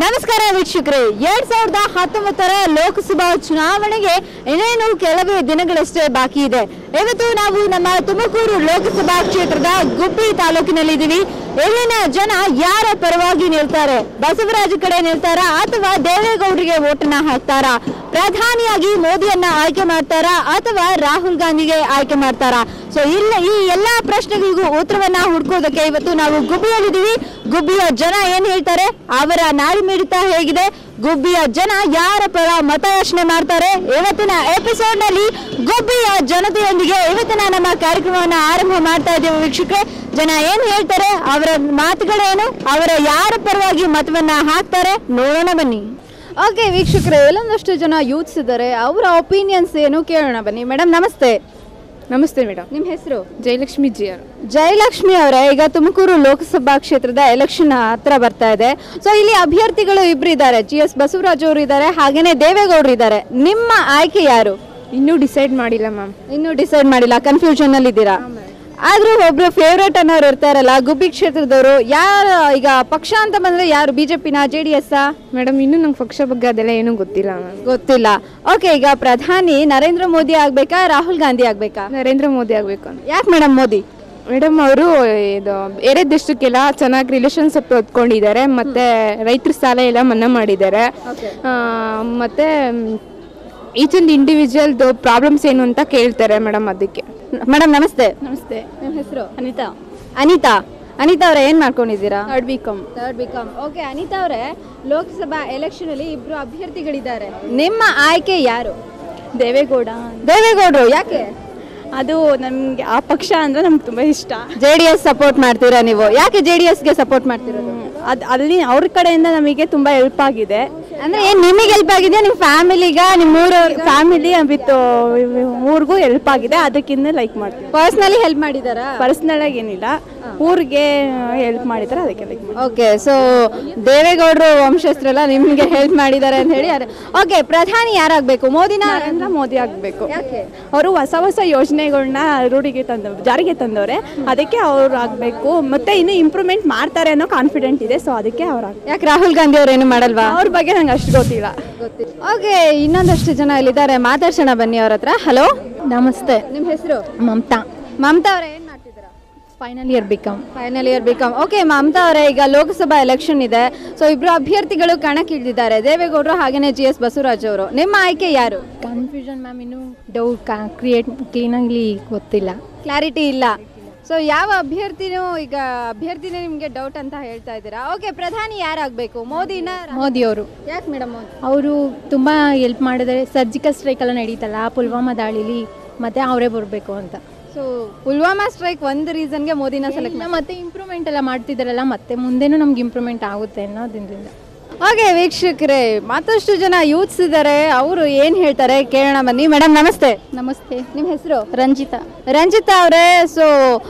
ನಮಸ್ಕಾರ ವೀಕ್ಷಕರೇ ಎರಡ್ ಸಾವಿರದ ಹತ್ತೊಂಬತ್ತರ ಲೋಕಸಭಾ ಚುನಾವಣೆಗೆ ಇನ್ನೇನು ಕೆಲವೇ ದಿನಗಳಷ್ಟೇ ಬಾಕಿ ಇದೆ ಇವತ್ತು ನಾವು ನಮ್ಮ ತುಮಕೂರು ಲೋಕಸಭಾ ಕ್ಷೇತ್ರದ ಗುಬ್ಬಿ ತಾಲೂಕಿನಲ್ಲಿದ್ದೀವಿ ಇಲ್ಲಿನ ಜನ ಯಾರ ಪರವಾಗಿ ನಿಲ್ತಾರೆ ಬಸವರಾಜ ಕಡೆ ನಿಲ್ತಾರಾ ಅಥವಾ ದೇವೇಗೌಡರಿಗೆ ಓಟನ್ನ ಹಾಕ್ತಾರಾ ಪ್ರಧಾನಿಯಾಗಿ ಮೋದಿಯನ್ನ ಆಯ್ಕೆ ಮಾಡ್ತಾರಾ ಅಥವಾ ರಾಹುಲ್ ಗಾಂಧಿಗೆ ಆಯ್ಕೆ ಮಾಡ್ತಾರಾ ಸೊ ಇಲ್ಲ ಈ ಎಲ್ಲಾ ಪ್ರಶ್ನೆಗಳಿಗೂ ಉತ್ತರವನ್ನ ಹುಡ್ಕೋದಕ್ಕೆ ಇವತ್ತು ನಾವು ಗುಬ್ಬಿಯಲ್ಲಿದ್ದೀವಿ ಗುಬ್ಬಿಯ ಜನ ಏನ್ ಹೇಳ್ತಾರೆ ಅವರ ನಾಡಿ ಮಿಡಿತ ಹೇಗಿದೆ ಗುಬ್ಬಿಯ ಜನ ಯಾರ ಪರ ಮತಯಾಚನೆ ಮಾಡ್ತಾರೆ ಇವತ್ತಿನ ಎಪಿಸೋಡ್ ನಲ್ಲಿ ಗುಬ್ಬಿಯ ಜನತೆಯೊಂದಿಗೆ ಇವತ್ತಿನ ನಮ್ಮ ಕಾರ್ಯಕ್ರಮವನ್ನ ಆರಂಭ ಮಾಡ್ತಾ ಇದ್ದೇವೆ ವೀಕ್ಷಕರೇ ಜನ ಏನ್ ಹೇಳ್ತಾರೆ ಅವರ ಮಾತುಗಳೇನು ಅವರ ಯಾರ ಪರವಾಗಿ ಮತವನ್ನ ಹಾಕ್ತಾರೆ ನೋಡೋಣ ಬನ್ನಿ ಓಕೆ ವೀಕ್ಷಕರೇ ಎಲ್ಲೊಂದಷ್ಟು ಜನ ಯೂತ್ಸ್ ಇದ್ದಾರೆ ಅವರ ಒಪಿನಿಯನ್ಸ್ ಏನು ಕೇಳೋಣ ಬನ್ನಿ ಮೇಡಮ್ ನಮಸ್ತೆ ನಮಸ್ತೆ ಮೇಡಮ್ ನಿಮ್ಮ ಹೆಸರು ಜಯಲಕ್ಷ್ಮಿ ಜಿ ಆರ್ ಜಯಲಕ್ಷ್ಮಿ ಅವರೇ ಈಗ ತುಮಕೂರು ಲೋಕಸಭಾ ಕ್ಷೇತ್ರದ ಎಲೆಕ್ಷನ್ ಹತ್ರ ಬರ್ತಾ ಇದೆ ಸೊ ಇಲ್ಲಿ ಅಭ್ಯರ್ಥಿಗಳು ಇಬ್ರು ಇದ್ದಾರೆ ಜಿ ಎಸ್ ಬಸವರಾಜ್ ಅವರು ಇದ್ದಾರೆ ಹಾಗೇನೆ ದೇವೇಗೌಡರು ಇದ್ದಾರೆ ನಿಮ್ಮ ಆಯ್ಕೆ ಯಾರು ಇನ್ನೂ ಡಿಸೈಡ್ ಮಾಡಿಲ್ಲ ಮ್ಯಾಮ್ ಇನ್ನೂ ಡಿಸೈಡ್ ಮಾಡಿಲ್ಲ ಕನ್ಫ್ಯೂಷನ್ ಅಲ್ಲಿ ಇದ್ದೀರಾ ಆದ್ರೂ ಒಬ್ರು ಫೇವ್ರೇಟ್ ಅನ್ನೋರು ಇರ್ತಾರಲ್ಲ ಗುಬ್ಬಿ ಕ್ಷೇತ್ರದವರು ಯಾರು ಈಗ ಪಕ್ಷ ಅಂತ ಬಂದ್ರೆ ಯಾರು ಬಿಜೆಪಿನ ಜೆ ಡಿ ಎಸ್ ಮೇಡಮ್ ಇನ್ನೂ ನಂಗೆ ಪಕ್ಷ ಬಗ್ಗೆ ಅದೆಲ್ಲ ಏನೂ ಗೊತ್ತಿಲ್ಲ ಮ್ಯಾಮ್ ಗೊತ್ತಿಲ್ಲ ಓಕೆ ಈಗ ಪ್ರಧಾನಿ ನರೇಂದ್ರ ಮೋದಿ ಆಗ್ಬೇಕಾ ರಾಹುಲ್ ಗಾಂಧಿ ಆಗ್ಬೇಕಾ ನರೇಂದ್ರ ಮೋದಿ ಆಗಬೇಕು ಅಂತ ಯಾಕೆ ಮೇಡಮ್ ಮೋದಿ ಮೇಡಮ್ ಅವರು ಇದು ಬೇರೆ ದೇಶಕ್ಕೆಲ್ಲ ಚೆನ್ನಾಗಿ ರಿಲೇಷನ್ಶಿಪ್ ಹೊತ್ಕೊಂಡಿದ್ದಾರೆ ಮತ್ತು ರೈತರ ಸಾಲ ಎಲ್ಲ ಮನ್ನಾ ಮಾಡಿದ್ದಾರೆ ಆ, ಮತ್ತೆ ಈಚ್ ಒಂದು ಇಂಡಿವಿಜುವಲ್ದು ಪ್ರಾಬ್ಲಮ್ಸ್ ಏನು ಅಂತ ಕೇಳ್ತಾರೆ ಮೇಡಮ್ ಅದಕ್ಕೆ ಮೇಡಮ್ ನಮಸ್ತೆ ನಮಸ್ತೆ ನಿಮ್ಮ ಹೆಸರು ಅನಿತಾ ಅನಿತಾ ಅನಿತಾ ಅವರೇ ಏನ್ ಮಾಡ್ಕೊಂಡಿದ್ದೀರಾ third B com third B com okay Anitha ಅವರೇ ಲೋಕಸಭಾ ಎಲೆಕ್ಷನ್ ಅಲ್ಲಿ ಇಬ್ರು ಅಭ್ಯರ್ಥಿಗಳಿದ್ದಾರೆ ನಿಮ್ಮ ಆಯ್ಕೆ ಯಾರು ದೇವೇಗೌಡ ದೇವೇಗೌಡರು ಯಾಕೆ ಅದು ನಮಗೆ ಆ ಪಕ್ಷ ಅಂದ್ರೆ ನಮ್ಗೆ ತುಂಬ ಇಷ್ಟ ಜೆ ಡಿ ಎಸ್ ಸಪೋರ್ಟ್ ಮಾಡ್ತೀರಾ ನೀವು ಯಾಕೆ ಜೆ ಡಿ ಎಸ್ಗೆ ಸಪೋರ್ಟ್ ಮಾಡ್ತಿರೋದು ಅದು ಅಲ್ಲಿ ಅವ್ರ ಕಡೆಯಿಂದ ನಮಗೆ ತುಂಬ ಹೆಲ್ಪ್ ಆಗಿದೆ ಅಂದ್ರೆ ಏನ್ ನಿಮಗೆ ಹೆಲ್ಪ್ ಆಗಿದೆ ನಿಮ್ ಫ್ಯಾಮಿಲಿಗ ನಿಮ್ ಊರವ್ರಿಗೆ ಫ್ಯಾಮಿಲಿ ವಿತ್ ಊರಿಗೂ ಹೆಲ್ಪ್ ಆಗಿದೆ ಅದಕ್ಕಿಂತ ಲೈಕ್ ಮಾಡ್ತೀವಿ ಪರ್ಸನಲಿ ಹೆಲ್ಪ್ ಮಾಡಿದಾರಾ ಪರ್ಸ್ನಲ್ ಆಗಿ ಏನಿಲ್ಲ ಊರಿಗೆ ಹೆಲ್ಪ್ ಮಾಡಿದ್ದಾರೆ ಅದಕ್ಕೆ ಲೈಕ್ ಮಾಡ್ತೀವಿ ಓಕೆ ಸೊ ದೇವೇಗೌಡರು ವಂಶಸ್ಥರೆಲ್ಲ ನಿಮ್ಗೆ ಹೆಲ್ಪ್ ಮಾಡಿದ್ದಾರೆ ಅಂತ ಹೇಳಿ ಓಕೆ ಪ್ರಧಾನಿ ಯಾರಾಗ್ಬೇಕು ಮೋದಿನ ನರೇಂದ್ರ ಮೋದಿ ಆಗಬೇಕು ಯಾಕೆ ಅವರು ಹೊಸ ಹೊಸ ಯೋಜನೆಗಳನ್ನ ರೂಢಿಗೆ ತಂದ ಜಾರಿಗೆ ತಂದವ್ರೆ ಅದಕ್ಕೆ ಅವ್ರು ಆಗಬೇಕು ಮತ್ತೆ ಇನ್ನು ಇಂಪ್ರೂವ್ಮೆಂಟ್ ಮಾಡ್ತಾರೆ ಅನ್ನೋ ಕಾನ್ಫಿಡೆಂಟ್ ಇದೆ ಸೊ ಅದಕ್ಕೆ ಅವ್ರು ಆಗ್ಬೇಕು ಯಾಕೆ ರಾಹುಲ್ ಗಾಂಧಿ ಅವ್ರು ಏನು ಮಾಡಲ್ವಾ ಅವ್ರ ಬಗ್ಗೆ ನಂಗೆ ಅಷ್ಟು ಗೊತ್ತಿಲ್ಲ ಓಕೆ ಇನ್ನೊಂದಷ್ಟು ಜನ ಇಲ್ಲಿದ್ದಾರೆ ಮಾತಾಡ್ಸೋಣ ಬನ್ನಿ ಅವ್ರ ಹತ್ರ ಹಲೋ ನಮಸ್ತೆ ನಿಮ್ಮ ಹೆಸರು ಮಮತಾ ಮಮತಾ ಅವರೇ ಏನ್ ಮಾಡ್ತಿದ್ದೀರಾ final year B com final year B com okay Mamatha ಅವರೇ ಈಗ ಲೋಕಸಭಾ ಎಲೆಕ್ಷನ್ ಇದೆ ಸೊ ಇಬ್ರು ಅಭ್ಯರ್ಥಿಗಳು ಕಣಕ್ಕಿಳಿದಿದ್ದಾರೆ ದೇವೇಗೌಡರು ಹಾಗೇನೆ ಜಿ ಎಸ್ ಬಸವರಾಜ್ ಅವರು ನಿಮ್ಮ ಆಯ್ಕೆ ಯಾರು ಕನ್ಫ್ಯೂಷನ್ ಮ್ಯಾಮ್ ಇನ್ನೂ ಡೌಟ್ ಕ್ರಿಯೇಟ್ ಕ್ಲೀನಾಗಿ ಗೊತ್ತಿಲ್ಲ ಕ್ಲಾರಿಟಿ ಇಲ್ಲ ಸೊ ಯಾವ ಅಭ್ಯರ್ಥಿನೂ ಈಗ ಅಭ್ಯರ್ಥಿನೇ ನಿಮಗೆ ಡೌಟ್ ಅಂತ ಹೇಳ್ತಾ ಇದ್ದೀರಾ ಓಕೆ ಪ್ರಧಾನಿ ಯಾರಾಗಬೇಕು ಮೋದಿನ ಮೋದಿ ಅವರು ಯಾಕೆ ಮೇಡಮ್ ಮೋದಿ ಅವರು ತುಂಬ ಹೆಲ್ಪ್ ಮಾಡಿದರೆ ಸರ್ಜಿಕಲ್ ಸ್ಟ್ರೈಕ್ ಎಲ್ಲ ನಡೀತಲ್ಲ ಪುಲ್ವಾಮಾ ದಾಳಿಲಿ ಮತ್ತೆ ಅವರೇ ಬರಬೇಕು ಅಂತ ಸೊ ಪುಲ್ವಾಮಾ ಸ್ಟ್ರೈಕ್ ಒಂದು ರೀಸನ್ಗೆ ಮೋದಿನ ಸೆಲೆಕ್ಟ್ ಇನ್ನು ಮತ್ತೆ ಇಂಪ್ರೂವ್ಮೆಂಟ್ ಎಲ್ಲ ಮಾಡ್ತಿದ್ದಾರಲ್ಲ ಮತ್ತೆ ಮುಂದೆನೂ ನಮ್ಗೆ ಇಂಪ್ರೂವ್ಮೆಂಟ್ ಆಗುತ್ತೆ ಅನ್ನೋದ್ರಿಂದ ಓಕೆ ವೀಕ್ಷಕರೇ ಮತ್ತಷ್ಟು ಜನ ಯೂತ್ಸ್ ಇದ್ದಾರೆ ಅವರು ಏನು ಹೇಳ್ತಾರೆ ಕೇಳೋಣ ಬನ್ನಿ ಮೇಡಮ್ ನಮಸ್ತೆ ನಮಸ್ತೆ ನಿಮ್ಮ ಹೆಸರು ರಂಜಿತಾ ರಂಜಿತಾ ಅವರೇ ಸೊ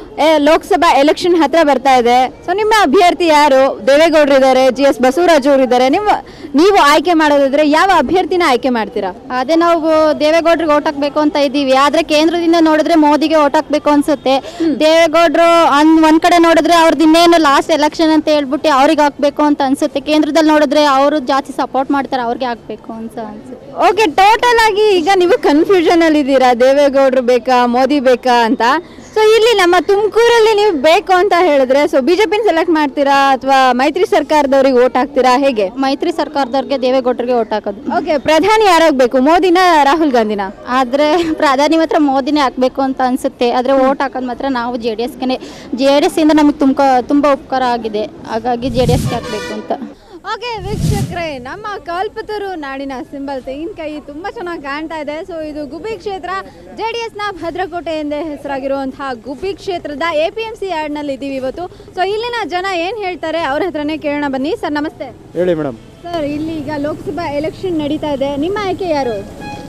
ಲೋಕಸಭಾ ಎಲೆಕ್ಷನ್ ಹತ್ರ ಬರ್ತಾ ಇದೆ ಸೊ ನಿಮ್ಮ ಅಭ್ಯರ್ಥಿ ಯಾರು ದೇವೇಗೌಡರು ಇದ್ದಾರೆ ಜಿ ಎಸ್ ಬಸವರಾಜ್ ಅವರು ಇದ್ದಾರೆ ನಿಮ್ಮ ನೀವು ಆಯ್ಕೆ ಮಾಡೋದಾದ್ರೆ ಯಾವ ಅಭ್ಯರ್ಥಿನ ಆಯ್ಕೆ ಮಾಡ್ತೀರಾ ಅದೇ ನಾವು ದೇವೇಗೌಡರಿಗೆ ಓಟ್ ಹಾಕ್ಬೇಕು ಅಂತ ಇದ್ದೀವಿ ಆದ್ರೆ ಕೇಂದ್ರದಿಂದ ನೋಡಿದ್ರೆ ಮೋದಿಗೆ ಓಟ್ ಹಾಕ್ಬೇಕು ಅನ್ಸುತ್ತೆ ದೇವೇಗೌಡರು ಅನ್ ಒಂದ್ ಕಡೆ ನೋಡಿದ್ರೆ ಅವ್ರದ್ದು ಇನ್ನೇನು ಲಾಸ್ಟ್ ಎಲೆಕ್ಷನ್ ಅಂತ ಹೇಳ್ಬಿಟ್ಟು ಅವ್ರಿಗೆ ಹಾಕ್ಬೇಕು ಅಂತ ಅನ್ಸುತ್ತೆ ಕೇಂದ್ರದಲ್ಲಿ ನೋಡಿದ್ರೆ ಅವರು ಜಾಸ್ತಿ ಸಪೋರ್ಟ್ ಮಾಡ್ತಾರೆ ಅವ್ರಿಗೆ ಹಾಕ್ಬೇಕು ಅಂತ ಅನ್ಸುತ್ತೆ ಓಕೆ ಟೋಟಲ್ ಆಗಿ ಈಗ ನೀವು ಕನ್ಫ್ಯೂಷನ್ ಅಲ್ಲಿ ಇದ್ದೀರಾ ದೇವೇಗೌಡರು ಬೇಕಾ ಮೋದಿ ಬೇಕಾ ಅಂತ ಸೊ ಇಲ್ಲಿ ನಮ್ಮ ತುಮಕೂರಲ್ಲಿ ನೀವು ಬೇಕು ಅಂತ ಹೇಳಿದ್ರೆ ಸೊ ಬಿಜೆಪಿನ ಸೆಲೆಕ್ಟ್ ಮಾಡ್ತೀರಾ ಅಥವಾ ಮೈತ್ರಿ ಸರ್ಕಾರದವ್ರಿಗೆ ಓಟ್ ಹಾಕ್ತೀರಾ ಹೇಗೆ ಮೈತ್ರಿ ಸರ್ಕಾರದವ್ರಿಗೆ ದೇವೇಗೌಡರಿಗೆ ಓಟ್ ಹಾಕೋದು ಓಕೆ ಪ್ರಧಾನಿ ಯಾರಾಗಬೇಕು ಮೋದಿನ ರಾಹುಲ್ ಗಾಂಧಿನ ಆದ್ರೆ ಪ್ರಧಾನಿ ಮಾತ್ರ ಮೋದಿನೇ ಹಾಕ್ಬೇಕು ಅಂತ ಅನ್ಸುತ್ತೆ ಆದ್ರೆ ಓಟ್ ಹಾಕೋದು ಮಾತ್ರ ನಾವು ಜೆ ಡಿ ಎಸ್ಗೆ ಜೆ ಡಿ ಎಸ್ ಇಂದ ನಮಗೆ ತುಂಬ ತುಂಬಾ ಉಪಕಾರ ಆಗಿದೆ ಹಾಗಾಗಿ ಜೆ ಡಿ ಎಸ್ಗೆ ಹಾಕ್ಬೇಕು ಅಂತ ಓಕೆ ವೀಕ್ಷಕರೇ ನಮ್ಮ ಕಲ್ಪತರು ನಾಡಿನ ಸಿಂಬಲ್ ತೆಂಗಿನಕಾಯಿ ತುಂಬಾ ಚೆನ್ನಾಗಿ ಕಾಣ್ತಾ ಇದೆ ಸೊ ಇದು ಗುಬ್ಬಿ ಕ್ಷೇತ್ರ ಜೆ ಡಿ ಎಸ್ನ ಭದ್ರಕೋಟೆ ಎಂದೇ ಹೆಸರಾಗಿರುವಂತಹ ಗುಬ್ಬಿ ಕ್ಷೇತ್ರದ ಎ ಪಿ ಎಂ ಸಿ ಯಾರ್ಡ್ನಲ್ಲಿ ಇದ್ದೀವಿ ಇವತ್ತು ಸೊ ಇಲ್ಲಿನ ಜನ ಏನು ಹೇಳ್ತಾರೆ ಅವ್ರ ಹತ್ರನೇ ಕೇಳೋಣ ಬನ್ನಿ ಸರ್ ನಮಸ್ತೆ ಹೇಳಿ ಮೇಡಮ್ ಸರ್ ಇಲ್ಲಿ ಈಗ ಲೋಕಸಭಾ ಎಲೆಕ್ಷನ್ ನಡೀತಾ ಇದೆ ನಿಮ್ಮ ಆಯ್ಕೆ ಯಾರು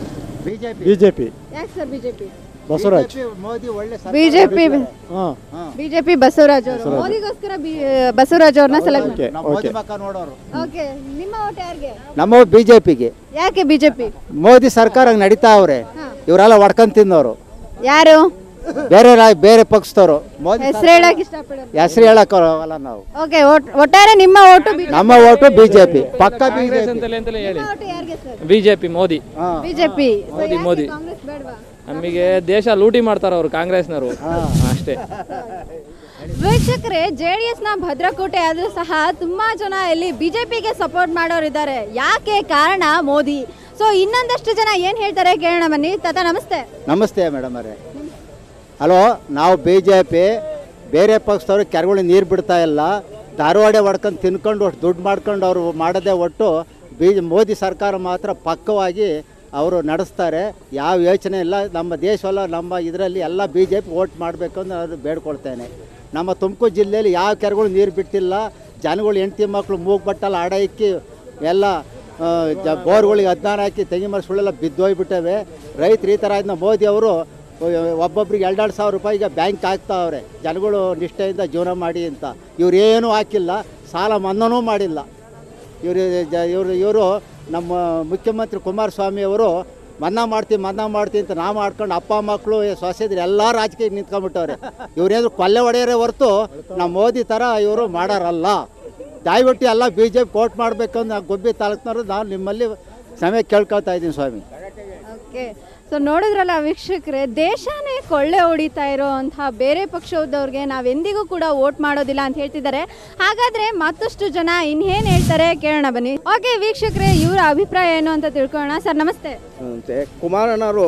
ಬಿಜೆಪಿ ಯಾಕೆ ಸರ್ ಬಿಜೆಪಿ ಬಸವರಾಜ್ ಬಿಜೆಪಿ ಹಾಂ ಬಿಜೆಪಿ ಬಸವರಾಜ್ ಅವರು ಮೋದಿಗೋಸ್ಕರ ಬಿ- ಬಸವರಾಜ್ ಅವ್ರನ್ನ ಸೆಲೆಕ್ಟ್ ಓಕೆ ಓಕೆ ಓಕೆ ನಿಮ್ಮ ಓಟ್ ಯಾರಿಗೆ ನಮ್ಮ ಬಿಜೆಪಿಗೆ ಯಾಕೆ ಬಿಜೆಪಿ ಮೋದಿ ಸರ್ಕಾರ ನಡೀತಾ ಅವ್ರೆ ಇವರೆಲ್ಲ ಹೊಡ್ಕೊಂಡ್ ತಿಂದವರು ಯಾರು ಬೇರೆ ರಾ ಬೇರೆ ಪಕ್ಷದವರು ಮೋದಿ ಹೆಸರು ಹೇಳಕ್ ಇಷ್ಟಪಡೋದು ಹೆಸರು ಹೇಳಕ್ಕಲ್ಲ ನಾವು ಓಕೆ ಒಟ್ಟಾರೆ ನಿಮ್ಮ ಓಟು ನಮ್ಮ ಓಟು ಬಿಜೆಪಿ ಪಕ್ಕ ಬಿಜೆಪಿ ಅಂತಲೇ ಅಂತಲೇ ಹೇಳಿ ಯಾರಿಗೆ sir BJP Modi BJP Modi Modi Congress ಬೇಡವಾ ನಮಗೆ ದೇಶ ಲೂಟಿ ಮಾಡ್ತಾರ ಅವರು ಕಾಂಗ್ರೆಸ್ನವರು ಅಷ್ಟೇ ವೀಕ್ಷಕರೇ ಜೆ ಡಿ ಎಸ್ನ ಭದ್ರಕೋಟೆ ಆದರೂ ಸಹ ತುಂಬ ಜನ ಇಲ್ಲಿ ಬಿ ಜೆ ಪಿಗೆ ಸಪೋರ್ಟ್ ಮಾಡೋರಿದ್ದಾರೆ ಯಾಕೆ ಕಾರಣ ಮೋದಿ ಸೊ ಇನ್ನೊಂದಷ್ಟು ಜನ ಏನು ಹೇಳ್ತಾರೆ ಕೇಳೋಣ ಬನ್ನಿ ತಾತ ನಮಸ್ತೆ ನಮಸ್ತೆ ಮೇಡಮ್ ಅವರೇ ಹಲೋ ನಾವು ಬಿ ಜೆ ಪಿ ಬೇರೆ ಪಕ್ಷದವ್ರು ಕೆರೆಗಳಿಗೆ ನೀರು ಬಿಡ್ತಾ ಇಲ್ಲ ಧಾರವಾಡ ಹೊಡ್ಕೊಂಡು ತಿನ್ಕೊಂಡು ಅಷ್ಟು ದುಡ್ಡು ಮಾಡ್ಕೊಂಡು ಅವರು ಮಾಡೋದೇ ಒಟ್ಟು ಬಿ ಮೋದಿ ಸರ್ಕಾರ ಮಾತ್ರ ಪಕ್ಕವಾಗಿ ಅವರು ನಡೆಸ್ತಾರೆ ಯಾವ ಯೋಚನೆ ಇಲ್ಲ ನಮ್ಮ ದೇಶವಲ್ಲ ನಮ್ಮ ಇದರಲ್ಲಿ ಎಲ್ಲ ಬಿ ಜೆ ಪಿ ವೋಟ್ ಮಾಡಬೇಕು ಅಂತ ನಾನು ಬೇಡ್ಕೊಳ್ತೇನೆ ನಮ್ಮ ತುಮಕೂರು ಜಿಲ್ಲೆಯಲ್ಲಿ ಯಾವ ಕೆರೆಗಳು ನೀರು ಬಿಟ್ಟಿಲ್ಲ ಜನಗಳು ಹೆಂಡತಿ ಮಕ್ಕಳು ಮೂಗು ಬಟ್ಟಲ್ಲ ಆಡ ಇಕ್ಕಿ ಎಲ್ಲ ಆ, ಜ ಬೋರ್ಗಳಿಗೆ ಹದಿನಾರು ಹಾಕಿ ತೆಂಗಿನ ಮರ ಸುಳ್ಳೆಲ್ಲ ಬಿದ್ದೋಗ್ಬಿಟ್ಟವೆ ರೈತರು ಈ ಥರ ಇದನ್ನ ಮೋದಿ ಅವರು ಒಬ್ಬೊಬ್ರಿಗೆ ಎರಡೆರಡು ಸಾವಿರ ರೂಪಾಯಿಗೆ ಬ್ಯಾಂಕ್ ಹಾಕ್ತಾವ್ರೆ ಜನಗಳು ನಿಷ್ಠೆಯಿಂದ ಜೀವನ ಮಾಡಿ ಅಂತ ಇವ್ರು ಏನೂ ಹಾಕಿಲ್ಲ ಸಾಲ ಮನ್ನಾನೂ ಮಾಡಿಲ್ಲ ಇವರು ಇವರು ಇವರು ನಮ್ಮ ಮುಖ್ಯಮಂತ್ರಿ ಕುಮಾರಸ್ವಾಮಿ ಅವರು ಮನ್ನಾ ಮಾಡ್ತೀವಿ ಮನ್ನಾ ಮಾಡ್ತೀವಿ ಅಂತ ನಾವು ಮಾಡ್ಕೊಂಡು ಅಪ್ಪ ಮಕ್ಕಳು ಸೊಸೆದ್ರು ಎಲ್ಲ ರಾಜಕೀಯ ನಿಂತ್ಕೊಂಡ್ಬಿಟ್ಟವ್ರೆ ಇವ್ರೇನು ಕೊಲ್ಲೆ ಹೊಡೆಯೋರೇ ಹೊರತು ನಮ್ಮ ಮೋದಿ ಥರ ಇವರು ಮಾಡಾರಲ್ಲ ದಯವಿಟ್ಟು ಎಲ್ಲ ಬಿ ಜೆ ಪಿ ಕೋಟ್ ಮಾಡಬೇಕಂದು ನಾವು ಗೊಬ್ಬಿ ತಾಲೂಕಿನವರು ನಾನು ನಿಮ್ಮಲ್ಲಿ ಸಮಯ ಕೇಳ್ಕೊತಾ ಇದ್ದೀನಿ ಸ್ವಾಮಿ ಓಕೆ ಸೊ ನೋಡಿದ್ರಲ್ಲ ವೀಕ್ಷಕರೇ ದೇಶನೇ ಕೊಳ್ಳೆ ಹೊಡಿತಾ ಇರೋವಂತಹ ಬೇರೆ ಪಕ್ಷದವ್ರಿಗೆ ನಾವೆಂದಿಗೂ ಕೂಡ ವೋಟ್ ಮಾಡೋದಿಲ್ಲ ಅಂತ ಹೇಳ್ತಿದ್ದಾರೆ ಹಾಗಾದ್ರೆ ಮತ್ತಷ್ಟು ಜನ ಇನ್ನೇನು ಹೇಳ್ತಾರೆ ಕೇಳೋಣ ಬನ್ನಿ ಓಕೆ ವೀಕ್ಷಕರೇ ಇವರ ಅಭಿಪ್ರಾಯ ಏನು ಅಂತ ತಿಳ್ಕೊಳ್ಳೋಣ ಸರ್ ನಮಸ್ತೆ ಅಂತೆ ಕುಮಾರಣ್ಣವರು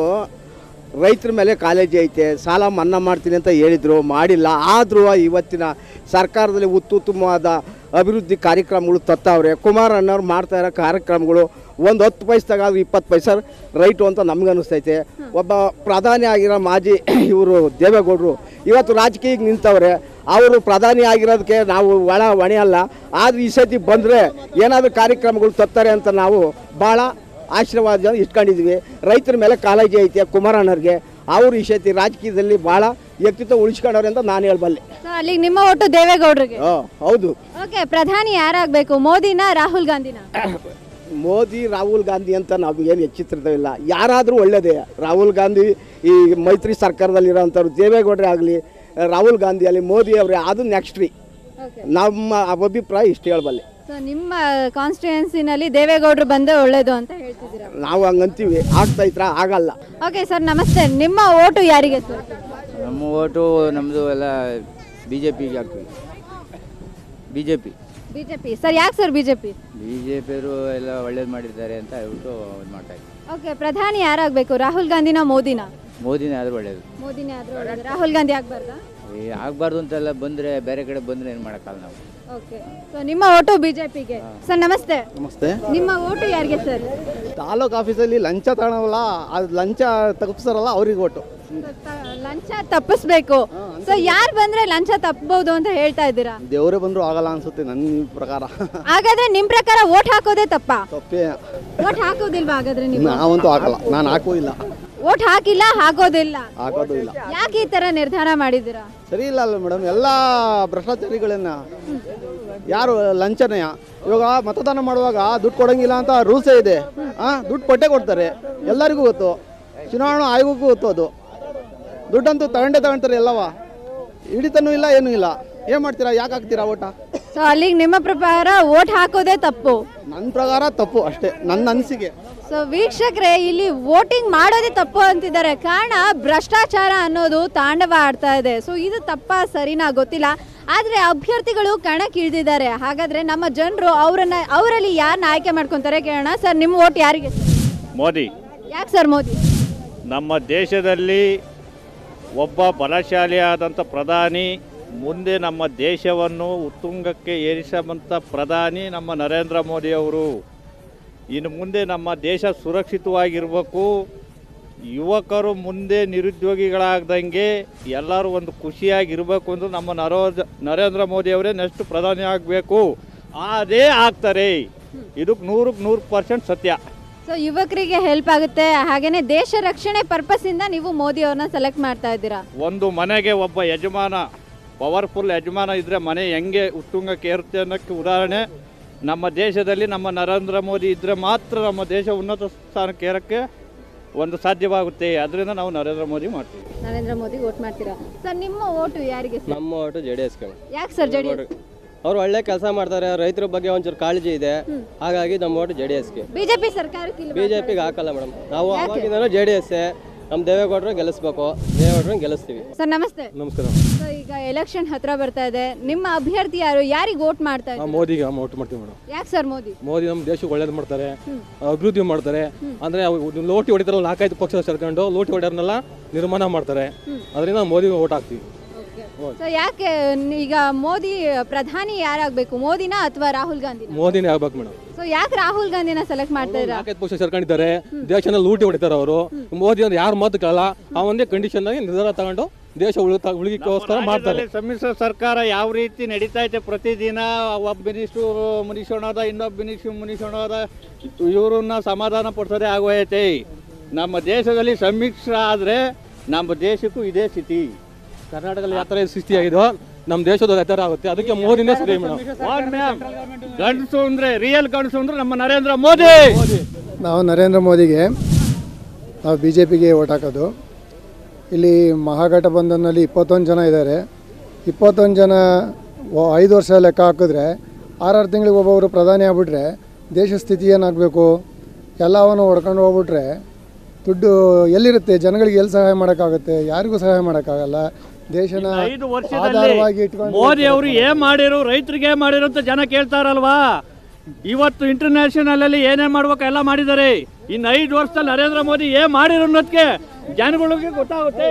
ರೈತರ ಮೇಲೆ ಕಾಳಜಿ ಐತೆ ಸಾಲ ಮನ್ನಾ ಮಾಡ್ತೀನಿ ಅಂತ ಹೇಳಿದರು ಮಾಡಿಲ್ಲ ಆದರೂ ಇವತ್ತಿನ ಸರ್ಕಾರದಲ್ಲಿ ಉತ್ತುತ್ತಮವಾದ ಅಭಿವೃದ್ಧಿ ಕಾರ್ಯಕ್ರಮಗಳು ತತ್ತವ್ರೆ ಕುಮಾರಣ್ಣವ್ರು ಮಾಡ್ತಾ ಇರೋ ಕಾರ್ಯಕ್ರಮಗಳು ಒಂದು ಹತ್ತು ಪೈಸದಾಗಾದ್ರೂ ಇಪ್ಪತ್ತು ಪೈಸೆ ರೈಟು ಅಂತ ನಮ್ಗೆ ಅನಿಸ್ತೈತೆ ಒಬ್ಬ ಪ್ರಧಾನಿ ಆಗಿರೋ ಮಾಜಿ ಇವರು ದೇವೇಗೌಡರು ಇವತ್ತು ರಾಜಕೀಯಕ್ಕೆ ನಿಂತವ್ರೆ ಅವರು ಪ್ರಧಾನಿ ಆಗಿರೋದಕ್ಕೆ ನಾವು ಒಳ ಹೊಣೆಯಲ್ಲ ಆದ್ರೆ ಈ ಸತಿ ಬಂದರೆ ಏನಾದರೂ ಕಾರ್ಯಕ್ರಮಗಳು ತತ್ತಾರೆ ಅಂತ ನಾವು ಭಾಳ ಆಶೀರ್ವಾದ ಜನ ಇಟ್ಕೊಂಡಿದ್ವಿ ರೈತರ ಮೇಲೆ ಕಾಳಜಿ ಐತೆ ಕುಮಾರಣ್ಣವ್ರಿಗೆ ಅವರು ಈ ಸತಿ ರಾಜಕೀಯದಲ್ಲಿ ಭಾಳ ವ್ಯಕ್ತಿತ್ವ ಉಳಿಸ್ಕೊಂಡವ್ರೆ ಅಂತ ನಾನು ಹೇಳಬಲ್ಲೆ ಸೊ ಅಲ್ಲಿಗೆ ನಿಮ್ಮ ಒಟ್ಟು ದೇವೇಗೌಡರಿಗೆ ಹೌದು ಓಕೆ ಪ್ರಧಾನಿ ಯಾರಾಗಬೇಕು ಮೋದಿನ ರಾಹುಲ್ ಗಾಂಧಿನ ಮೋದಿ ರಾಹುಲ್ ಗಾಂಧಿ ಅಂತ ನಮಗೇನು ಹೆಚ್ಚಿತ್ತಿರ್ತಾವಿಲ್ಲ ಯಾರಾದರೂ ಒಳ್ಳೆಯದೇ ರಾಹುಲ್ ಗಾಂಧಿ ಈ ಮೈತ್ರಿ ಸರ್ಕಾರದಲ್ಲಿರೋಂಥವ್ರು ದೇವೇಗೌಡರೇ ಆಗಲಿ ರಾಹುಲ್ ಗಾಂಧಿ ಆಗಲಿ ಮೋದಿ ಅವರೇ ಅದು ನೆಕ್ಸ್ಟ್ ರೀ ನಮ್ಮ ಅಭಿಪ್ರಾಯ ಇಷ್ಟು ಹೇಳಬಲ್ಲೆ ಸೊ ನಿಮ್ಮ ಕಾನ್ಸ್ಟಿಟ್ಯೂನ್ಸಿನಲ್ಲಿ ದೇವೇಗೌಡರು ಬಂದ್ರೆ ಒಳ್ಳೇದು ಅಂತ ಹೇಳ್ತಿದ್ದೀರಾ ನಾವು ಹಂಗಂತೀವಿ ಆಗ್ತಾ ಇತ್ರ ಆಗಲ್ಲ ಓಕೆ ಸರ್ ನಮಸ್ತೆ ನಿಮ್ಮ ಓಟು ಯಾರಿಗೆ ಸರ್ ನಮ್ಮ ಓಟು ನಮ್ಮದು ಎಲ್ಲ ಬಿ ಜೆ ಪಿಗೆ ಹಾಕ್ತೀವಿ BJP BJP sir ಯಾಕೆ ಸರ್ ಬಿಜೆಪಿ ಬಿ ಜೆ ಪಿಯವರು ಎಲ್ಲ ಒಳ್ಳೇದು ಮಾಡಿದ್ದಾರೆ ಅಂತ ಹೇಳ್ಬಿಟ್ಟು ಇದು ಮಾಡ್ತಾ ಇದ್ದೀವಿ ಓಕೆ ಪ್ರಧಾನಿ ಯಾರಾಗಬೇಕು ರಾಹುಲ್ ಗಾಂಧಿನ ಮೋದಿನ ಮೋದಿನೇ ಆದರೂ ಒಳ್ಳೇದು ಮೋದಿನೇ ಆದ್ರೂ ಒಳ್ಳೇದು ರಾಹುಲ್ ಗಾಂಧಿ ಆಗ್ಬಾರ್ದಾ ಈ ಆಗಬಾರ್ದು ಅಂತೆಲ್ಲ ಬಂದರೆ ಬೇರೆ ಕಡೆ ಬಂದರೆ ಏನು ಮಾಡೋಕ್ಕಲ್ಲ ನಾವು ಓಕೆ ಸೊ ನಿಮ್ಮ ಓಟು ಬಿಜೆಪಿಗೆ ಸರ್ ನಮಸ್ತೆ ನಮಸ್ತೆ ನಿಮ್ಮ ಓಟು ಯಾರಿಗೆ ಸರ್ ತಾಲೂಕು ಆಫೀಸಲ್ಲಿ ಲಂಚ ತಗೊಳವಲ್ಲ ಅದು ಲಂಚ ತಪ್ಪಿಸ್ತಾರಲ್ಲ ಅವ್ರಿಗೆ ಒಟ್ಟು ಲಂಚ ತಪ್ಪಿಸ್ಬೇಕು ಸೊ ಯಾರು ಬಂದ್ರೆ ಲಂಚ ತಪ್ಪಬಹುದು ಅಂತ ಹೇಳ್ತಾ ಇದ್ದೀರಾ ದೇವರೇ ಬಂದರೂ ಆಗಲ್ಲ ಅನ್ಸುತ್ತೆ ನನ್ನ ಪ್ರಕಾರ ಹಾಗಾದ್ರೆ ನಿಮ್ ಪ್ರಕಾರ ಓಟ್ ಹಾಕೋದೇ ತಪ್ಪಾ ತಪ್ಪೇ ಓಟ್ ಹಾಕೋದಿಲ್ವಾ ಹಾಗಾದ್ರೆ ನೀವು ನಾವಂತೂ ಹಾಕಲ್ಲ ನಾನು ಹಾಕೋದಿಲ್ಲ ಓಟ್ ಹಾಕಿಲ್ಲ ಹಾಕೋದಿಲ್ಲ ಹಾಕೋದು ಇಲ್ಲ ಯಾಕೆ ಈ ತರ ನಿರ್ಧಾರ ಮಾಡಿದ್ದೀರಾ ಸರಿ ಇಲ್ಲ ಅಲ್ಲ ಮೇಡಮ್ ಎಲ್ಲ ಭ್ರಷ್ಟಾಚಾರಿಗಳನ್ನ ಯಾರು ಲಂಚನೆಯ ಇವಾಗ ಮತದಾನ ಮಾಡುವಾಗ ದುಡ್ಡು ಕೊಡಂಗಿಲ್ಲ ಅಂತ ರೂಲ್ಸೇ ಇದೆ ಹಾಂ ದುಡ್ಡು ಕೊಟ್ಟೆ ಕೊಡ್ತಾರೆ ಎಲ್ಲರಿಗೂ ಗೊತ್ತು ಚುನಾವಣಾ ಆಯೋಗಕ್ಕೂ ಗೊತ್ತು ಅದು ದುಡ್ಡಂತೂ ತಗೊಂಡೇ ತಗೊಳ್ತಾರೆ ಎಲ್ಲವ ಹಿಡಿತನೂ ಇಲ್ಲ ಏನೂ ಇಲ್ಲ ಏನು ಮಾಡ್ತೀರಾ ಯಾಕೆ ಹಾಕ್ತೀರಾ ಓಟ ಸೊ ಅಲ್ಲಿಗೆ ನಿಮ್ಮ ಪ್ರಕಾರ ಓಟ್ ಹಾಕೋದೇ ತಪ್ಪು ನನ್ನ ಪ್ರಕಾರ ತಪ್ಪು ಅಷ್ಟೇ ನನ್ನ ಅನಿಸಿಕೆ ಸೊ ವೀಕ್ಷಕರೇ ಇಲ್ಲಿ ವೋಟಿಂಗ್ ಮಾಡೋದೇ ತಪ್ಪು ಅಂತಿದ್ದಾರೆ ಕಾರಣ ಭ್ರಷ್ಟಾಚಾರ ಅನ್ನೋದು ತಾಂಡವ ಆಡ್ತಾ ಇದೆ ಸೊ ಇದು ತಪ್ಪ ಸರಿನಾ ಗೊತ್ತಿಲ್ಲ ಆದ್ರೆ ಅಭ್ಯರ್ಥಿಗಳು ಕಣಕ್ಕಿಳಿದಿದ್ದಾರೆ ಹಾಗಾದ್ರೆ ನಮ್ಮ ಜನರು ಅವರನ್ನ ಅವರಲ್ಲಿ ಯಾರನ್ನ ಆಯ್ಕೆ ಮಾಡ್ಕೊಂತಾರೆ ಕೇಳೋಣ ಸರ್ ನಿಮ್ಮ ಓಟ್ ಯಾರಿಗೆ ಮೋದಿ ಯಾಕೆ ಸರ್ ಮೋದಿ ನಮ್ಮ ದೇಶದಲ್ಲಿ ಒಬ್ಬ ಬಲಶಾಲಿಯಾದಂಥ ಪ್ರಧಾನಿ ಮುಂದೆ ನಮ್ಮ ದೇಶವನ್ನು ಉತ್ತುಂಗಕ್ಕೆ ಏರಿಸುವಂಥ ಪ್ರಧಾನಿ ನಮ್ಮ ನರೇಂದ್ರ ಮೋದಿಯವರು ಇನ್ನು ಮುಂದೆ ನಮ್ಮ ದೇಶ ಸುರಕ್ಷಿತವಾಗಿರಬೇಕು ಯುವಕರು ಮುಂದೆ ನಿರುದ್ಯೋಗಿಗಳಾಗ್ದಂಗೆ ಎಲ್ಲರೂ ಒಂದು ಖುಷಿಯಾಗಿರಬೇಕು ಅಂದ್ರೆ ನಮ್ಮ ನರೋಜ ನರೇಂದ್ರ ಮೋದಿಯವರೇ ನೆಕ್ಸ್ಟ್ ಪ್ರಧಾನಿ ಆಗಬೇಕು ಅದೇ ಆಗ್ತಾರೆ ಇದಕ್ಕೆ ನೂರಕ್ಕೆ ನೂರು ಪರ್ಸೆಂಟ್ ಸತ್ಯ ಸೊ ಯುವಕರಿಗೆ ಹೆಲ್ಪ್ ಆಗುತ್ತೆ ಹಾಗೇನೆ ದೇಶ ರಕ್ಷಣೆ ಪರ್ಪಸ್ ಇಂದ ನೀವು ಮೋದಿ ಅವ್ರನ್ನ ಸೆಲೆಕ್ಟ್ ಮಾಡ್ತಾ ಇದ್ದೀರಾ ಒಂದು ಮನೆಗೆ ಒಬ್ಬ ಯಜಮಾನ ಪವರ್ಫುಲ್ ಯಜಮಾನ ಇದ್ದರೆ ಮನೆ ಹೆಂಗೆ ಉತ್ತುಂಗಕ್ಕೆ ಏರುತ್ತೆ ಅನ್ನೋಕ್ಕೆ ಉದಾಹರಣೆ ನಮ್ಮ ದೇಶದಲ್ಲಿ ನಮ್ಮ ನರೇಂದ್ರ ಮೋದಿ ಇದ್ದರೆ ಮಾತ್ರ ನಮ್ಮ ದೇಶ ಉನ್ನತ ಸ್ಥಾನಕ್ಕೆ ಏರೋಕ್ಕೆ ಒಂದು ಸಾಧ್ಯವಾಗುತ್ತೆ ಅದರಿಂದ ನಾವು ನರೇಂದ್ರ ಮೋದಿ ಮಾಡ್ತೀವಿ ನರೇಂದ್ರ ಮೋದಿ ವೋಟ್ ಮಾಡ್ತೀರಾ ಸರ್ ನಿಮ್ಮ ಓಟು ಯಾರಿಗೆ ಸರ್ ನಮ್ಮ ಒಟ್ಟು ಜೆ ಡಿ ಎಸ್ಗೆ ಯಾಕೆ ಸರ್ ಜಡಿ ಅವ್ರು ಒಳ್ಳೆ ಕೆಲಸ ಮಾಡ್ತಾರೆ ರೈತರ ಬಗ್ಗೆ ಒಂಚೂರು ಕಾಳಜಿ ಇದೆ ಹಾಗಾಗಿ ನಮ್ಮ ಒಟ್ಟು ಜೆ ಡಿ ಎಸ್ಗೆ ಬಿಜೆಪಿ ಸರ್ಕಾರಕ್ಕೆ ಇಲ್ಲಿ ಬಿ ಜೆ ಪಿಗೆ ಹಾಕಲ್ಲ ಮೇಡಮ್ ನಾವು ಅವಾಗಿಂದನೂ ಜೆ ಡಿ ಎಸ್ ನಮ್ಮ ದೇವೇಗೌಡರು ಗೆಲ್ಲಿಸ್ಬೇಕು ದೇವೇಗೌಡರನ್ನ ಗೆಲ್ಲಿಸ್ತೀವಿ ಸರ್ ನಮಸ್ತೆ ನಮಸ್ಕಾರ ಸೊ ಈಗ ಎಲೆಕ್ಷನ್ ಹತ್ರ ಬರ್ತಾ ಇದೆ ನಿಮ್ಮ ಅಭ್ಯರ್ಥಿ ಯಾರು ಯಾರಿಗೆ ವೋಟ್ ಮಾಡ್ತಾ ನಾವು ಇದ್ದಾರೆ ಮೋದಿಗೆ ನಾವು ಓಟ್ ಮಾಡ್ತೀವಿ ಮೇಡಮ್ ಯಾಕೆ ಸರ್ ಮೋದಿ ಮೋದಿ ನಮ್ಮ ದೇಶಕ್ಕೆ ಒಳ್ಳೇದು ಮಾಡ್ತಾರೆ ಅಭಿವೃದ್ಧಿ ಮಾಡ್ತಾರೆ ಅಂದರೆ ಲೋಟಿ ಹೊಡಿತಾರಲ್ಲ ನಾಲ್ಕೈದು ಪಕ್ಷ ಸೇರ್ಕೊಂಡು ಲೋಟಿ ಹೊಡೆಯೋರ್ನೆಲ್ಲ ನಿರ್ಮಾಣ ಮಾಡ್ತಾರೆ ಅದರಿಂದ ಮೋದಿಗೆ ಓಟ್ ಹಾಕ್ತೀವಿ ಸೊ ಯಾಕೆ ನ್- ಈಗ ಮೋದಿ ಪ್ರಧಾನಿ ಯಾರಾಗಬೇಕು ಮೋದಿನಾ ಅಥವಾ ರಾಹುಲ್ ಗಾಂಧಿ ಮೋದಿನೇ ಆಗ್ಬೇಕು ಮೇಡಮ್ ಸೊ ಯಾಕೆ ರಾಹುಲ್ ಗಾಂಧಿನ ಸೆಲೆಕ್ಟ್ ಮಾಡ್ತಾ ಇದ್ದೀರಾ ನಾಲ್ಕೈದು ಪಕ್ಷ ಸೇರ್ಕೊಂಡಿದ್ದಾರೆ ದೇಶನ ಲೂಟಿ ಹೊಡಿತಾರೆ ಅವರು ಮೋದಿ ಅಂದ್ರೆ ಯಾರು ಮಾತು ಕೇಳಲ್ಲ ಆ ಒಂದೇ ಕಂಡೀಷನ್ ಆಗಿ ನಿರ್ಧಾರ ತಗೊಂಡು ದೇಶ ಉಳಿತ ಉಳಿಗೋಸ್ಕರ ಮಾಡ್ತಾರೆ ರಾಜ್ಯದಲ್ಲಿ ಸಮ್ಮಿಶ್ರ ಸರ್ಕಾರ ಯಾವ ರೀತಿ ನಡೀತಾ ಇದೆ ಪ್ರತಿದಿನ ಒಬ್ಬ ಮಿನಿಸ್ಟ್ರು ಮುನಿಸೋಣದ ಇನ್ನೊಬ್ಬ ಮಿನಿಸ್ಟ್ರು ಮುನಿಸೋಣದ ಇವ್ರನ್ನ ಸಮಾಧಾನ ಪಡಿಸೋದೇ ಆಗೋಯ್ತೆ ನಮ್ಮ ದೇಶದಲ್ಲಿ ಸಮ್ಮಿಶ್ರ ಆದರೆ ನಮ್ಮ ದೇಶಕ್ಕೂ ಇದೇ ಸ್ಥಿತಿ ಕರ್ನಾಟಕದಲ್ಲಿ ಯಾವ ಥರ ಸೃಷ್ಟಿಯಾಗಿದೋ ನಮ್ಮ ದೇಶದ ಆ ಥರ ಆಗುತ್ತೆ ಅದಕ್ಕೆ ಮೋದಿನೇ ಸರಿ ಮೇಡಮ್ ಗಂಡಸು ಅಂದ್ರೆ ರಿಯಲ್ ಗಂಡಸು ಅಂದ್ರೆ ನಮ್ಮ ನರೇಂದ್ರ ಮೋದಿ ನಾವು ನರೇಂದ್ರ ಮೋದಿಗೆ ನಾವು ಬಿ ಜೆ ಪಿಗೆ ಓಟ್ ಹಾಕೋದು ಇಲ್ಲಿ ಮಹಾಗಠಬಂಧನಲ್ಲಿ ಇಪ್ಪತ್ತೊಂದು ಜನ ಇದ್ದಾರೆ ಇಪ್ಪತ್ತೊಂದು ಜನ ವ- ಐದು ವರ್ಷ ಲೆಕ್ಕ ಹಾಕಿದ್ರೆ ಆರಾರು ತಿಂಗಳಿಗೆ ಒಬ್ಬೊಬ್ಬರು ಪ್ರಧಾನಿ ಆಗ್ಬಿಟ್ರೆ ದೇಶ ಸ್ಥಿತಿ ಏನಾಗಬೇಕು ಎಲ್ಲವನ್ನು ಹೊಡ್ಕೊಂಡು ಹೋಗ್ಬಿಟ್ರೆ ದುಡ್ಡು ಎಲ್ಲಿರುತ್ತೆ ಜನಗಳಿಗೆ ಎಲ್ಲಿ ಸಹಾಯ ಮಾಡೋಕ್ಕಾಗುತ್ತೆ ಯಾರಿಗೂ ಸಹಾಯ ಮಾಡೋಕ್ಕಾಗಲ್ಲ ದೇಶನ ಐದು ಆಧಾರವಾಗಿ ವರ್ಷದಲ್ಲಿ ಇಟ್ಕೊಂಡು ಮೋದಿ ಅವರು ಏನ್ ಮಾಡಿರು ರೈತರಿಗೆ ಏನ್ ಮಾಡಿರು ಅಂತ ಜನ ಕೇಳ್ತಾರಲ್ವಾ ಇವತ್ತು ಇಂಟರ್ನ್ಯಾಷನಲ್ ಅಲ್ಲಿ ಏನೇನ್ ಮಾಡ್ಬೇಕು ಎಲ್ಲ ಮಾಡಿದ್ದಾರೆ ಇನ್ನು ಐದು ವರ್ಷದಲ್ಲಿ ನರೇಂದ್ರ ಮೋದಿ ಏನ್ ಮಾಡಿರೋ ಅನ್ನೋದಕ್ಕೆ ಜನಗಳಿಗೆ ಗೊತ್ತಾಗುತ್ತೆ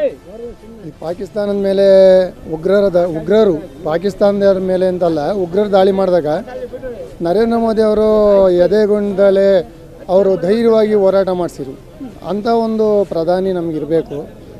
ಈ ಪಾಕಿಸ್ತಾನದ ಮೇಲೆ ಉಗ್ರರ ದ ಉಗ್ರರು ಪಾಕಿಸ್ತಾನದ ಮೇಲೆ ಅಂತಲ್ಲ ಉಗ್ರರು ದಾಳಿ ಮಾಡಿದಾಗ ನರೇಂದ್ರ ಮೋದಿ ಅವರು ಎದೆಗೊಂಡಲೆ ಅವರು ಧೈರ್ಯವಾಗಿ ಹೋರಾಟ ಮಾಡಿಸಿರು ಅಂಥ ಒಂದು ಪ್ರಧಾನಿ ನಮಗಿರಬೇಕು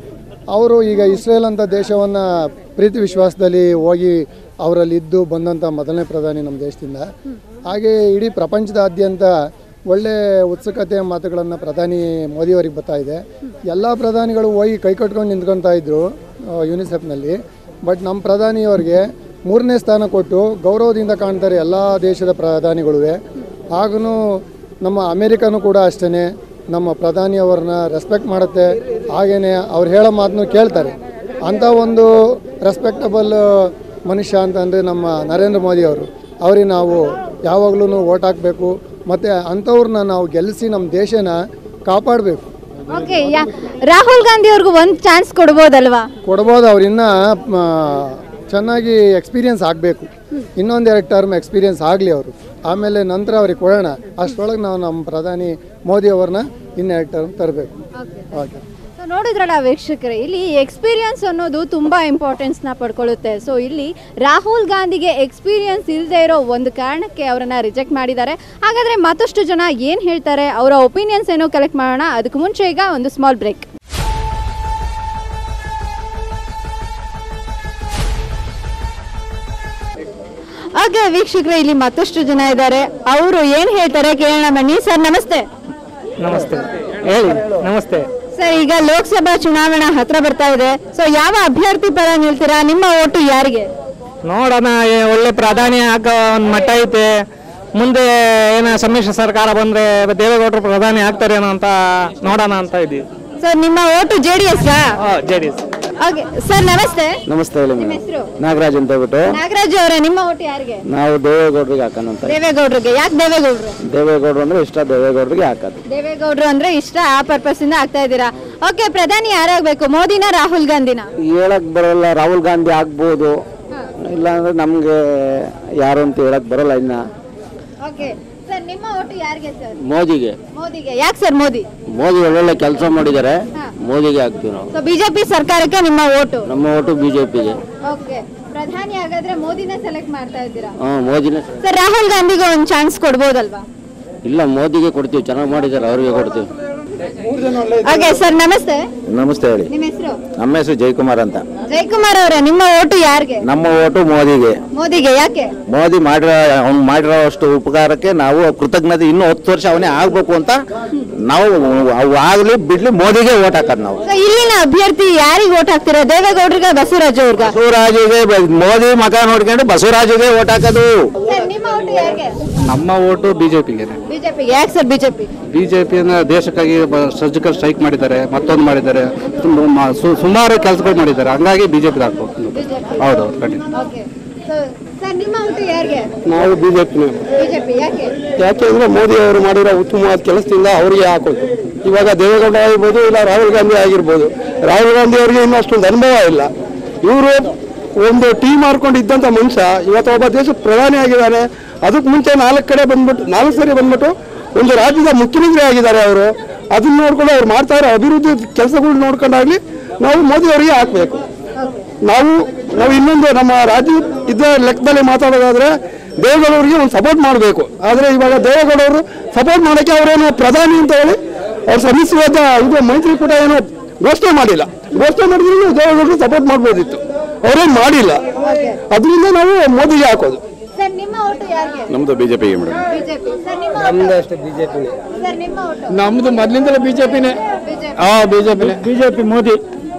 ಅವರು ಈಗ ಇಸ್ರೇಲ್ ಅಂತ ದೇಶವನ್ನು ಪ್ರೀತಿ ವಿಶ್ವಾಸದಲ್ಲಿ ಹೋಗಿ ಅವರಲ್ಲಿ ಇದ್ದು ಬಂದಂಥ ಮೊದಲನೇ ಪ್ರಧಾನಿ ನಮ್ಮ ದೇಶದಿಂದ ಹಾಗೆ ಇಡೀ ಪ್ರಪಂಚದಾದ್ಯಂತ ಒಳ್ಳೆ ಉತ್ಸುಕತೆಯ ಮಾತುಗಳನ್ನು ಪ್ರಧಾನಿ ಮೋದಿಯವರಿಗೆ ಬರ್ತಾ ಇದೆ ಎಲ್ಲ ಪ್ರಧಾನಿಗಳು ಹೋಗಿ ಕೈ ಕಟ್ಕೊಂಡು ನಿಂತ್ಕೊತಾ ಇದ್ರು ಯುನಿಸೆಫ್ನಲ್ಲಿ ಬಟ್ ನಮ್ಮ ಪ್ರಧಾನಿಯವರಿಗೆ ಮೂರನೇ ಸ್ಥಾನ ಕೊಟ್ಟು ಗೌರವದಿಂದ ಕಾಣ್ತಾರೆ ಎಲ್ಲ ದೇಶದ ಪ್ರಧಾನಿಗಳು ಹಾಗೂ ನಮ್ಮ ಅಮೇರಿಕನೂ ಕೂಡ ಅಷ್ಟೇ ನಮ್ಮ ಪ್ರಧಾನಿಯವರನ್ನ ರೆಸ್ಪೆಕ್ಟ್ ಮಾಡುತ್ತೆ ಹಾಗೆಯೇ ಅವ್ರು ಹೇಳೋ ಮಾತನ್ನು ಕೇಳ್ತಾರೆ ಅಂಥ ಒಂದು ರೆಸ್ಪೆಕ್ಟಬಲ್ ಮನುಷ್ಯ ಅಂತಂದರೆ ನಮ್ಮ ನರೇಂದ್ರ ಮೋದಿ ಅವರು ಅವ್ರಿಗೆ ನಾವು ಯಾವಾಗಲೂ ಓಟ್ ಹಾಕಬೇಕು ಮತ್ತು ಅಂಥವ್ರನ್ನ ನಾವು ಗೆಲ್ಲಿಸಿ ನಮ್ಮ ದೇಶನ ಕಾಪಾಡಬೇಕು ಓಕೆ ಯಾ ರಾಹುಲ್ ಗಾಂಧಿ ಅವ್ರಿಗೂ ಒಂದು ಚಾನ್ಸ್ ಕೊಡ್ಬೋದಲ್ವಾ ಕೊಡ್ಬೋದು ಅವ್ರಿನ್ನ ಮ, ಚೆನ್ನಾಗಿ ಎಕ್ಸ್ಪೀರಿಯನ್ಸ್ ಆಗಬೇಕು ಇನ್ನೊಂದು ಎರಡು ಟರ್ಮ್ ಎಕ್ಸ್ಪೀರಿಯನ್ಸ್ ಆಗಲಿ ಅವರು ಆಮೇಲೆ ನಂತರ ಅವ್ರಿಗೆ ಕೊಡೋಣ ಅಷ್ಟರೊಳಗೆ ನಾವು ನಮ್ಮ ಪ್ರಧಾನಿ ಮೋದಿ ಅವ್ರನ್ನ ಇನ್ನೆರಡು ಟರ್ಮ್ ತರಬೇಕು ಓಕೆ ಸೊ ನೋಡಿದ್ರಲ್ಲ ವೀಕ್ಷಕರೇ ಇಲ್ಲಿ ಎಕ್ಸ್ಪೀರಿಯನ್ಸ್ ಅನ್ನೋದು ತುಂಬ ಇಂಪಾರ್ಟೆನ್ಸ್ನ ಪಡ್ಕೊಳ್ಳುತ್ತೆ ಸೊ ಇಲ್ಲಿ ರಾಹುಲ್ ಗಾಂಧಿಗೆ ಎಕ್ಸ್ಪೀರಿಯನ್ಸ್ ಇಲ್ಲದೆ ಇರೋ ಒಂದು ಕಾರಣಕ್ಕೆ ಅವರನ್ನ ರಿಜೆಕ್ಟ್ ಮಾಡಿದ್ದಾರೆ ಹಾಗಾದರೆ ಮತ್ತಷ್ಟು ಜನ ಏನು ಹೇಳ್ತಾರೆ ಅವರ ಒಪಿನಿಯನ್ಸ್ ಏನೋ ಕಲೆಕ್ಟ್ ಮಾಡೋಣ ಅದಕ್ಕೆ ಮುಂಚೆ ಈಗ ಒಂದು ಸ್ಮಾಲ್ ಬ್ರೇಕ್ ಓಕೆ ವೀಕ್ಷಕರೇ ಇಲ್ಲಿ ಮತ್ತಷ್ಟು ಜನ ಇದ್ದಾರೆ ಅವರು ಏನು ಹೇಳ್ತಾರೆ ಕೇಳೋಣ ಬನ್ನಿ ಸರ್ ನಮಸ್ತೆ ನಮಸ್ತೆ ಹೇಳಿ ನಮಸ್ತೆ ಸರ್ ಈಗ ಲೋಕಸಭಾ ಚುನಾವಣಾ ಹತ್ರ ಬರ್ತಾ ಇದೆ ಸೊ ಯಾವ ಅಭ್ಯರ್ಥಿ ಪರ ನಿಲ್ತೀರಾ ನಿಮ್ಮ ಓಟು ಯಾರಿಗೆ ನೋಡೋಣ ಏ- ಒಳ್ಳೆ ಪ್ರಾಧಾನ್ಯ ಆಗೋ ಒಂದು ಮಟ್ಟ ಐತೆ ಮುಂದೆ ಏನ ಸಮ್ಮಿಶ್ರ ಸರ್ಕಾರ ಬಂದ್ರೆ ದೇವೇಗೌಡರು ಪ್ರಧಾನಿ ಆಗ್ತಾರೇನೋ ಅಂತ ನೋಡೋಣ ಅಂತ ಇದ್ದೀವಿ ಸರ್ ನಿಮ್ಮ vote J D S J D S okay sir ನಮಸ್ತೆ ನಮಸ್ತೆ ಹೇಳಿ ನಿಮ್ಮ ಮೇಡಮ್ ಹೆಸರು ನಾಗರಾಜ್ ಅಂತ ಹೇಳ್ಬಿಟ್ಟು ನಾಗರಾಜ್ ಅವರೇ ನಿಮ್ಮ ಓಟು ಯಾರಿಗೆ ನಾವು ದೇವೇಗೌಡರಿಗೆ ಹಾಕೋಣಂತ ದೇವೇಗೌಡರಿಗೆ ಯಾಕೆ ದೇವೇಗೌಡರು ದೇವೇಗೌಡರು ಅಂದ್ರೆ ಇಷ್ಟ ದೇವೇಗೌಡರಿಗೆ ಹಾಕೋದು ದೇವೇಗೌಡರು ಅಂದ್ರೆ ಇಷ್ಟ ಆ ಪರ್ಪಸ್ ಇಂದ ಆಗ್ತಾ ಇದ್ದೀರಾ ಓಕೆ ಪ್ರಧಾನಿ ಯಾರಾಗಬೇಕು ಮೋದಿನ ರಾಹುಲ್ ಗಾಂಧಿನ ಹೇಳಕ್ ಬರಲ್ಲ ರಾಹುಲ್ ಗಾಂಧಿ ಆಗ್ಬೋದು ಇಲ್ಲಾಂದ್ರೆ ನಮ್ಗೆ ಯಾರು ಅಂತ ಹೇಳಕ್ ಬರಲ್ಲ ಇನ್ನ ಓಕೆ ಸರ್ ನಿಮ್ಮ ಓಟು ಯಾರಿಗೆ ಸರ್ ಮೋದಿಗೆ ಮೋದಿಗೆ ಯಾಕೆ ಸರ್ ಮೋದಿ ಮೋದಿ ಒಳ್ಳೊಳ್ಳೆ ಕೆಲಸ ಮಾಡಿದ್ದಾರೆ ಮೋದಿಗೆ ಹಾಕ್ತೀವಿ ನಾವು ಸೊ ಬಿಜೆಪಿ ಸರ್ಕಾರಕ್ಕೆ ನಿಮ್ಮ ಓಟು ನಮ್ಮ ಓಟು ಬಿಜೆಪಿಗೆ ಓಕೆ ಪ್ರಧಾನಿ ಹಾಗಾದ್ರೆ ಮೋದಿನ ಸೆಲೆಕ್ಟ್ ಮಾಡ್ತಾ ಇದ್ದೀರಾ ಹಾ ಮೋದಿನೇ ಸರ್ ರಾಹುಲ್ ಗಾಂಧಿಗೆ ಒಂದು ಚಾನ್ಸ್ ಕೊಡ್ಬೋದಲ್ವಾ ಇಲ್ಲ ಮೋದಿಗೆ ಕೊಡ್ತೀವಿ ಚೆನ್ನಾಗಿ ಮಾಡಿದ್ದಾರೆ ಅವ್ರಿಗೆ ಕೊಡ್ತೀವಿ ಓಕೆ ಸರ್ ನಮಸ್ತೆ ನಮಸ್ತೆ ಹೇಳಿ ನಿಮ್ಮ ಹೆಸರು ನಮ್ಮ ಹೆಸರು ಜಯಕುಮಾರ್ ಅಂತ ಜಯಕುಮಾರ್ ಅವರೇ ನಿಮ್ಮ ಓಟು ಯಾರಿಗೆ ನಮ್ಮ ಓಟು ಮೋದಿಗೆ ಮೋದಿಗೆ ಯಾಕೆ ಮೋದಿ ಮಾಡಿರೋ ಅವ್ನು ಮಾಡಿರೋ ಅಷ್ಟು ಉಪಕಾರಕ್ಕೆ ನಾವು ಕೃತಜ್ಞತೆ ಇನ್ನೂ ಹತ್ತು ವರ್ಷ ಅವನೇ ಆಗ್ಬೇಕು ಅಂತ ನಾವು ಅವು ಆಗ್ಲಿ ಬಿಡ್ಲಿ ಮೋದಿಗೆ ಓಟ್ ಹಾಕೋದು ನಾವು ಸೊ ಇಲ್ಲಿನ ಅಭ್ಯರ್ಥಿ ಯಾರಿಗೆ ಓಟ್ ಹಾಕ್ತೀರಾ ದೇವೇಗೌಡರಿಗೆ ಬಸವರಾಜ್ ಅವ್ರಿಗ ಬಸವರಾಜಿಗೆ ಬ- ಮೋದಿ ಮಗ ನೋಡ್ಕೊಂಡು ಬಸವರಾಜಿಗೆ ಓಟ್ ಹಾಕೋದು ಸರ್ ನಿಮ್ಮ ನಿಮ್ಮ ಓಟು ಯಾರಿಗೆ ನಮ್ಮ ಓಟು ಬಿಜೆಪಿಗೆ ಬಿಜೆಪಿಗೆ ಯಾಕೆ ಸರ್ ಬಿಜೆಪಿ ಬಿಜೆಪಿ ದೇಶಕ್ಕಾಗಿ ಸರ್ಜಿಕಲ್ ಸ್ಟ್ರೈಕ್ ಮಾಡಿದ್ದಾರೆ ಮತ್ತೊಂದು ಮಾಡಿದ್ದಾರೆ ತುಂಬ ಮ- ಸು- ಸುಮಾರು ಕೆಲಸಗಳು ಮಾಡಿದ್ದಾರೆ ಹಂಗಾಗಿ ಬಿಜೆಪಿ ಹಾಕ್ಬೇಕು ಹೌದು ಖಂಡಿತ ಓಕೆ ಸರ್ ನಿಮ್ಮ ಓಟು ಯಾರಿಗೆ ನಾವು ಬಿಜೆಪಿನ ಬಿಜೆಪಿ ಯಾಕೆ ಯಾಕೆಂದ್ರೆ ಮೋದಿ ಅವರು ಮಾಡಿರೋ ಉತ್ತಮವಾದ ಕೆಲಸದಿಂದ ಅವರಿಗೆ ಹಾಕೋದು ಇವಾಗ ದೇವೇಗೌಡ ಆಗಿರ್ಬೋದು ಇಲ್ಲ ರಾಹುಲ್ ಗಾಂಧಿ ಆಗಿರ್ಬೋದು ರಾಹುಲ್ ಗಾಂಧಿ ಅವರಿಗೆ ಇನ್ನೂ ಅಷ್ಟೊಂದು ಅನುಭವ ಇಲ್ಲ ಇವರು ಒಂದು ಟೀಮ್ ಮಾಡ್ಕೊಂಡು ಇದ್ದಂಥ ಮನುಷ್ಯ ಇವತ್ತು ಒಬ್ಬ ದೇಶದ ಪ್ರಧಾನಿ ಆಗಿದ್ದಾರೆ ಅದಕ್ಕೆ ಮುಂಚೆ ನಾಲ್ಕು ಕಡೆ ಬಂದ್ಬಿಟ್ಟು ನಾಲ್ಕು ಸರಿ ಬಂದ್ಬಿಟ್ಟು ಒಂದು ರಾಜ್ಯದ ಮುಖ್ಯಮಂತ್ರಿ ಆಗಿದ್ದಾರೆ ಅವರು ಅದನ್ನ ನೋಡ್ಕೊಂಡು ಅವ್ರು ಮಾಡ್ತಾ ಇರೋ ಅಭಿವೃದ್ಧಿ ಕೆಲಸಗಳು ನೋಡ್ಕೊಂಡಾಗ್ಲಿ ನಾವು ಮೋದಿ ಅವರಿಗೆ ಹಾಕ್ಬೇಕು ನಾವು ನಾವು ಇನ್ನೊಂದು ನಮ್ಮ ರಾಜ್ಯ ಇದ್ದ ಲೆಕ್ಕದಲ್ಲಿ ಮಾತಾಡೋದಾದ್ರೆ ದೇವೇಗೌಡರಿಗೆ ಒಂದು ಸಪೋರ್ಟ್ ಮಾಡಬೇಕು ಆದರೆ ಇವಾಗ ದೇವೇಗೌಡವರು ಸಪೋರ್ಟ್ ಮಾಡೋಕ್ಕೆ ಅವರೇನು ಪ್ರಧಾನಿ ಅಂತ ಹೇಳಿ ಅವ್ರ ಸಮಿತಿವಾದ ಇದು ಮೈತ್ರಿಕೂಟ ಏನು ಘೋಷಣೆ ಮಾಡಿಲ್ಲ ಘೋಷಣೆ ಮಾಡಿದ್ರು ದೇವೇಗೌಡರು ಸಪೋರ್ಟ್ ಮಾಡ್ಬೋದಿತ್ತು ಅವರೇನು ಮಾಡಿಲ್ಲ ಅದರಿಂದ ನಾವು ಮೋದಿಗೆ ಹಾಕೋದು ಸರ್ ನಿಮ್ಮ ಓಟು ಯಾರಿಗೆ ನಮ್ದು ಬಿಜೆಪಿಗೆ ಮೇಡಮ್ ಬಿಜೆಪಿ ಸರ್ ನಿಮ್ಮ ನಮ್ದು ಅಷ್ಟೇ ಬಿಜೆಪಿನೇ ಸರ್ ನಿಮ್ಮ ಓಟು ನಮ್ದು ಮೊದಲಿಂದಲೇ ಬಿಜೆಪಿನೇ ಹಾ ಬಿಜೆಪಿನೇ ಬಿಜೆಪಿ ಮೋದಿ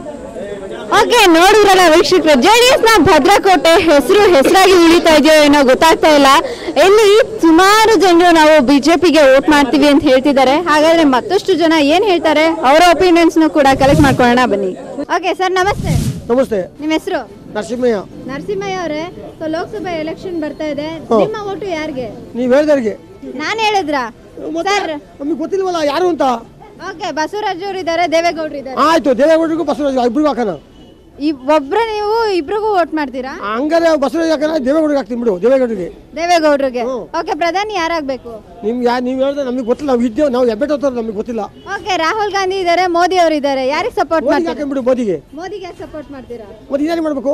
ಓಕೆ ನೋಡಿದ್ರಲ್ಲ ವೀಕ್ಷಕರು ಜೆಡಿಎಸ್ ನ ಭದ್ರಕೋಟೆ ಹೆಸರು ಹೆಸರಾಗಿ ಉಳಿತಾ ಇದೆಯೋ ಏನೋ ಗೊತ್ತಾಗ್ತಾ ಇಲ್ಲ ಇಲ್ಲಿ ಸುಮಾರು ಜನರು ನಾವು ಬಿಜೆಪಿಗೆ ವೋಟ್ ಮಾಡ್ತೀವಿ ಅಂತ ಹೇಳ್ತಿದ್ದಾರೆ ಹಾಗಾದ್ರೆ ಮತ್ತಷ್ಟು ಜನ ಏನ್ ಹೇಳ್ತಾರೆ ಅವರ ಒಪಿನಿಯನ್ಸ್ ಕೂಡ ಕಲೆಕ್ಟ್ ಮಾಡ್ಕೊಳ್ಳೋಣ ಬನ್ನಿ ಓಕೆ ಸರ್ ನಮಸ್ತೆ ನಮಸ್ತೆ ನಿಮ್ಮ ಹೆಸರು ನರಸಿಂಹಯ್ಯ ನರಸಿಂಹಯ್ಯ ಅವರೇ ಲೋಕಸಭಾ ಎಲೆಕ್ಷನ್ ಬರ್ತಾ ಇದೆ ಹಾ. ನಿಮ್ಮ ಓಟು ಯಾರಿಗೆ ನೀವು ಹೇಳ್ದವ್ರಿಗೆ ನಾನ್ ಹೇಳಿದ್ರ ಸರ್ ನಮಗೆ ಗೊತ್ತಿಲ್ವಲ್ಲ ಯಾರು ಅಂತ ಓಕೆ ಬಸವರಾಜ್ ಅವರು ಇದ್ದಾರೆ ದೇವೇಗೌಡರು ಇದ್ದಾರೆ ಆಯ್ತು ದೇವೇಗೌಡರಿಗೂ ಬಸವರಾಜ್ ಇಬ್ರಿಗೂ ಹಾಕೋಣ ಈ ಒಬ್ರ ನೀವು ಇಬ್ರಿಗೂ ವೋಟ್ ಮಾಡ್ತೀರಾ ಹಂಗಾರೆ ಬಸವರಾಜ್ ಹಾಕೋಣ ದೇವೇಗೌಡರಿಗೆ ಹಾಕ್ತೀನಿ ಬಿಡು ದೇವೇಗೌಡರಿಗೆ ದೇವೇಗೌಡರಿಗೆ ಓಕೆ ಪ್ರಧಾನಿ ಯಾರಾಗ್ಬೇಕು ನಿಮ್ಗೆ ಯಾ ನೀವು ಹೇಳಿದ್ರೆ ನಮಗೆ ಗೊತ್ತಿಲ್ಲ ನಾವು ಇದ್ದೇವೆ ನಾವು ಎಬ್ಬೆಟ್ ಹೋಗ್ತಾರೆ ನಮಗೆ ಗೊತ್ತಿಲ್ಲ ಓಕೆ ರಾಹುಲ್ ಗಾಂಧಿ ಇದ್ದಾರೆ ಮೋದಿ ಅವರು ಇದ್ದಾರೆ ಯಾರಿಗೆ ಸಪೋರ್ಟ್ ಮೋದಿಗೆ ಮಾಡ್ತೀರಾ ಹಾಕೊಂಡ್ಬಿಡು ಮೋದಿಗೆ ಮೋದಿಗೆ ಯಾಕೆ ಸಪೋರ್ಟ್ ಮಾಡ್ತೀರಾ ಮತ್ತೆ ಇನ್ನೇನು ಮಾಡಬೇಕು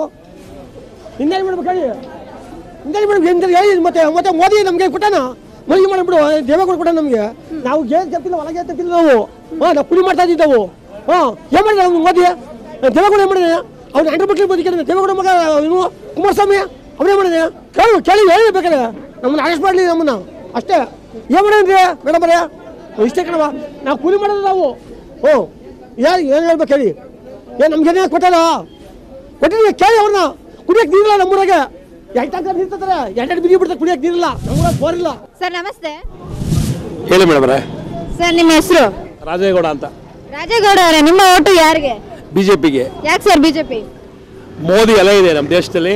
ಇನ್ನೇನು ಮಾಡ್ಬೇಕು ಹೇಳಿ ಇನ್ನೇನು ಮಾಡ್ಬೇಕು ಎಂತ ಹೇಳಿ ಮತ್ತೆ ಮತ್ತೆ ಮೋದಿ ನಮಗೆ ಕೊಟ್ಟಾನ ಮೋದಿ ಮಾಡಿಬಿಡು ದೇವೇಗೌಡ ಕೊಟ್ಟ ನಮಗೆ ನಾವು ಏನು ತಪ್ಪಿಲ್ಲ ಒಳಗೆ ತಪ್ಪಿಲ್ಲ ನಾವು ಹಾಂ ನಾವು ಕುಡಿ ಮಾಡ್ತಾ ಇದ್ದಿದ್ದವು ಹಾಂ ಏನು ಮಾಡಿದ ಅವ್ನು ಮೋದಿ ದೇವೇಗೌಡ ಏನು ಮಾಡಿದ ಅವ್ನು ಹಂಡ್ರೆಡ್ ಪರ್ಸೆಂಟ್ ಬದುಕಿದ್ದಾನೆ ದೇವೇಗೌಡ ಮಗ ಇವನು ಕುಮಾರಸ್ವಾಮಿ ಅವನೇ ಮಾಡಿದ ಕೇಳು ಕೇಳಿ ಹೇಳಿ ಬೇಕಾದ್ರೆ ನಮ್ಮನ್ನ ಅರೆಸ್ಟ್ ಮಾಡಲಿ ನಮ್ಮನ್ನ ಅಷ್ಟೇ ಏನು ಮಾಡಿದ್ರಿ ಮೇಡಮ್ ಬರೇ ಇಷ್ಟೇ ಕಣವ ನಾವು ಕೂಲಿ ಮಾಡೋದು ನಾವು ಹ್ಞೂ ಏನು ಏನು ಹೇಳ್ಬೇಕು ಹೇಳಿ ಏನು ನಮ್ಗೇನೇ ಕೊಟ್ಟಲ್ಲ ಕೊಟ್ಟಿದ್ದೀವಿ ಕೇಳಿ ಅವ್ರನ್ನ ಕುಡಿಯಕ್ಕೆ ನೀರಿಲ್ಲ ನಮ್ಮೂರಾಗೆ ಎರಡು ಟಂಕರ್ ನೀರು ತರ್ತಾರೆ ಎರಡೆರಡು ಬಿಗಿ ಬಿಡ್ತಾರೆ ಕುಡಿಯಕ್ಕೆ ನೀರಿಲ್ಲ ನಮ್ಮೂರಾಗ ಬೋರ್ ಇಲ್ಲ ಸರ್ ನಮಸ್ತೆ ಹೇಳಿ ಮೇಡಮ್ ಸರ್ ನಿಮ್ಮ ಹೆಸರು ರಾಜೇಗೌಡ ಅಂತ ರಾಜೇಗೌಡ ಅವರೇ ನಿಮ್ಮ ಓಟು ಯಾರಿಗೆ ಬಿಜೆಪಿಗೆ ಯಾಕೆ ಸರ್ ಬಿಜೆಪಿ ಮೋದಿ ಅಲೆ ಇದೆ ನಮ್ಮ ದೇಶದಲ್ಲಿ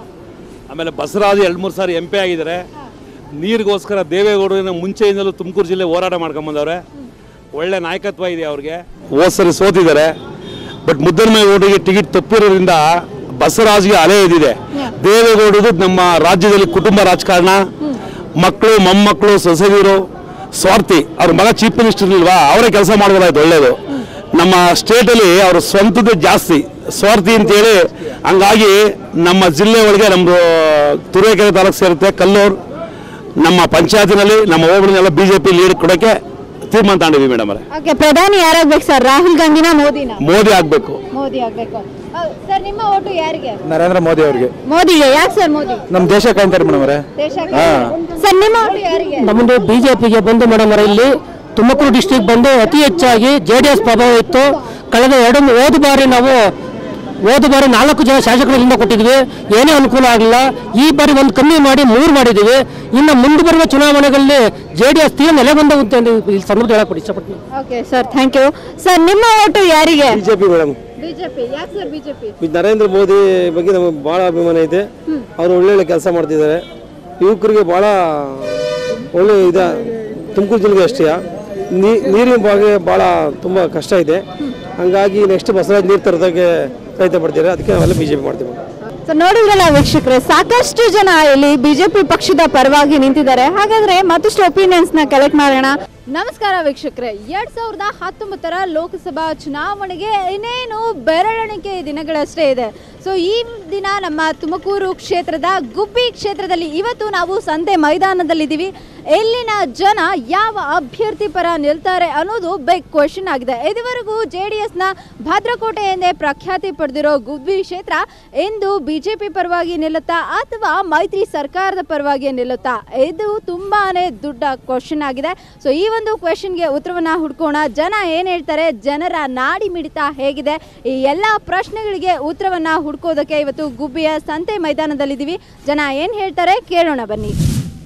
ಆಮೇಲೆ ಬಸವರಾಜ್ ಎರಡು ಮೂರು ಸಾರಿ ಎಂ ಪಿ ಆಗಿದ್ದಾರೆ ನೀರಿಗೋಸ್ಕರ ದೇವೇಗೌಡರಿನ ಮುಂಚೆಯಿಂದಲೂ ತುಮಕೂರು ಜಿಲ್ಲೆ ಹೋರಾಟ ಮಾಡ್ಕೊಂಬಂದವ್ರೆ ಒಳ್ಳೆ ನಾಯಕತ್ವ ಇದೆ ಅವ್ರಿಗೆ ಹೋದ್ ಸರಿ ಸೋತಿದ್ದಾರೆ ಬಟ್ ಮುದ್ದನಮೇಗೌಡರಿಗೆ ಟಿಕೆಟ್ ತಪ್ಪಿರೋದ್ರಿಂದ ಬಸವರಾಜ್ಗೆ ಅಲೆ ಇದಿದೆ ದೇವೇಗೌಡರು ನಮ್ಮ ರಾಜ್ಯದಲ್ಲಿ ಕುಟುಂಬ ರಾಜಕಾರಣ ಮಕ್ಕಳು ಮೊಮ್ಮಕ್ಕಳು ಸೊಸೆದಿರು ಸ್ವಾರ್ಥಿ ಅವ್ರ ಮಗ ಚೀಫ್ ಮಿನಿಸ್ಟರ್ ಇಲ್ವಾ ಅವರೇ ಕೆಲಸ ಮಾಡೋದಾಯ್ತು ಒಳ್ಳೇದು ನಮ್ಮ ಸ್ಟೇಟಲ್ಲಿ ಅವ್ರ ಸ್ವಂತದ್ದು ಜಾಸ್ತಿ ಸ್ವಾರ್ಥಿ ಅಂತೇಳಿ ಹಂಗಾಗಿ ನಮ್ಮ ಜಿಲ್ಲೆ ಒಳಗೆ ನಮ್ಮದು ತುರುವೇಕೆರೆ ತಾಲೂಕು ಸೇರುತ್ತೆ ಕಲ್ಲೂರು ನಮ್ಮ ಪಂಚಾಯತಿನಲ್ಲಿ ನಮ್ಮ ಹೋಬಳಿನೆಲ್ಲ ಬಿ ಜೆ ಪಿ ಲೀಡ್ ಕೊಡೋಕ್ಕೆ ತೀರ್ಮಾನ ತಗೊಂಡಿದ್ವಿ ಮೇಡಮ್ ಅವರೇ ಓಕೆ ಪ್ರಧಾನಿ ಯಾರಾಗ್ಬೇಕು ಸರ್ ರಾಹುಲ್ ಗಾಂಧಿನ ಮೋದಿನ ಮೋದಿ ಆಗಬೇಕು ಮೋದಿ ಆಗ್ಬೇಕು ಸರ್ ನಿಮ್ಮ ಓಟು ಯಾರಿಗೆ ನರೇಂದ್ರ ಮೋದಿ ಅವರಿಗೆ ಮೋದಿಗೆ ಯಾಕೆ ಸರ್ ಮೋದಿ ನಮ್ಮ ದೇಶ ಕಾಯ್ತಾರೆ ಮೇಡಮ್ ಅವರೇ ದೇಶಕ್ಕೆ ಸರ್ ನಿಮ್ಮ ಓಟು ಯಾರಿಗೆ ನಮ್ಮದು ಬಿಜೆಪಿಗೆ ಬಂದು ಮೇಡಮ್ ಇಲ್ಲಿ ತುಮಕೂರು ಡಿಸ್ಟಿಕ್ ಬಂದು ಅತಿ ಹೆಚ್ಚಾಗಿ ಜೆ ಡಿ ಎಸ್ ಪ್ರಭಾವ ಇತ್ತು ಕಳೆದ ಎರಡು ಹೋದ ಬಾರಿ ನಾವು ಹೋದ ಬಾರಿ ನಾಲ್ಕು ಜನ ಶಾಸಕರಿಂದ ಕೊಟ್ಟಿದ್ವಿ ಏನೇ ಅನುಕೂಲ ಆಗಲಿಲ್ಲ ಈ ಬಾರಿ ಒಂದು ಕಮ್ಮಿ ಮಾಡಿ ಮೂರು ಮಾಡಿದ್ದೀವಿ ಇನ್ನು ಮುಂದೆ ಬರುವ ಚುನಾವಣೆಗಳಲ್ಲಿ ಜೆ ಡಿ ಎಸ್ ತೀರ ನೆಲೆ ಬಂದ ಅಂತ ಈ ಸಂದರ್ಭ ಹೇಳಕ್ಕೆ ಇಷ್ಟಪಡ್ತೀನಿ okay sir thank you sir ನಿಮ್ಮ ಓಟು ಯಾರಿಗೆ ಬಿಜೆಪಿ ಮೇಡಮ್ ಬಿಜೆಪಿ ಯಾಕೆ ಸರ್ ಬಿಜೆಪಿ ನರೇಂದ್ರ ಮೋದಿ ಬಗ್ಗೆ ನಮಗೆ ಭಾಳ ಅಭಿಮಾನ ಐತೆ ಅವರು ಒಳ್ಳೊಳ್ಳೆ ಕೆಲಸ ಮಾಡ್ತಿದ್ದಾರೆ ಯುವಕರಿಗೆ ಭಾಳ ಒಳ್ಳೆ ಇದ ತುಮಕೂರು ಜಿಲ್ಲೆಗೆ ಅಷ್ಟೇ ನೀ- ನೀರಿನ ಬಗ್ಗೆ ಭಾಳ ತುಂಬ ಕಷ್ಟ ಇದೆ ಹಂಗಾಗಿ ನೆಕ್ಸ್ಟ್ ಬಸವರಾಜ್ ನೀರು ತರೋದಕ್ಕೆ ಪ್ರಯತ್ನ ಪಡ್ತಾರೆ ಅದಕ್ಕೆ ನಾವೆಲ್ಲ ಬಿ ಜೆ ಪಿ ಮಾಡ್ತೀವಿ ಸೊ ನೋಡಿದ್ರಲ್ಲ ವೀಕ್ಷಕರೇ ಸಾಕಷ್ಟು ಜನ ಇಲ್ಲಿ ಬಿಜೆಪಿ ಪಕ್ಷದ ಪರವಾಗಿ ನಿಂತಿದ್ದಾರೆ ಹಾಗಾದ್ರೆ ಮತ್ತಷ್ಟು ಒಪಿನಿಯನ್ಸ್ ನ ಕಲೆಕ್ಟ್ ಮಾಡೋಣ ನಮಸ್ಕಾರ ವೀಕ್ಷಕರೇ ಎರಡ್ ಸಾವಿರದ ಹತ್ತೊಂಬತ್ತರ ಲೋಕಸಭಾ ಚುನಾವಣೆಗೆ ಇನ್ನೇನು ಬೆರಳೆಣಿಕೆ ದಿನಗಳಷ್ಟೇ ಇದೆ ಸೊ ಈ ದಿನ ನಮ್ಮ ತುಮಕೂರು ಕ್ಷೇತ್ರದ ಗುಬ್ಬಿ ಕ್ಷೇತ್ರದಲ್ಲಿ ಇವತ್ತು ನಾವು ಸಂತೆ ಮೈದಾನದಲ್ಲಿದ್ದೀವಿ ಇಲ್ಲಿನ ಜನ ಯಾವ ಅಭ್ಯರ್ಥಿ ಪರ ನಿಲ್ತಾರೆ ಅನ್ನೋದು ಬಿಗ್ ಕ್ವೆಶನ್ ಆಗಿದೆ ಇದುವರೆಗೂ ಜೆ ಡಿ ಎಸ್ನ ಭದ್ರಕೋಟೆ ಎಂದೇ ಪ್ರಖ್ಯಾತಿ ಪಡೆದಿರೋ ಗುಬ್ಬಿ ಕ್ಷೇತ್ರ ಇಂದು ಬಿಜೆಪಿ ಪರವಾಗಿ ನಿಲ್ಲುತ್ತಾ ಅಥವಾ ಮೈತ್ರಿ ಸರ್ಕಾರದ ಪರವಾಗಿ ನಿಲ್ಲುತ್ತಾ ಇದು ತುಂಬಾನೇ ದೊಡ್ಡ ಕ್ವಶನ್ ಆಗಿದೆ ಸೊ ಈ ಒಂದು ಕ್ವೆಶನ್ಗೆ ಉತ್ತರವನ್ನ ಹುಡ್ಕೋಣ ಜನ ಏನ್ ಹೇಳ್ತಾರೆ ಜನರ ನಾಡಿ ಮಿಡಿತ ಹೇಗಿದೆ ಈ ಎಲ್ಲ ಪ್ರಶ್ನೆಗಳಿಗೆ ಉತ್ತರವನ್ನ ಹುಡ್ಕೋದಕ್ಕೆ ಇವತ್ತು ಗುಬ್ಬಿಯ ಸಂತೆ ಮೈದಾನದಲ್ಲಿದ್ದೀವಿ ಜನ ಏನ್ ಹೇಳ್ತಾರೆ ಕೇಳೋಣ ಬನ್ನಿ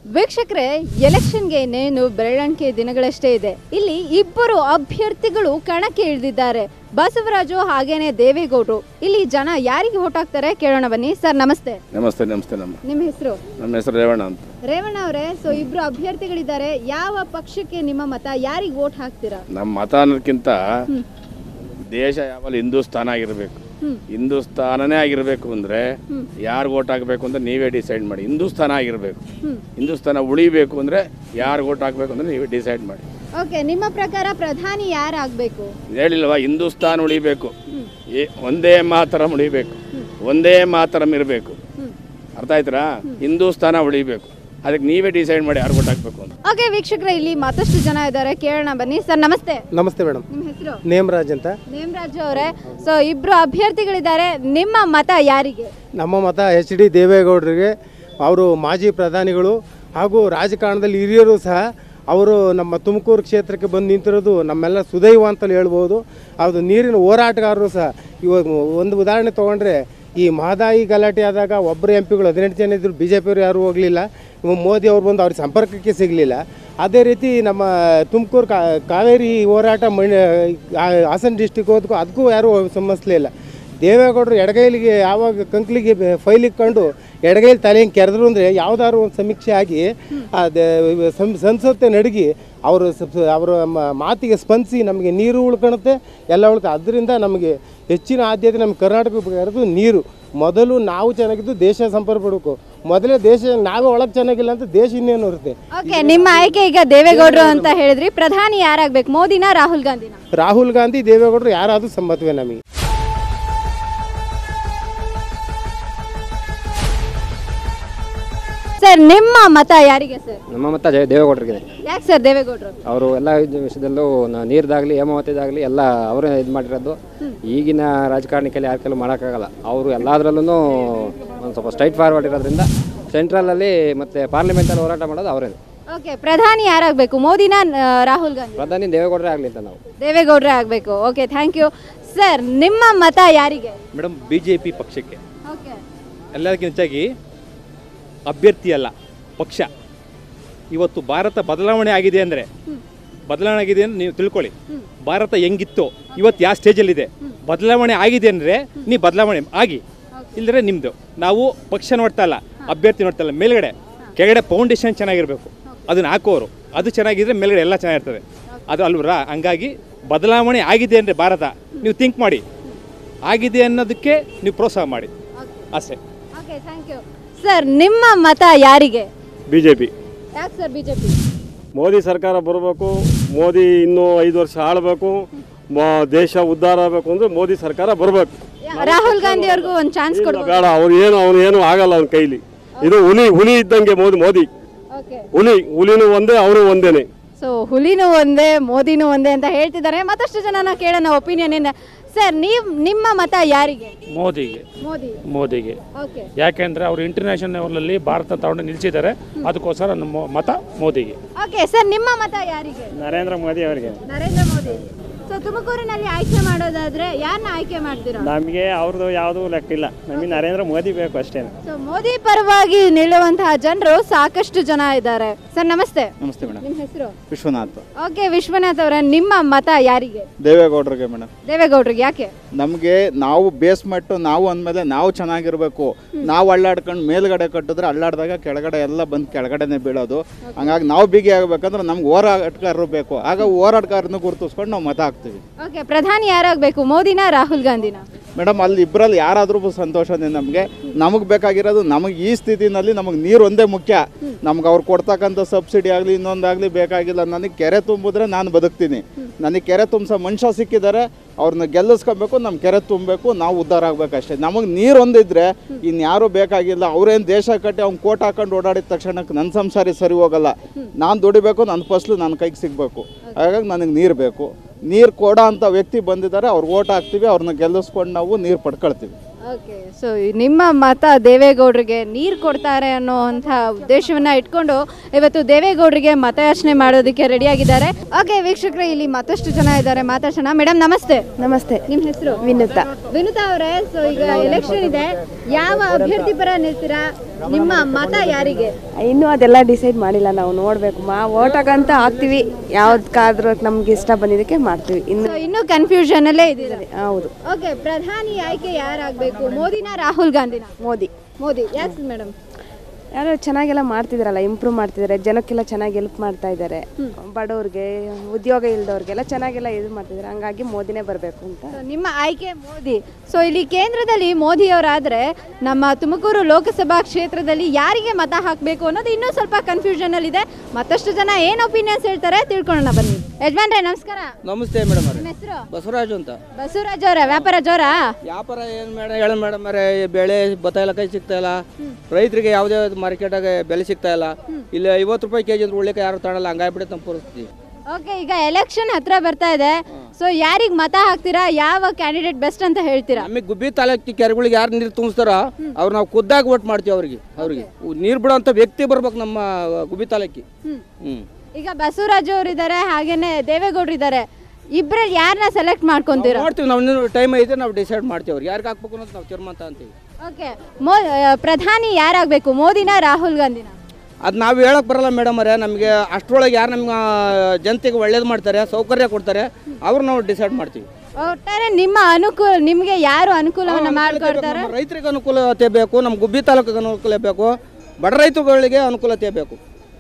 ವೀಕ್ಷಕರೇ ಎಲೆಕ್ಷನ್ಗೆ ಇನ್ನೇನು ಬೆರಳಿಕೆ ದಿನಗಳಷ್ಟೇ ಇದೆ ಇಲ್ಲಿ ಇಬ್ಬರು ಅಭ್ಯರ್ಥಿಗಳು ಕಣಕ್ಕೆ ಇಳಿದಿದ್ದಾರೆ ಬಸವರಾಜು ಹಾಗೇನೆ ದೇವೇಗೌಡರು ಇಲ್ಲಿ ಜನ ಯಾರಿಗೆ ಓಟ್ ಹಾಕ್ತಾರೆ ಕೇಳೋಣ ಬನ್ನಿ ಸರ್ ನಮಸ್ತೆ ನಮಸ್ತೆ ನಮಸ್ತೆ ನಮ್ಮ ನಿಮ್ಮ ಹೆಸರು ನಮ್ಮ ಹೆಸರು ರೇವಣ್ಣ ಅಂತ ರೇವಣ್ಣ ಅವರೇ ಸೊ ಇಬ್ರು ಅಭ್ಯರ್ಥಿಗಳಿದ್ದಾರೆ ಯಾವ ಪಕ್ಷಕ್ಕೆ ನಿಮ್ಮ ಮತ ಯಾರಿಗೆ ಓಟ್ ಹಾಕ್ತೀರಾ ನಮ್ಮ ಮತ ಅನ್ನೋದಕ್ಕಿಂತ ದೇಶ ಯಾವಲ್ಲಿ ಹಿಂದೂಸ್ತಾನ ಆಗಿರಬೇಕು ಹ್ಮ್. ಹಿಂದೂಸ್ತಾನನೇ ಆಗಿರಬೇಕು ಅಂದರೆ ಹ್ಮ್. ಯಾರಿಗೆ ಓಟ್ ಹಾಕಬೇಕು ಅಂತ ನೀವೇ ಡಿಸೈಡ್ ಮಾಡಿ ಹಿಂದೂಸ್ತಾನ ಆಗಿರಬೇಕು ಹ್ಮ್. ಹಿಂದೂಸ್ತಾನ ಉಳಿಬೇಕು ಅಂದರೆ ಯಾರಿಗೆ ಓಟ್ ಹಾಕಬೇಕು ಅಂದರೆ ನೀವೇ ಡಿಸೈಡ್ ಮಾಡಿ ಓಕೆ ನಿಮ್ಮ ಪ್ರಕಾರ ಪ್ರಧಾನಿ ಯಾರಾಗಬೇಕು ಹೇಳಿಲ್ವಾ ಹಿಂದೂಸ್ತಾನ ಉಳಿಬೇಕು ಏ ಒಂದೇ ಮಾತರಂ ಉಳಿಬೇಕು ಒಂದೇ ಮಾತರಂ ಇರಬೇಕು ಅರ್ಥ ಆಯ್ತರಾ ಹಿಂದೂಸ್ತಾನ ಉಳಿಬೇಕು ಅದಕ್ಕೆ ನೀವೇ ಡಿಸೈಡ್ ಮಾಡಿ ಯಾರು ಓಟ್ ಹಾಕಬೇಕು ಅಂತ ಓಕೆ ವೀಕ್ಷಕರೇ ಇಲ್ಲಿ ಮತ್ತಷ್ಟು ಜನ ಇದ್ದಾರೆ ಕೇಳೋಣ ಬನ್ನಿ ಸರ್ ನಮಸ್ತೆ ನಮಸ್ತೆ ಮೇಡಮ್ ನಿಮ್ಮ ಹೆಸರು ನೇಮರಾಜ್ ಅಂತ ನೇಮರಾಜು ಅವರೇ ಸೊ ಇಬ್ರು ಅಭ್ಯರ್ಥಿಗಳಿದ್ದಾರೆ ನಿಮ್ಮ ಮತ ಯಾರಿಗೆ ನಮ್ಮ ಮತ ಎಚ್ ಡಿ ದೇವೇಗೌಡರಿಗೆ ಅವರು ಮಾಜಿ ಪ್ರಧಾನಿಗಳು ಹಾಗೂ ರಾಜಕಾರಣದಲ್ಲಿ ಹಿರಿಯರು ಸಹ ಅವರು ನಮ್ಮ ತುಮಕೂರು ಕ್ಷೇತ್ರಕ್ಕೆ ಬಂದು ನಿಂತಿರೋದು ನಮ್ಮೆಲ್ಲ ಸುದೈವ ಅಂತಲೇ ಹೇಳ್ಬೋದು ಅದು ನೀರಿನ ಹೋರಾಟಗಾರರು ಸಹ ಇವಾಗ ಒಂದು ಉದಾಹರಣೆ ತೊಗೊಂಡ್ರೆ ಈ ಮಹದಾಯಿ ಗಲಾಟೆ ಆದಾಗ ಒಬ್ಬರು ಎಂ ಪಿಗಳು ಹದಿನೆಂಟು ಜನ ಇದ್ದರು ಬಿ ಜೆ ಪಿಯವರು ಯಾರೂ ಹೋಗಲಿಲ್ಲ ಮೋದಿ ಅವ್ರು ಬಂದು ಅವ್ರ ಸಂಪರ್ಕಕ್ಕೆ ಸಿಗಲಿಲ್ಲ ಅದೇ ರೀತಿ ನಮ್ಮ ತುಮಕೂರು ಕಾ ಕಾವೇರಿ ಹೋರಾಟ ಮಣಿ ಆ- ಹಾಸನ ಡಿಸ್ಟಿಕ್ ಹೋದಕ್ಕೂ ಅದಕ್ಕೂ ಯಾರೂ ಸಮಸ್ಲಿಲ್ಲ ದೇವೇಗೌಡರು ಎಡಗೈಲಿಗೆ ಯಾವಾಗ ಕಂಕ್ಲಿಗೆ ಬೆ- ಫೈಲಿಗೆ ಕಂಡು ಎಡಗೈಲಿ ತಲೆ ಹಿಂಗೆ ಕೆರೆದ್ರು ಅಂದರೆ ಯಾವ್ದಾದ್ರು ಒಂದು ಸಮೀಕ್ಷೆ ಆಗಿ ಆ ದ- ಸಂ ಸಂಸತ್ತೆ ನಡಗಿ ಅವರು ಸ್ವಲ್ಪ ಅವರ ಮ- ಮಾತಿಗೆ ಸ್ಪಂದಿಸಿ ನಮಗೆ ನೀರು ಉಳ್ಕೊಳುತ್ತೆ ಎಲ್ಲ ಉಳ್ಕ ಅದರಿಂದ ನಮಗೆ ಹೆಚ್ಚಿನ ಆದ್ಯತೆ ನಮ್ಮ ಕರ್ನಾಟಕ ಇರೋದು ನೀರು ಮೊದಲು ನಾವು ಚೆನ್ನಾಗಿದ್ದು ದೇಶ ಸಂಪರ್ಕ ಪಡಬೇಕು ಮೊದಲೇ ದೇಶ ನಾವೇ ಒಳಗೆ ಚೆನ್ನಾಗಿಲ್ಲ ಅಂತ ದೇಶ ಇನ್ನೇನು ಇರುತ್ತೆ ಓಕೆ ನಿಮ್ಮ ಆಯ್ಕೆ ಈಗ ದೇವೇಗೌಡರು ಅಂತ ಹೇಳಿದ್ರಿ ಪ್ರಧಾನಿ ಯಾರಾಗಬೇಕು ಮೋದಿನಾ ರಾಹುಲ್ ಗಾಂಧಿನ ರಾಹುಲ್ ಗಾಂಧಿ ದೇವೇಗೌಡರು ಯಾರಾದರೂ ಸಮ್ಮತವೇ ನಮಗೆ ಸರ್ ನಿಮ್ಮ ಮತ ಯಾರಿಗೆ ಸರ್ ನಮ್ಮ ಮತ ಜಯ ದೇವೇಗೌಡರಿಗೆ ಯಾಕೆ ಸರ್ ದೇವೇಗೌಡರು ಅವರು ಎಲ್ಲ ಇದ್ ವಿಷಯದಲ್ಲೂ ನ- ನೀರ್ದಾಗ್ಲಿ ಹೇಮಾವತಿದಾಗಲಿ ಎಲ್ಲ ಅವರೇ ಇದು ಮಾಡಿರೋದು ಈಗಿನ ರಾಜಕಾರಣಿಕಲ್ಲಿ ಯಾರ ಕೆಲವು ಮಾಡೋಕ್ಕಾಗಲ್ಲ ಅವರು ಎಲ್ಲದರಲ್ಲೂ ಒಂದು ಸ್ವಲ್ಪ ಸ್ಟ್ರೈಟ್ ಫಾರ್ವರ್ಡ್ ಇರೋದ್ರಿಂದ ಸೆಂಟ್ರಲಲ್ಲಿ ಮತ್ತು ಪಾರ್ಲಿಮೆಂಟಲ್ಲಿ ಹೋರಾಟ ಮಾಡೋದು ಅವರೇ ಓಕೆ ಪ್ರಧಾನಿ ಯಾರಾಗಬೇಕು ಮೋದಿನಾ ಆ, ರಾಹುಲ್ ಗಾಂಧಿ ಪ್ರಧಾನಿ ದೇವೇಗೌಡರೇ ಆಗಲಿ ಅಂತ ನಾವು ದೇವೇಗೌಡರೇ ಆಗಬೇಕು ಓಕೆ ಥ್ಯಾಂಕ್ ಯು ಸರ್ ನಿಮ್ಮ ಮತ ಯಾರಿಗೆ ಮೇಡಮ್ ಬಿ ಜೆ ಪಿ ಪಕ್ಷಕ್ಕೆ ಓಕೆ ಎಲ್ಲದಕ್ಕಿಂತ ಹೆಚ್ಚಾಗಿ ಅಭ್ಯರ್ಥಿ ಅಲ್ಲ ಪಕ್ಷ ಇವತ್ತು ಭಾರತ ಬದಲಾವಣೆ ಆಗಿದೆ ಅಂದರೆ ಬದಲಾವಣೆ ಆಗಿದೆ ಅಂತ ನೀವು ತಿಳ್ಕೊಳ್ಳಿ ಭಾರತ ಹೆಂಗಿತ್ತು ಇವತ್ತು ಯಾವ ಸ್ಟೇಜಲ್ಲಿದೆ ಬದಲಾವಣೆ ಆಗಿದೆ ಅಂದರೆ ನೀವು ಬದಲಾವಣೆ ಆಗಿ ಇಲ್ಲದ್ರೆ ನಿಮ್ಮದು ನಾವು ಪಕ್ಷ ನೋಡ್ತಾ ಇಲ್ಲ ಅಭ್ಯರ್ಥಿ ನೋಡ್ತಾ ಇಲ್ಲ ಮೇಲ್ಗಡೆ ಕೆಳಗಡೆ ಫೌಂಡೇಶನ್ ಚೆನ್ನಾಗಿರಬೇಕು ಅದನ್ನು ಹಾಕೋರು ಅದು ಚೆನ್ನಾಗಿದ್ರೆ ಮೇಲ್ಗಡೆ ಎಲ್ಲ ಚೆನ್ನಾಗಿರ್ತದೆ ಅದು ಅಲ್ವರಾ ಹಂಗಾಗಿ ಬದಲಾವಣೆ ಆಗಿದೆ ಅಂದರೆ ಭಾರತ ನೀವು ಥಿಂಕ್ ಮಾಡಿ ಆಗಿದೆ ಅನ್ನೋದಕ್ಕೆ ನೀವು ಪ್ರೋತ್ಸಾಹ ಮಾಡಿ ಅಷ್ಟೇ ಓಕೆ ಥ್ಯಾಂಕ್ ಯು ಸರ್ ನಿಮ್ಮ ಮತ ಯಾರಿಗೆ ಬಿ ಜೆ ಪಿ ಯಾಕೆ ಸರ್ ಬಿಜೆಪಿ ಮೋದಿ ಸರ್ಕಾರ ಬರಬೇಕು ಮೋದಿ ಇನ್ನೂ ಐದು ವರ್ಷ ಆಳಬೇಕು ದೇಶ ಉದ್ಧಾರ ಆಗಬೇಕು ಅಂದ್ರೆ ಮೋದಿ ಸರ್ಕಾರ ಬರಬೇಕು ರಾಹುಲ್ ಗಾಂಧಿ ಅವ್ರಿಗೂ ಒಂದು ಚಾನ್ಸ್ ಕೊಡ್ಬೋದು ಬೇಡ ಅವ್ರು ಏನು ಅವನು ಏನು ಆಗಲ್ಲ ಅವನ ಕೈಲಿ ಇದು ಹುಲಿ ಹುಲಿ ಇದ್ದಂಗೆ ಮೋದಿ ಮೋದಿ ಓಕೆ ಹುಲಿ ಹುಲಿನೂ ಒಂದೇ ಅವರು ಒಂದೇನೆ ಸೊ ಹುಲಿನೂ ಒಂದೇ ಮೋದಿನೂ ಒಂದೇ ಅಂತ ಹೇಳ್ತಿದ್ದಾರೆ ಮತ್ತಷ್ಟು ಜನನ ಕೇಳೋಣ ಒಪಿನಿಯನ್ ಏನ ಸರ್ ನೀವು ನಿಮ್ಮ ಮತ ಯಾರಿಗೆ ಮೋದಿಗೆ ಮೋದಿ ಮೋದಿಗೆ ಓಕೆ ಯಾಕೆಂದ್ರೆ ಅವರು ಇಂಟರ್ನ್ಯಾಷನಲ್ ಲೆವೆಲಲ್ಲಿ ಭಾರತ ತಗೊಂಡು ನಿಲ್ಸಿದ್ದಾರೆ ಅದಕ್ಕೋಸ್ಕರ ನಮ್ಮ ಮತ ಮೋದಿಗೆ ಓಕೆ ಸರ್ ನಿಮ್ಮ ಮತ ಯಾರಿಗೆ ನರೇಂದ್ರ ಮೋದಿ ಅವರಿಗೆ ನರೇಂದ್ರ ಮೋದಿ ಸೊ ತುಮಕೂರಿನಲ್ಲಿ ಆಯ್ಕೆ ಮಾಡೋದಾದ್ರೆ ಯಾರನ್ನ ಆಯ್ಕೆ ಮಾಡ್ತೀರಾ ನಮಗೆ ಅವ್ರದ್ದು ಯಾವುದೂ ಲೆಕ್ಕಿಲ್ಲ ನಮಗೆ ನರೇಂದ್ರ ಮೋದಿ ಬೇಕು ಅಷ್ಟೇ ಸೊ ಮೋದಿ ಪರವಾಗಿ ನಿಲ್ಲುವಂತಹ ಜನರು ಸಾಕಷ್ಟು ಜನ ಇದ್ದಾರೆ ಸರ್ ನಮಸ್ತೆ ನಮಸ್ತೆ ಮೇಡಮ್ ನಿಮ್ಮ ಹೆಸರು ವಿಶ್ವನಾಥ್ ಓಕೆ ವಿಶ್ವನಾಥ್ ಅವರ ನಿಮ್ಮ ಮತ ಯಾರಿಗೆ ದೇವೇಗೌಡರಿಗೆ ಮೇಡಮ್ ದೇವೇಗೌಡರಿಗೆ ಯಾಕೆ ನಮಗೆ ನಾವು ಬೇಸ್ಮೆಟ್ಟು ನಾವು ಅಂದಮೇಲೆ ನಾವು ಚೆನ್ನಾಗಿರ್ಬೇಕು ನಾವು ಅಳ್ಳಾಡ್ಕೊಂಡು ಮೇಲ್ಗಡೆ ಕಟ್ಟಿದ್ರೆ ಅಳ್ಳಾಡಿದಾಗ ಕೆಳಗಡೆ ಎಲ್ಲ ಬಂದು ಕೆಳಗಡೆನೆ ಬೀಳೋದು ಹಂಗಾಗಿ ನಾವು ಬಿಗಿ ಆಗ್ಬೇಕಂದ್ರೆ ನಮ್ಗೆ ಹೋರಾಟಗಾರರು ಬೇಕು ಆಗ ಹೋರಾಟಗಾರನ ಗುರುತಿಸ್ಕೊಂಡು ನಾವು ಮತ ಹಾಕ್ತೀವಿ ಓಕೆ ಪ್ರಧಾನಿ ಯಾರಾಗಬೇಕು ಮೋದಿನಾ ರಾಹುಲ್ ಗಾಂಧಿನಾ ಮೇಡಮ್ ಅಲ್ಲಿ ಇಬ್ಬರಲ್ಲಿ ಯಾರಾದ್ರೂ ಸಂತೋಷನೇ ನಮಗೆ ನಮಗೆ ಬೇಕಾಗಿರೋದು ನಮಗೆ ಈ ಸ್ಥಿತಿನಲ್ಲಿ ನಮಗೆ ನೀರು ಒಂದೇ ಮುಖ್ಯ ನಮ್ಗೆ ಅವ್ರು ಕೊಡ್ತಕ್ಕಂಥ ಸಬ್ಸಿಡಿ ಆಗಲಿ ಇನ್ನೊಂದಾಗಲಿ ಬೇಕಾಗಿಲ್ಲ ನನಗೆ ಕೆರೆ ತುಂಬಿದ್ರೆ ನಾನು ಬದುಕ್ತೀನಿ ನನಗೆ ಕೆರೆ ತುಂಬಿಸೋ ಮನುಷ್ಯ ಸಿಕ್ಕಿದ್ದಾರೆ ಅವ್ರನ್ನ ಗೆಲ್ಲಿಸ್ಕೊಬೇಕು ನಮ್ಮ ಕೆರೆ ತುಂಬಬೇಕು ನಾವು ಉದ್ಧಾರ ಆಗ್ಬೇಕಷ್ಟೇ ನಮಗೆ ನೀರು ಒಂದಿದ್ರೆ ಇನ್ಯಾರೂ ಬೇಕಾಗಿಲ್ಲ ಅವ್ರೇನು ದೇಶ ಕಟ್ಟಿ ಅವ್ನು ಕೋಟ್ ಹಾಕೊಂಡು ಓಡಾಡಿದ ತಕ್ಷಣಕ್ಕೆ ನನ್ನ ಸಂಸಾರಿ ಸರಿ ಹೋಗಲ್ಲ ನಾನು ದುಡಿಬೇಕು ನನ್ನ ಫಸ್ಲು ನನ್ನ ಕೈಗೆ ಸಿಗಬೇಕು ಹಾಗಾಗಿ ನನಗೆ ನೀರು ಬೇಕು ನೀರು ಕೊಡೋ ಅಂಥ ವ್ಯಕ್ತಿ ಬಂದಿದ್ದಾರೆ ಅವ್ರಿಗೆ ಓಟ್ ಹಾಕ್ತೀವಿ ಅವ್ರನ್ನ ಗೆಲ್ಲಿಸ್ಕೊಂಡು ನಾವು ನೀರು ಪಡ್ಕೊಳ್ತೀವಿ ಓಕೆ ಸೊ ನಿಮ್ಮ ಮತ ದೇವೇಗೌಡರಿಗೆ ನೀರು ಕೊಡ್ತಾರೆ ಅನ್ನೋವಂಥ ಉದ್ದೇಶವನ್ನ ಇಟ್ಕೊಂಡು ಇವತ್ತು ದೇವೇಗೌಡರಿಗೆ ಮತಯಾಚನೆ ಮಾಡೋದಕ್ಕೆ ರೆಡಿಯಾಗಿದ್ದಾರೆ ಓಕೆ ವೀಕ್ಷಕರೇ ಇಲ್ಲಿ ಮತ್ತಷ್ಟು ಜನ ಇದ್ದಾರೆ ಮಾತಾಡ್ಸೋಣ ಮೇಡಮ್ ನಮಸ್ತೆ ನಮಸ್ತೆ ನಿಮ್ಮ ಹೆಸರು ವಿನುತಾ ವಿನುತಾ ಅವರೇ ಸೊ ಈಗ ಎಲೆಕ್ಷನ್ ಇದೆ ಯಾವ ಅಭ್ಯರ್ಥಿ ಪರ ನಿಲ್ತೀರಾ ನಿಮ್ಮ ಮತ ಯಾರಿಗೆ ಇನ್ನೂ ಅದೆಲ್ಲ ಡಿಸೈಡ್ ಮಾಡಿಲ್ಲ ನಾವು ನೋಡಬೇಕು ಮಾ ಓಟಾಗಂತ ಹಾಕ್ತೀವಿ ಯಾವ್ದಕ್ಕಾದ್ರೂ ನಮ್ಗೆ ಇಷ್ಟ ಬಂದಿದ್ದಕ್ಕೆ ಮಾಡ್ತೀವಿ ಇನ್ನು So, ಇನ್ನೂ ಕನ್ಫ್ಯೂಷನ್ ಅಲ್ಲೇ ಇದ್ದೀರಾ ಹೌದು ಓಕೆ ಪ್ರಧಾನಿ ಆಯ್ಕೆ ಯಾರಾಗಬೇಕು ಮೋದಿನ ರಾಹುಲ್ ಗಾಂಧಿನ ಮೋದಿ ಮೋದಿ ಯಾಕೆ ಮೇಡಮ್ ಯಾರು ಚೆನ್ನಾಗೆಲ್ಲ ಮಾಡ್ತಿದಾರಲ್ಲ ಇಂಪ್ರೂವ್ ಮಾಡ್ತಿದ್ದಾರೆ ಜನಕ್ಕೆಲ್ಲ ಚೆನ್ನಾಗಿ ಹೆಲ್ಪ್ ಮಾಡ್ತಾ ಇದ್ದಾರೆ ಬಡವ್ರಿಗೆ ಉದ್ಯೋಗ ಇಲ್ದವ್ರಿಗೆಲ್ಲ ಚೆನ್ನಾಗೆಲ್ಲ ಇದು ಮಾಡ್ತಿದ್ದಾರೆ ಹಂಗಾಗಿ ಮೋದಿನೇ ಬರಬೇಕು ಅಂತ So, ನಿಮ್ಮ ಆಯ್ಕೆ ಮೋದಿ ಸೊ ಇಲ್ಲಿ ಕೇಂದ್ರದಲ್ಲಿ ಮೋದಿ ಅವರಾದ್ರೆ ನಮ್ಮ ತುಮಕೂರು ಲೋಕಸಭಾ ಕ್ಷೇತ್ರದಲ್ಲಿ ಯಾರಿಗೆ ಮತ ಹಾಕಬೇಕು ಅನ್ನೋದು ಇನ್ನೂ ಸ್ವಲ್ಪ ಕನ್ಫ್ಯೂಷನ್ ಅಲ್ಲಿ ಇದೆ ಮತ್ತಷ್ಟು ಜನ ಏನ್ ಒಪಿನಿಯನ್ಸ್ ಹೇಳ್ತಾರೆ ತಿಳ್ಕೊಳ್ಳೋಣ ಬನ್ನಿ ಯಜಮಾನ್ರೆ ನಮಸ್ಕಾರ ನಮಸ್ತೆ ಮೇಡಮ್ ನಿಮ್ಮ ಹೆಸರು ಬಸವರಾಜು ಅಂತ ಬಸವರಾಜ್ ಅವರ ವ್ಯಾಪಾರ ಜೋರಾ ವ್ಯಾಪಾರ ಏನು ಮೇಡಮ್ ಹೇಳ ಮೇಡಮ್ ಅವರೇ ಬೆಳೆ ಭತ್ತ ಎಲ್ಲ ಕೈ ಸಿಗ್ತಾ ಇಲ್ಲ ರೈತರಿಗೆ ಯಾವುದೇ ಮಾರ್ಕೆಟಾಗ ಬೆಲೆ ಸಿಗ್ತಾ ಇಲ್ಲ ಇಲ್ಲಿ ಐವತ್ತು ರೂಪಾಯಿ ಕೆಜಿ ಅಂದ್ರೆ ಉಳ್ಳಿಕ್ಕೆ ಯಾರು ತಗೊಳಲ್ಲ ಹಂಗಾಗ್ಬಿಡುತ್ತೆ ನಮ್ಮ ಪರಿಸ್ಥಿತಿ ಓಕೆ ಈಗ ಎಲೆಕ್ಷನ್ ಹತ್ರ ಬರ್ತಾ ಇದೆ ಸೊ ಯಾರಿಗೆ ಮತ ಹಾಕ್ತೀರಾ ಯಾವ ಕ್ಯಾಂಡಿಡೇಟ್ ಬೆಸ್ಟ್ ಅಂತ ಹೇಳ್ತೀರಾ ನಮಗೆ ಗುಬ್ಬಿ ತಾಲೂಕಿ ಕೆರೆಗಳಿಗೆ ಯಾರು ನೀರು ತುಂಬಿಸ್ತಾರ ಅವ್ರು ನಾವು ಖುದ್ದಾಗಿ ಓಟ್ ಮಾಡ್ತೀವಿ ಅವ್ರಿಗೆ ಅವ್ರಿಗೆ ನೀರು ಬಿಡೋಂಥ ವ್ಯಕ್ತಿ ಬರ್ಬೇಕು ನಮ್ಮ ಗುಬ್ಬಿ ತಾಲೂಕಿ ಹ್ಮ್. ಹ್ಞೂ ಈಗ ಬಸವರಾಜ್ ಅವರು ಇದ್ದಾರೆ ಹಾಗೇನೆ ದೇವೇಗೌಡರು ಇದ್ದಾರೆ ಇಬ್ಬರಲ್ಲಿ ಯಾರನ್ನ ಸೆಲೆಕ್ಟ್ ಮಾಡ್ಕೊಂತೀರಾ ನೋಡ್ತೀವಿ ನಾವು ಇನ್ನೂ ಟೈಮ್ ಐತೆ ನಾವು ಡಿಸೈಡ್ ಮಾಡ್ತೀವಿ ಅವ್ರಿಗೆ ಯಾರಿಗೆ ಹಾಕ್ಬೇಕು ಅನ್ನೋದು ನಾವು ತೀರ್ಮಾನ ಅಂತೀವಿ ಓಕೆ ಮೋ ಆ, ಪ್ರಧಾನಿ ಯಾರಾಗಬೇಕು ಮೋದಿನ ರಾಹುಲ್ ಗಾಂಧಿನ ಅದು ನಾವು ಹೇಳಕ್ ಬರಲ್ಲ ಮೇಡಮ್ ಅವರೇ ನಮಗೆ ಅಷ್ಟರೊಳಗೆ ಯಾರು ನಮ್ಮ ಜನತೆಗೆ ಒಳ್ಳೇದು ಮಾಡ್ತಾರೆ ಸೌಕರ್ಯ ಕೊಡ್ತಾರೆ ಅವ್ರು ನಾವು ಡಿಸೈಡ್ ಮಾಡ್ತೀವಿ ಒಟ್ಟಾರೆ ನಿಮ್ಮ ಅನುಕೂಲ ನಿಮಗೆ ಯಾರು ಅನುಕೂಲವನ್ನ ಮಾಡ್ಕೊಡ್ತಾರೆ ನಮ್ಮ ರೈತರಿಗೆ ಅನುಕೂಲತೆ ಬೇಕು ನಮ್ಮ ಗುಬ್ಬಿ ತಾಲೂಕಿಗೆ ಅನುಕೂಲ ಬೇಕು ಬಡ ರೈತರುಗಳಿಗೆ ಅನುಕೂಲತೆ ಬೇಕು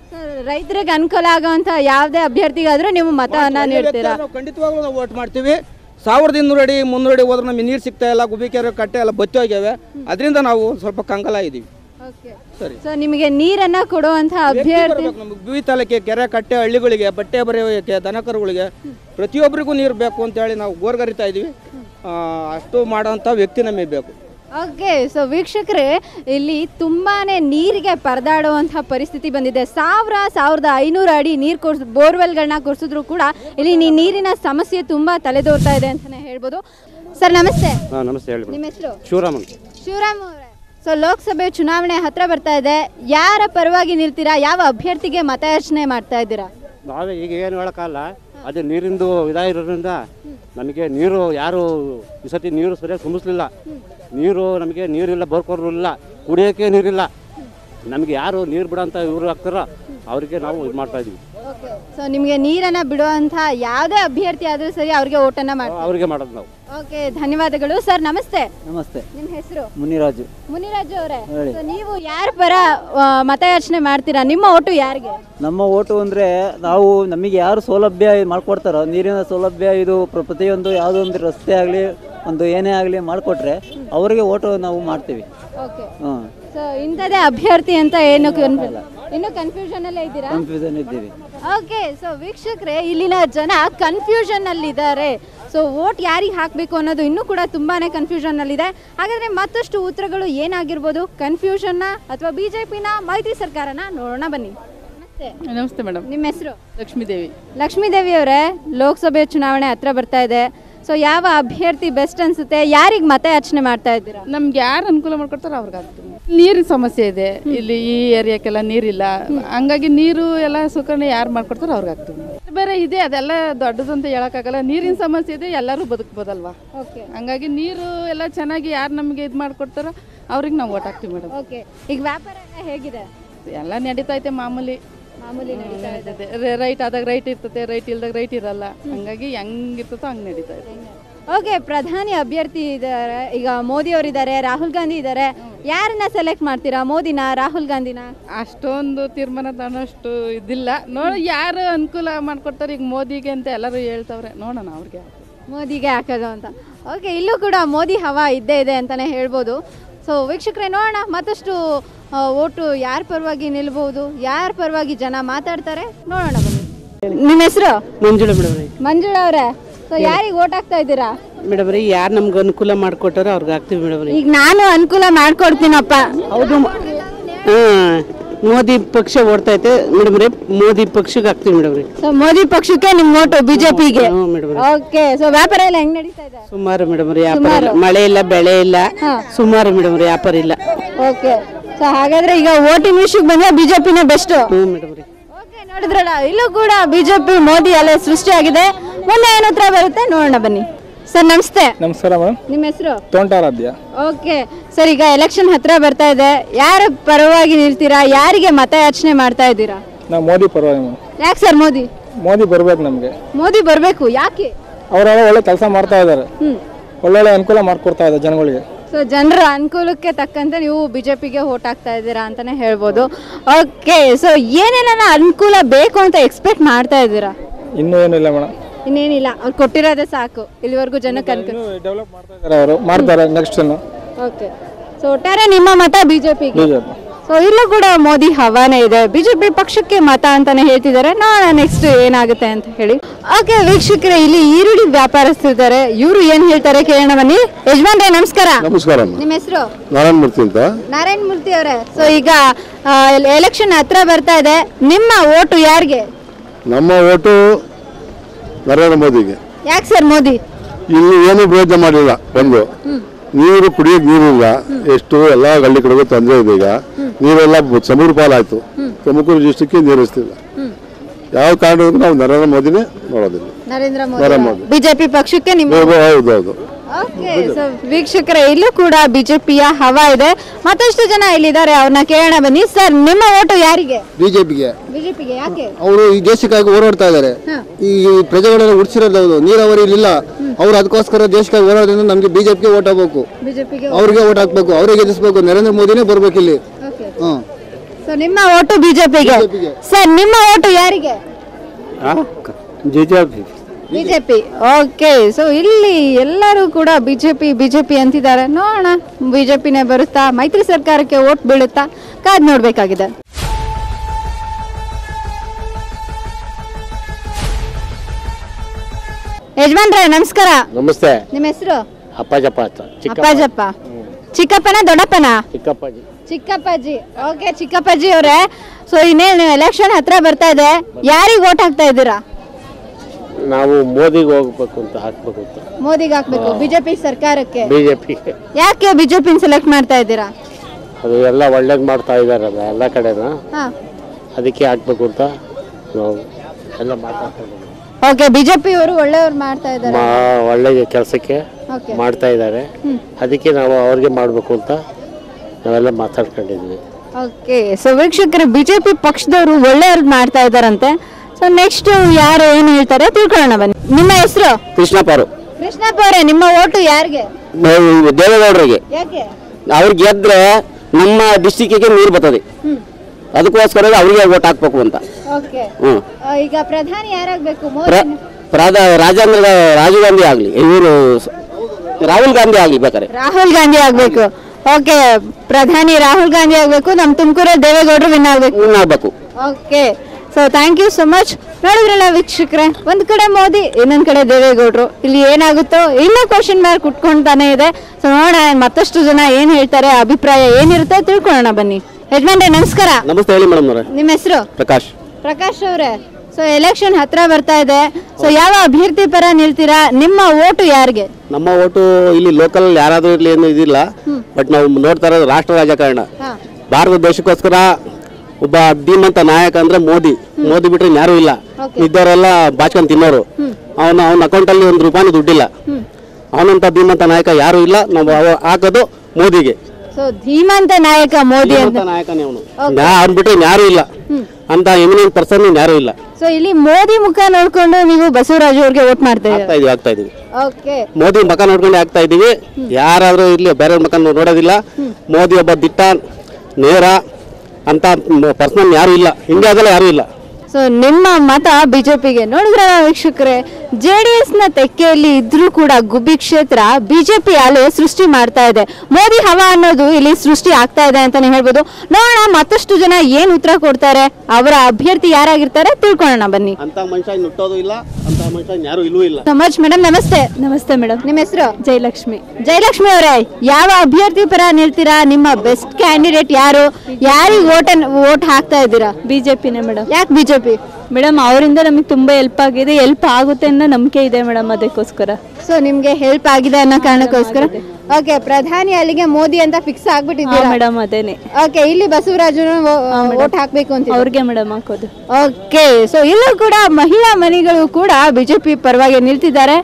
ರೈತರಿಗೆ ಅನುಕೂಲ ಆಗುವಂತ ಯಾವುದೇ ಅಭ್ಯರ್ಥಿಗಾದ್ರೂ ನೀವು ಮತವನ್ನ ನೀಡ್ತೀರಾ ನಾವು ಖಂಡಿತವಾಗ್ಲೂ ನಾವು ಓಟ್ ಮಾಡ್ತೀವಿ ಸಾವಿರದ ಇನ್ನೂರು ಅಡಿ ಮುನ್ನೂರು ಅಡಿ ಹೋದ್ರೆ ನಮಗೆ ನೀರು ಸಿಗ್ತಾ ಇಲ್ಲ ಗುಬ್ಬಿ ಕೆರೆ ಕಟ್ಟೆ ಎಲ್ಲ ಬತ್ತಿ ಹೋಗ್ಯಾವೆ ಅದರಿಂದ ನಾವು ಸ್ವಲ್ಪ ಕಂಗಾಲ ಇದ್ದೀವಿ ಸರಿ ಸೊ ನಿಮಗೆ ನೀರನ್ನ ಕೊಡುವಂತ ಅಭ್ಯರ್ಥಿ ನಮ್ಮ ಗುಬ್ಬಿ ತಾಲೂಕಿಗೆ ಕೆರೆ ಕಟ್ಟೆ ಹಳ್ಳಿಗಳಿಗೆ ಬಟ್ಟೆ ಬರೆಯೋಕೆ ದನಕರುಗಳಿಗೆ ಪ್ರತಿಯೊಬ್ಬರಿಗೂ ನೀರು ಬೇಕು ಅಂತೇಳಿ ನಾವು ಗೋರ್ಗರಿತಾ ಇದ್ದೀವಿ ಆ, ಅಷ್ಟು ಮಾಡೋಂಥ ವ್ಯಕ್ತಿ ನಮಗೆ ಬೇಕು ಓಕೆ ಸೊ ವೀಕ್ಷಕರೇ ಇಲ್ಲಿ ತುಂಬಾನೇ ನೀರಿಗೆ ಪರದಾಡುವಂತಹ ಪರಿಸ್ಥಿತಿ ಬಂದಿದೆ ಸಾವಿರ ಸಾವಿರದ ಐನೂರು ಅಡಿ ನೀರು ಕೊರ್ಸ್ ಬೋರ್ವೆಲ್ಗಳನ್ನ ಕೊರ್ಸಿದ್ರು ಕೂಡ ಇಲ್ಲಿ ನೀ- ನೀರಿನ ಸಮಸ್ಯೆ ತುಂಬಾ ತಲೆದೋರ್ತಾ ಇದೆ ಅಂತಾನೆ ಹೇಳ್ಬೋದು ಸರ್ ನಮಸ್ತೆ ಹಾಂ ನಮಸ್ತೆ ಹೇಳಿ ನಿಮ್ಮ ಹೆಸರು ಶಿವರಾಮನ್ ಶಿವರಾಮ್ ಅವರೇ ಸೊ ಲೋಕಸಭೆ ಚುನಾವಣೆ ಹತ್ರ ಬರ್ತಾ ಇದೆ ಯಾರ ಪರವಾಗಿ ನಿಲ್ತೀರಾ ಯಾವ ಅಭ್ಯರ್ಥಿಗೆ ಮತಯಾಚನೆ ಮಾಡ್ತಾ ಇದ್ದೀರಾ ನಾವೇ ಈಗ ಏನು ಹೇಳೋಕ್ಕಲ್ಲ ಅದೇ ನೀರಿಂದು ಇದಾಗಿರೋದ್ರಿಂದ ನಮಗೆ ನೀರು ಯಾರು ಈ ಸತಿ ನೀರು ಸರಿಯಾಗಿ ತುಂಬಿಸ್ಲಿಲ್ಲ ನೀರು ನಮಗೆ ನೀರಿಲ್ಲ ಬೋರ್ಕೋರು ಇಲ್ಲ ಕುಡಿಯೋಕ್ಕೆ ನೀರಿಲ್ಲ ನಮಗೆ ಯಾರು ನೀರು ಬಿಡೋಂಥ ಇವರು ಆಗ್ತಾರೋ ಅವರಿಗೆ ನಾವು ಇದು ಮಾಡ್ತಾ ಇದೀವಿ ಸೊ ನಿಮಗೆ ನೀರನ್ನ ಬಿಡುವಂತ ಯಾವುದೇ ಅಭ್ಯರ್ಥಿ ಆದ್ರೂ ಸರಿ ಅವ್ರಿಗೆ ಓಟನ್ನ ಮಾಡ್ತೀವಿ ಅವರಿಗೆ ಮಾಡೋದು ನಾವು ಓಕೆ ಧನ್ಯವಾದಗಳು ಸರ್ ನಮಸ್ತೆ ನಮಸ್ತೆ ನಿಮ್ಮ ಹೆಸರು ಮುನಿರಾಜು ಮುನಿರಾಜು ಅವರೇ ಹೇಳಿ. ಸೊ ನೀವು ಯಾರ ಪರ ಆ, ಮತಯಾಚನೆ ಮಾಡ್ತೀರಾ ನಿಮ್ಮ ಓಟು ಯಾರಿಗೆ ನಮ್ಮ ಓಟು ಅಂದರೆ ನಾವು ನಮಗೆ ಯಾರು ಸೌಲಭ್ಯ ಇದ್ ಮಾಡ್ಕೊಡ್ತಾರೋ ನೀರಿನ ಸೌಲಭ್ಯ ಇದು ಪ್ರ- ಪ್ರತಿಯೊಂದು ಯಾವುದೋ ಒಂದು ರಸ್ತೆ ಆಗಲಿ ಒಂದು ಏನೇ ಆಗಲಿ ಮಾಡಿಕೊಟ್ರೆ ಅವರಿಗೆ ಓಟು ನಾವು ಮಾಡ್ತೀವಿ ಓಕೆ ಹ್ಞೂ ಸೊ ಇಂಥದೇ ಅಭ್ಯರ್ಥಿ ಅಂತ ಏನು ಕನ್ಫ್ಯೂಸ್ ಇನ್ನು ಕನ್ಫ್ಯೂಷನ್ ಅಲ್ಲೇ ಇದ್ದೀರಾ ಕನ್ಫ್ಯೂಸನ್ ಇದ್ದೀವಿ ಓಕೆ ಸೊ ವೀಕ್ಷಕರೇ ಇಲ್ಲಿನ ಜನ ಕನ್ಫ್ಯೂಷನ್ ಅಲ್ಲಿ ಇದ್ದಾರೆ ಸೊ ವೋಟ್ ಯಾರಿಗೆ ಹಾಕಬೇಕು ಅನ್ನೋದು ಇನ್ನೂ ಕೂಡ ತುಂಬಾನೇ ಕನ್ಫ್ಯೂಷನ್ ಅಲ್ಲಿದೆ ಹಾಗಾದ್ರೆ ಮತ್ತಷ್ಟು ಉತ್ತರಗಳು ಏನಾಗಿರ್ಬೋದು ಕನ್ಫ್ಯೂಷನ್ನ ಅಥವಾ ಬಿಜೆಪಿನ ಮೈತ್ರಿ ಸರ್ಕಾರನ ನೋಡೋಣ ಬನ್ನಿ ನಮಸ್ತೆ ನಮಸ್ತೆ ಮೇಡಮ್ ನಿಮ್ಮ ಹೆಸರು ಲಕ್ಷ್ಮೀದೇವಿ ಲಕ್ಷ್ಮೀದೇವಿ ಅವರೇ ಲೋಕಸಭೆ ಚುನಾವಣೆ ಹತ್ರ ಬರ್ತಾ ಇದೆ ಸೊ ಯಾವ ಅಭ್ಯರ್ಥಿ ಬೆಸ್ಟ್ ಅನ್ಸುತ್ತೆ ಯಾರಿಗೆ ಮತಯಾಚನೆ ಮಾಡ್ತಾ ಇದ್ದೀರಾ ನಮ್ಗೆ ಯಾರು ಅನುಕೂಲ ಮಾಡ್ಕೊಡ್ತಾರೋ ಅವ್ರಿಗೆ ಹಾಕ್ತೀವಿ ನೀರಿನ ಸಮಸ್ಯೆ ಇದೆ ಇಲ್ಲಿ ಈ ಏರಿಯಾಕ್ಕೆಲ್ಲ ನೀರಿಲ್ಲ ಹಂಗಾಗಿ ನೀರು ಎಲ್ಲ ಸುಕರಣೆ ಯಾರು ಮಾಡ್ಕೊಡ್ತಾರೋ ಅವ್ರಿಗೆ ಹಾಕ್ತೀವಿ ಬೇರೆ ಇದೆ ಅದೆಲ್ಲ ದೊಡ್ಡದು ಅಂತ ಹೇಳೋಕ್ಕಾಗಲ್ಲ ನೀರಿನ ಸಮಸ್ಯೆ ಇದೆ ಎಲ್ಲರೂ ಬದುಕ್ಬೋದಲ್ವಾ ಓಕೆ ಹಂಗಾಗಿ ನೀರು ಎಲ್ಲ ಚೆನ್ನಾಗಿ ಯಾರು ನಮಗೆ ಇದು ಮಾಡ್ಕೊಡ್ತಾರೋ ಅವ್ರಿಗೆ ನಾವು ಓಟ್ ಹಾಕ್ತೀವಿ ಮೇಡಮ್ ಓಕೆ ಈಗ ವ್ಯಾಪಾರ ಎಲ್ಲ ಹೇಗಿದೆ ಎಲ್ಲ ನಡೀತೈತೆ ಮಾಮೂಲಿ ಮಾಮೂಲಿ ನಡೀತಾ ಇದೆ ರೈಟ್ ಆದಾಗ ರೈಟ್ ಇರ್ತದೆ ರೈಟ್ ಇಲ್ದಾಗ ರೈಟ್ ಇರಲ್ಲ ಹಂಗಾಗಿ ಹೆಂಗಿರ್ತತೋ ಹಂಗೆ ನಡೀತಾ ಇದೆ ಓಕೆ ಪ್ರಧಾನಿ ಅಭ್ಯರ್ಥಿ ಇದ್ದಾರೆ ಈಗ ಮೋದಿ ಅವರು ಇದ್ದಾರೆ ರಾಹುಲ್ ಗಾಂಧಿ ಇದ್ದಾರೆ ಯಾರನ್ನ ಸೆಲೆಕ್ಟ್ ಮಾಡ್ತೀರಾ ಮೋದಿನ ರಾಹುಲ್ ಗಾಂಧಿನ ಅಷ್ಟೊಂದು ತೀರ್ಮಾನ ತಗೊಳ್ಳೋಷ್ಟು ಇದಿಲ್ಲ ನೋಡಿ ಯಾರು ಅನುಕೂಲ ಮಾಡ್ಕೊಡ್ತಾರೆ ಈಗ ಮೋದಿಗೆ ಅಂತ ಎಲ್ಲರೂ ಹೇಳ್ತವ್ರೆ ನೋಡೋಣ ಅವ್ರಿಗೆ ಮೋದಿಗೆ ಹಾಕೋದು ಅಂತ ಓಕೆ ಇಲ್ಲೂ ಕೂಡ ಮೋದಿ ಹವಾ ಇದ್ದೇ ಇದೆ ಅಂತಾನೆ ಹೇಳ್ಬೋದು ಸೊ ವೀಕ್ಷಕರೇ ನೋಡೋಣ ಮತ್ತಷ್ಟು ಆ, ಓಟು ಯಾರ ಪರವಾಗಿ ನಿಲ್ಬಹುದು ಯಾರ ಪರವಾಗಿ ಜನ ಮಾತಾಡ್ತಾರೆ ನೋಡೋಣ ಬನ್ನಿ ನಿಮ್ಮ ಹೆಸರು ಮಂಜುಳ ಮೇಡಮ್ ಮಂಜುಳಾ ಅವರೇ ಸೊ ಯಾರಿಗೆ ಓಟ್ ಹಾಕ್ತಾ ಇದ್ದೀರಾ ಮೇಡಮ್ ರೀ ಯಾರು ನಮ್ಗೆ ಅನುಕೂಲ ಮಾಡಿಕೊಟ್ಟಾರೋ ಅವ್ರಿಗೆ ಹಾಕ್ತೀವಿ ಮೇಡಮ್ ರೀ ಈಗ ನಾನು ಅನುಕೂಲ ಮಾಡ್ಕೊಡ್ತೀನಪ್ಪ ಹೌದು ಹಾಂ ಮೋದಿ ಪಕ್ಷ ಓಡ್ತೈತೆ ಮೇಡಮ್ ರೀ ಮೋದಿ ಪಕ್ಷಕ್ಕೆ ಹಾಕ್ತೀವಿ ಮೇಡಮ್ ರೀ ಸೊ ಮೋದಿ ಪಕ್ಷಕ್ಕೆ ನಿಮ್ ಓಟು ಬಿಜೆಪಿಗೆ ಹ್ಞೂ ಮೇಡಮ್ ರೀ ಓಕೆ ಸೊ ವ್ಯಾಪಾರ ಎಲ್ಲ ಹೆಂಗ್ ನಡೀತಾ ಇದೆ ಸುಮಾರು ಮೇಡಮ್ ರೀ ವ್ಯಾಪಾರ ಇಲ್ಲ ಮಳೆ ಇಲ್ಲ ಬೆಳೆ ಇಲ್ಲ ಸುಮಾರು ಮೇಡಮ್ ರೀ ವ್ಯಾಪಾರ ಇಲ್ಲ ಓಕೆ ಸೊ ಹಾಗಾದ್ರೆ ಈಗ ಓಟಿನ ವಿಷಯಕ್ಕೆ ಬಂದ್ರೆ ಬಿಜೆಪಿನೇ ಬೆಸ್ಟ್ ಹ್ಞೂ ಮೇಡಮ್ ರೀ ನೋಡಿದ್ರಲ್ಲ ಇಲ್ಲೂ ಕೂಡ ಬಿಜೆಪಿ ಮೋದಿ ಅಲೆ ಸೃಷ್ಟಿಯಾಗಿದೆ ಮುಂದೆ ಏನು ಉತ್ತರ ಬರುತ್ತೆ ನೋಡೋಣ ಬನ್ನಿ ಸರ್ ನಮಸ್ತೆ ನಮಸ್ಕಾರ ಮೇಡಮ್ ನಿಮ್ಮ ಹೆಸರು ತೋಂಟಾರಾಧ್ಯ ಓಕೆ ಸರ್ ಈಗ ಎಲೆಕ್ಷನ್ ಹತ್ರ ಬರ್ತಾ ಇದೆ ಯಾರ ಪರವಾಗಿ ನಿಲ್ತೀರಾ ಯಾರಿಗೆ ಮತ ಯಾಚನೆ ಮಾಡ್ತಾ ಇದ್ದೀರಾ ನಾವು ಮೋದಿ ಪರವಾಗಿ ಮೇಡಮ್ ಯಾಕೆ ಸರ್ ಮೋದಿ ಮೋದಿ ಬರ್ಬೇಕು ನಮಗೆ ಮೋದಿ ಬರಬೇಕು ಯಾಕೆ ಅವರೆಲ್ಲ ಒಳ್ಳೆ ಕೆಲಸ ಮಾಡ್ತಾ ಇದ್ದಾರೆ ಹ್ಮ್ ಒಳ್ಳೊಳ್ಳೆ ಅನುಕೂಲ ಮಾಡ್ಕೊಡ್ತಾ ಇದ್ದಾರೆ ಜನಗಳಿಗೆ ಸೊ ಜನರ ಅನುಕೂಲಕ್ಕೆ ತಕ್ಕಂತೆ ನೀವು ಬಿಜೆಪಿಗೆ ವೋಟ್ ಹಾಕ್ತಾ ಇದ್ದೀರಾ ಅಂತಾನೆ ಹೇಳ್ಬೋದು ಓಕೆ ಸೊ ಏನೇನ ಅನುಕೂಲ ಬೇಕು ಅಂತ ಎಕ್ಸ್ಪೆಕ್ಟ್ ಮಾಡ್ತಾ ಇದ್ದೀರಾ ಇನ್ನೂ ಏನಿಲ್ಲ ಮೇಡಮ್ ಇನ್ನೇನಿಲ್ಲ ಅವ್ರು ಕೊಟ್ಟಿರೋದೇ ಸಾಕು ಇಲ್ಲಿವರೆಗೂ ಜನಕ್ಕೆ ಅನುಕೂಲ ಡೆವಲಪ್ ಮಾಡ್ತಾರೆ ಅವರು ಮಾಡ್ತಾರೆ ನೆಕ್ಸ್ಟ್ ಓಕೆ ಸೊ ಒಟ್ಟಾರೆ ನಿಮ್ಮ ಮತ ಬಿಜೆಪಿಗೆ ಬಿಜೆಪಿ ಸೊ ಇಲ್ಲೂ ಕೂಡ ಮೋದಿ ಹವಾನೇ ಇದೆ ಬಿಜೆಪಿ ಪಕ್ಷಕ್ಕೆ ಮತ ಅಂತಾನೆ ಹೇಳ್ತಿದ್ದಾರೆ ನೋಡೋಣ ನೆಕ್ಸ್ಟ್ ಏನಾಗುತ್ತೆ ಅಂತ ಹೇಳಿ ಓಕೆ ವೀಕ್ಷಕರೇ ಇಲ್ಲಿ ಈರುಳ್ಳಿ ವ್ಯಾಪಾರಸ್ಥರಿದ್ದಾರೆ ಇವರು ಏನ್ ಹೇಳ್ತಾರೆ ಕೇಳೋಣ ಬನ್ನಿ ಯಜಮಾನ್ರೆ ನಮಸ್ಕಾರ ನಮಸ್ಕಾರ ಅಮ್ಮ. ನಿಮ್ಮ ಹೆಸರು ನಾರಾಯಣ ಮೂರ್ತಿ ಅಂತ ನಾರಾಯಣ ಮೂರ್ತಿ ಅವರೇ ಸೊ ಈಗ ಎಲೆಕ್ಷನ್ ಹತ್ರ ಬರ್ತಾ ಇದೆ ನಿಮ್ಮ ಓಟು ಯಾರಿಗೆ ನಮ್ಮ ಓಟು ನರೇಂದ್ರ ಮೋದಿಗೆ ಯಾಕೆ ಸರ್ ಮೋದಿ ಇಲ್ಲಿ ಏನು ಪ್ರಯೋಜನ ಮಾಡಿಲ್ಲ ಒಂದು ನೀರು ಕುಡಿಯೋಕೆ ನೀರಿಲ್ಲ ಎಷ್ಟು ಎಲ್ಲ ಹಳ್ಳಿ ಕಡೆಗೂ ತೊಂದರೆ ಇದೆ ಈಗ ನೀರೆಲ್ಲ ಬ- ಸಮುದ್ರ ಪಾಲಾಯ್ತು ತುಮಕೂರು ಡಿಸ್ಟಿಕ್ಗೆ ನೀರಿಸ್ತಿಲ್ಲ ಯಾವ ಕಾರಣಕ್ಕೂ ನಾವು ನರೇಂದ್ರ ಮೋದಿನೇ ನೋಡೋದಿಲ್ಲ ನರೇಂದ್ರ ನರೇಂದ್ರ ಮೋದಿ ಮೋದಿ ಬಿಜೆಪಿ ಪಕ್ಷಕ್ಕೆ ನಿಮ್ಮ ಹೌದು ಹೌದು ಓಕೆ ಸೊ ವೀಕ್ಷಕರೇ ಇಲ್ಲೂ ಕೂಡ ಬಿಜೆಪಿಯ ಹವಾ ಇದೆ ಮತ್ತಷ್ಟು ಜನ ಇಲ್ಲಿದ್ದಾರೆ ಅವ್ರನ್ನ ಕೇಳೋಣ ಬನ್ನಿ ಸರ್ ನಿಮ್ಮ ಓಟು ಯಾರಿಗೆ ಬಿಜೆಪಿಗೆ ಬಿಜೆಪಿಗೆ ಯಾಕೆ ಅವರು ಈ ದೇಶಕ್ಕಾಗಿ ಹೋರಾಡ್ತಾ ಇದ್ದಾರೆ ಹಾ. ಈ ಪ್ರಜೆಗಳೆಲ್ಲ ಉಡ್ಸಿರೋದು ಹೌದು ನೀರಾವರಿ ಇಲ್ಲಿಲ್ಲ ಅವ್ರು ಅದಕ್ಕೋಸ್ಕರ ದೇಶಕ್ಕಾಗಿ ಹೋರಾಡೋದ್ರಿಂದ ನಮ್ಗೆ ಬಿಜೆಪಿಗೆ ಓಟ್ ಹಾಕ್ಬೇಕು ಬಿಜೆಪಿಗೆ ಅವ್ರಿಗೆ ಓಟ್ ಹಾಕ್ಬೇಕು ಅವ್ರಿಗೆ ಗೆಲ್ಲಿಸ್ಬೇಕು ನರೇಂದ್ರ ಮೋದಿನೇ ಬರ್ಬೇಕು ಇಲ್ಲಿ ಓಕೆ ಹ್ಮ್ ಸೊ ನಿಮ್ಮ ಓಟು ಬಿಜೆಪಿಗೆ ಸರ್ ನಿಮ್ಮ ಓಟು ಯಾರಿಗೆ ಬಿಜೆಪಿ ಬಿಜೆಪಿ ಓಕೆ ಸೊ ಇಲ್ಲಿ ಎಲ್ಲರೂ ಕೂಡ ಬಿಜೆಪಿ ಬಿಜೆಪಿ ಅಂತಿದ್ದಾರೆ ನೋಡೋಣ ಬಿಜೆಪಿನೇ ಬರುತ್ತಾ ಮೈತ್ರಿ ಸರ್ಕಾರಕ್ಕೆ ಓಟ್ ಬೀಳುತ್ತಾ ಕಾದ್ ನೋಡ್ಬೇಕಾಗಿದೆ ಯಜಮಾನ್ರೆ ನಮಸ್ಕಾರ ನಮಸ್ತೆ ನಿಮ್ಮ ಹೆಸರು ಅಪ್ಪಾಜಪ್ಪ ಅಂತ ಅಪ್ಪಾಜಪ್ಪ ಚಿಕ್ಕಪ್ಪನ ದೊಡ್ಡಪ್ಪನ ಚಿಕ್ಕಪ್ಪಾಜಿ ಚಿಕ್ಕಪ್ಪಾಜಿ ಓಕೆ ಚಿಕ್ಕಪ್ಪಾಜಿ ಅವರೇ ಸೊ ಇನ್ನೇನು ಎಲೆಕ್ಷನ್ ಹತ್ರ ಬರ್ತಾ ಇದೆ ಯಾರಿಗೆ ಓಟ್ ಹಾಕ್ತಾ ಇದ್ದೀರಾ ನಾವು ಮೋದಿಗೆ ಹೋಗ್ಬೇಕು ಅಂತ ಹಾಕ್ಬೇಕು ಅಂತ ಮೋದಿಗೆ ಹಾಕ್ಬೇಕು ಬಿಜೆಪಿ ಸರ್ಕಾರಕ್ಕೆ ಬಿಜೆಪಿಗೆ ಯಾಕೆ ಬಿಜೆಪಿ ಸೆಲೆಕ್ಟ್ ಮಾಡ್ತಾ ಇದ್ದೀರಾ ಅದು ಎಲ್ಲ ಒಳ್ಳೇದು ಮಾಡ್ತಾ ಇದಾರಲ್ಲ ಎಲ್ಲ ಕಡೆನ ಹಾ ಅದಕ್ಕೆ ಹಾಕ್ಬೇಕು ಅಂತ ನಾವು ಎಲ್ಲ ಮಾತಾಡ್ತಾ ಇದ್ದೀವಿ. ಓಕೆ ಬಿಜೆಪಿ ಅವರು ಒಳ್ಳೆಯವ್ರು ಮಾಡ್ತಾ ಇದ್ದಾರೆ ಮಾ- ಒಳ್ಳೆ ಕೆಲಸಕ್ಕೆ ಓಕೆ ಮಾಡ್ತಾ ಇದ್ದಾರೆ ಹ್ಮ್. ಅದಕ್ಕೆ ನಾವು ಅವ್ರಿಗೆ ಮಾಡಬೇಕು ಅಂತ ನಾವೆಲ್ಲ ಮಾತಾಡ್ಕೊಂಡಿದ್ವಿ ಓಕೆ ಸೊ ವೀಕ್ಷಕರು ಬಿಜೆಪಿ ಪಕ್ಷದವರು ಒಳ್ಳೆಯವ್ರು ಮಾಡ್ತಾ ಇದ್ದಾರಂತೆ ಸೊ ನೆಕ್ಸ್ಟ್ ಯಾರು ಏನು ಹೇಳ್ತಾರೆ ತಿಳ್ಕೊಳ್ಳೋಣ ಬನ್ನಿ ನಿಮ್ಮ ಹೆಸರು ಕೃಷ್ಣಪ್ಪರು ಕೃಷ್ಣಪ್ಪ ಅವರೇ ನಿಮ್ಮ ಓಟು ಯಾರಿಗೆ ದೇವೇಗೌಡರಿಗೆ ಯಾಕೆ ಅವ್ರು ಗೆದ್ರೆ ನಮ್ಮ ಡಿಸ್ಟಿಕ್ಕಿಗೆ ನೀರು ಬರ್ತದೆ ಹ್ಮ್ ಅದಕ್ಕೋಸ್ಕರ ಅವ್ರಿಗೆ ಓಟ್ ಹಾಕ್ಬೇಕು ಅಂತ ಓಕೆ ಹ್ಮ್ ಈಗ ಪ್ರಧಾನಿ ಯಾರಾಗಬೇಕು ಪ್ರ ಪ್ರಾಧ ರಾಜೇಂದ್ರ ರಾಜೀವ್ ಗಾಂಧಿ ಆಗಲಿ ಇವರು ರಾಹುಲ್ ಗಾಂಧಿ ಆಗಲಿ ಬೇಕಾರೆ ರಾಹುಲ್ ಗಾಂಧಿ ಆಗ್ಬೇಕು ಓಕೆ ಪ್ರಧಾನಿ ರಾಹುಲ್ ಗಾಂಧಿ ಆಗ್ಬೇಕು ನಮ್ಮ ತುಮಕೂರಲ್ಲಿ ದೇವೇಗೌಡರು ವಿನ್ ಆಗ್ಬೇಕು ವಿನ್ ಆಗ್ಬೇಕು okay so thank you so much ನೋಡಿದ್ರಲ್ಲ ವೀಕ್ಷಕರೇ ಒಂದ್ ಕಡೆ ಮೋದಿ ಇನ್ನೊಂದ್ ಕಡೆ ದೇವೇಗೌಡರು ಇಲ್ಲಿ ಏನಾಗುತ್ತೋ ಇನ್ನೂ ಕ್ವಶನ್ ಮಾರ್ಕ್ ಉಟ್ಕೊಂತಾನೆ ಇದೆ ಸೊ ನೋಡೋಣ ಮತ್ತಷ್ಟು ಜನ ಏನ್ ಹೇಳ್ತಾರೆ ಅಭಿಪ್ರಾಯ ಏನಿರುತ್ತೆ ತಿಳ್ಕೊಳ್ಳೋಣ ಬನ್ನಿ ಯಜಮಾನ್ರೆ ನಮಸ್ಕಾರ ನಮಸ್ತೆ ಹೇಳಿ ಮೇಡಮ್ ಅವರೇ ನಿಮ್ಮ ಹೆಸರು ಪ್ರಕಾಶ್ ಪ್ರಕಾಶ್ ಅವರೇ ಸೊ ಎಲೆಕ್ಷನ್ ಹತ್ರ ಬರ್ತಾ ಇದೆ ಸೊ ಯಾವ ಅಭ್ಯರ್ಥಿ ಪರ ನಿಲ್ತೀರಾ ನಿಮ್ಮ ಓಟು ಯಾರಿಗೆ ನಮ್ಮ ಓಟು ಇಲ್ಲಿ ಲೋಕಲ್ ಯಾರಾದ್ರೂ ಇರ್ಲಿ ಏನು ಇದಿಲ್ಲ ಬಟ್ ನಾವು ನೋಡ್ತಾ ಇರೋದು ರಾಷ್ಟ್ರ ರಾಜಕಾರಣ ಹಾ. ಭಾರತ ದೇಶಕ್ಕೋಸ್ಕರ ಒಬ್ಬ ಧೀಮಂತ ನಾಯಕ ಅಂದ್ರೆ ಮೋದಿ ಮೋದಿ ಬಿಟ್ರೆ ಯಾರು ಇಲ್ಲ ಇದ್ದವರೆಲ್ಲ ಬಾಚ್ಕೊಂಡ್ ತಿನ್ನೋರು ಅವನ ಅವನ ಅಕೌಂಟಲ್ಲಿ ಒಂದು ರೂಪಾಯಿ ದುಡ್ಡಿಲ್ಲ ಅವನಂತ ಧೀಮಂತ ನಾಯಕ ಯಾರು ಇಲ್ಲ ನಾವು ಅವ- ಹಾಕೋದು ಮೋದಿಗೆ ಸೊ ಧೀಮಂತ ನಾಯಕ ಮೋದಿ ಅಂತ ಧೀಮಂತ ನಾಯಕನೇ ಅವನು ಅವ್ನು ಬಿಟ್ರೆ ಯಾರು ಇಲ್ಲ ಅಂತ ಎಮಿನೆಂಟ್ ಪರ್ಸನ್ ಯಾರು ಇಲ್ಲ ಸೊ ಇಲ್ಲಿ ಮೋದಿ ಮುಖ ನೋಡ್ಕೊಂಡು ನೀವು ಬಸವರಾಜ್ ಅವ್ರಿಗೆ ವೋಟ್ ಮಾಡ್ತಾ ಆಗ್ತಾ ಇದೀವಿ ಆಗ್ತಾ ಇದೀವಿ ಓಕೆ ಮೋದಿ ಮಕ ನೋಡ್ಕೊಂಡು ಆಗ್ತಾ ಇದೀವಿ ಯಾರಾದ್ರೂ ಇರ್ಲಿ ಬೇರೆ ಮಕ ನೋಡೋದಿಲ್ಲ ಮೋದಿ ಒಬ್ಬ ದಿಟ್ಟ ನೇರ ಅಂತ ಪರ್ಸನಲ್ ಯಾರು ಇಲ್ಲ ಇಂಡಿಯಾದಲ್ಲೇ ಯಾರು ಇಲ್ಲ ಸೊ ನಿಮ್ಮ ಮತ ಬಿಜೆಪಿಗೆ ನೋಡಿದ್ರ ವೀಕ್ಷಕರೇ ಜೆ ಡಿ ಎಸ್ ನ ತೆಕ್ಕೆಯಲ್ಲಿ ಇದ್ರೂ ಕೂಡ ಗುಬ್ಬಿ ಕ್ಷೇತ್ರ ಬಿಜೆಪಿ ಅಲೆ ಸೃಷ್ಟಿ ಮಾಡ್ತಾ ಇದೆ ಮೋದಿ ಹವಾ ಅನ್ನೋದು ಇಲ್ಲಿ ಸೃಷ್ಟಿ ಆಗ್ತಾ ಇದೆ ಅಂತಾನೆ ಹೇಳ್ಬೋದು ನೋಡೋಣ ಮತ್ತಷ್ಟು ಜನ ಏನ್ ಉತ್ತರ ಕೊಡ್ತಾರೆ ಅವರ ಅಭ್ಯರ್ಥಿ ಯಾರಾಗಿರ್ತಾರೆ ತಿಳ್ಕೊಳ್ಳೋಣ ಬನ್ನಿ ಅಂತ ಮನುಷ್ಯ ಇನ್ನು ಹುಟ್ಟೋದು ಇಲ್ಲ ಅಂತ ಮನುಷ್ಯ ಯಾರು ಇಲ್ಲೂ ಇಲ್ಲ ಸಮಾಜ್ ಮೇಡಮ್ ನಮಸ್ತೆ ನಮಸ್ತೆ ಮೇಡಮ್ ನಿಮ್ಮ ಹೆಸರು ಜಯಲಕ್ಷ್ಮಿ ಜಯಲಕ್ಷ್ಮಿ ಅವರೇ ಯಾವ ಅಭ್ಯರ್ಥಿ ಪರ ನಿಲ್ತೀರಾ ನಿಮ್ಮ ಬೆಸ್ಟ್ ಕ್ಯಾಂಡಿಡೇಟ್ ಯಾರು ಯಾರಿಗೆ ವೋಟ್ ವೋಟ್ ಹಾಕ್ತಾ ಇದ್ದೀರಾ ಬಿಜೆಪಿನೇ ಮೇಡಮ್ ಯಾಕೆ ಬಿಜೆಪಿ ಮೇಡಮ್ ಅವರಿಂದ ನಮಗೆ ತುಂಬಾ ಹೆಲ್ಪ್ ಆಗಿದೆ ಹೆಲ್ಪ್ ಆಗುತ್ತೆ ಅನ್ನೋ ನಂಬಿಕೆ ಇದೆ ಮೇಡಮ್ ಅದಕ್ಕೋಸ್ಕರ ಸೊ ನಿಮ್ಗೆ ಹೆಲ್ಪ್ ಆಗಿದೆ ಅನ್ನೋ ಕಾರಣಕ್ಕೋಸ್ಕರ ಓಕೆ ಪ್ರಧಾನಿ ಅಲ್ಲಿಗೆ ಮೋದಿ ಅಂತ ಫಿಕ್ಸ್ ಆಗ್ಬಿಟ್ಟಿದ್ದೀರಾ ಮೇಡಮ್ ಅದೇನೆ ಓಕೆ ಇಲ್ಲಿ ಬಸವರಾಜನ ವೋಟ್ ಹಾಕ್ಬೇಕು ಅಂತ ಅವ್ರಿಗೆ ಮೇಡಮ್ ಹಾಕೋದು ಓಕೆ ಸೊ ಇಲ್ಲೂ ಕೂಡ ಮಹಿಳಾ ಮನೆಗಳು ಕೂಡ ಬಿಜೆಪಿ ಪರವಾಗಿ ನಿಲ್ತಿದ್ದಾರೆ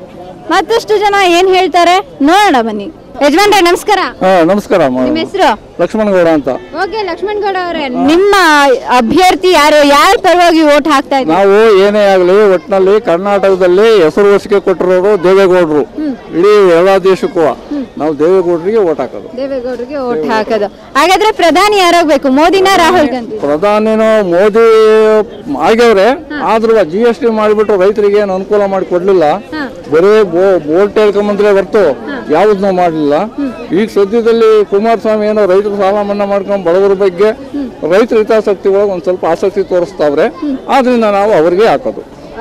ಮತ್ತಷ್ಟು ಜನ ಏನ್ ಹೇಳ್ತಾರೆ ನೋಡೋಣ ಬನ್ನಿ ಯಜಮಾನ್ರೆ ನಮಸ್ಕಾರ ಹಾ ನಮಸ್ಕಾರ ಅಮ್ಮ. ನಿಮ್ಮ ಹೆಸರು ಲಕ್ಷ್ಮಣ ಗೌಡ ಅಂತ ಓಕೆ ಲಕ್ಷ್ಮಣ್ ಗೌಡ ಅವರೇ ನಿಮ್ಮ ಅಭ್ಯರ್ಥಿ ಯಾರು ಯಾರ ಪರವಾಗಿ ಓಟ್ ಹಾಕ್ತಾ ಇದ್ದಾರೆ ನಾವು ಏನೇ ಆಗಲಿ ಒಟ್ಟಿನಲ್ಲಿ ಕರ್ನಾಟಕದಲ್ಲಿ ಹೆಸರುವಾಸಿಗೆ ಕೊಟ್ಟಿರೋರು ದೇವೇಗೌಡರು ಇಡೀ ಎಲ್ಲ ದೇಶಕ್ಕೂ ನಾವು ದೇವೇಗೌಡರಿಗೆ ಓಟ್ ಹಾಕೋದು ದೇವೇಗೌಡರಿಗೆ ಓಟ್ ಹಾಕೋದು ಹಾಗಾದ್ರೆ ಪ್ರಧಾನಿ ಯಾರಾಗ್ಬೇಕು ಮೋದಿನ ರಾಹುಲ್ ಗಾಂಧಿ ಪ್ರಧಾನಿನೂ ಮೋದಿ ಆಗ್ಯವ್ರೆ ಆದ್ರೂ ಜಿ ಎಸ್ ಟಿ ಮಾಡಿಬಿಟ್ಟು ರೈತರಿಗೆ ಏನು ಅನುಕೂಲ ಮಾಡಿ ಕೊಡ್ಲಿಲ್ಲ ಬರೀ ಬೋಟ್ ಹೇಳ್ಕೊಂಬಂದ್ರೆ ಹೊರ್ತು ಯಾವ್ದನ್ನೂ ಮಾಡಲಿಲ್ಲ ಈಗ ಸದ್ಯದಲ್ಲಿ ಕುಮಾರಸ್ವಾಮಿ ಏನೋ ರೈತರು ಸಾಲ ಮನ್ನಾ ಮಾಡ್ಕೊಂಡು ಬಡವರ ಬಗ್ಗೆ ರೈತರ ಹಿತಾಸಕ್ತಿ ಒಳಗೆ ಒಂದ್ ಸ್ವಲ್ಪ ಆಸಕ್ತಿ ತೋರಿಸ್ತಾವ್ರೆ ಆದ್ರಿಂದ ನಾವು ಅವ್ರಿಗೆ ಹಾಕೋದು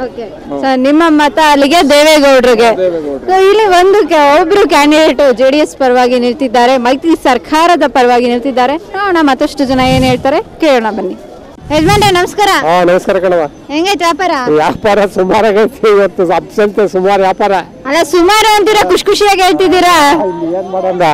ಸೊ ನಿಮ್ಮ ಮತ ಅಲ್ಲಿಗೆ ದೇವೇಗೌಡರಿಗೆ ಸೊ ಇಲ್ಲಿ ಒಂದು ಕ- ಒಬ್ರು ಕ್ಯಾಂಡಿಡೇಟ್ ಜೆಡಿಎಸ್ ಪರವಾಗಿ ನಿಲ್ತಿದ್ದಾರೆ ಮೈತ್ರಿ ಸರ್ಕಾರದ ಪರವಾಗಿ ನಿಲ್ತಿದ್ದಾರೆ ನೋಡೋಣ ಮತ್ತಷ್ಟು ಜನ ಏನ್ ಹೇಳ್ತಾರೆ ಕೇಳೋಣ ಬನ್ನಿ ಯಜಮಾನ್ರೆ ನಮಸ್ಕಾರ ಹಾ ನಮಸ್ಕಾರ ಕಣವ ಹೆಂಗೈತೆ ವ್ಯಾಪಾರ ವ್ಯಾಪಾರ ಸುಮಾರಾಗೈತಿ ಇವತ್ತು ಅಬ್ಸೆಂಟ್ ಸುಮಾರು ವ್ಯಾಪಾರ ಅಲ್ಲ ಸುಮಾರು ಅಂತೀರಾ ಖುಷಿ ಖುಷಿಯಾಗಿ ಹೇಳ್ತಿದ್ದೀರಾ ಏನ್ ಮಾಡೋಣ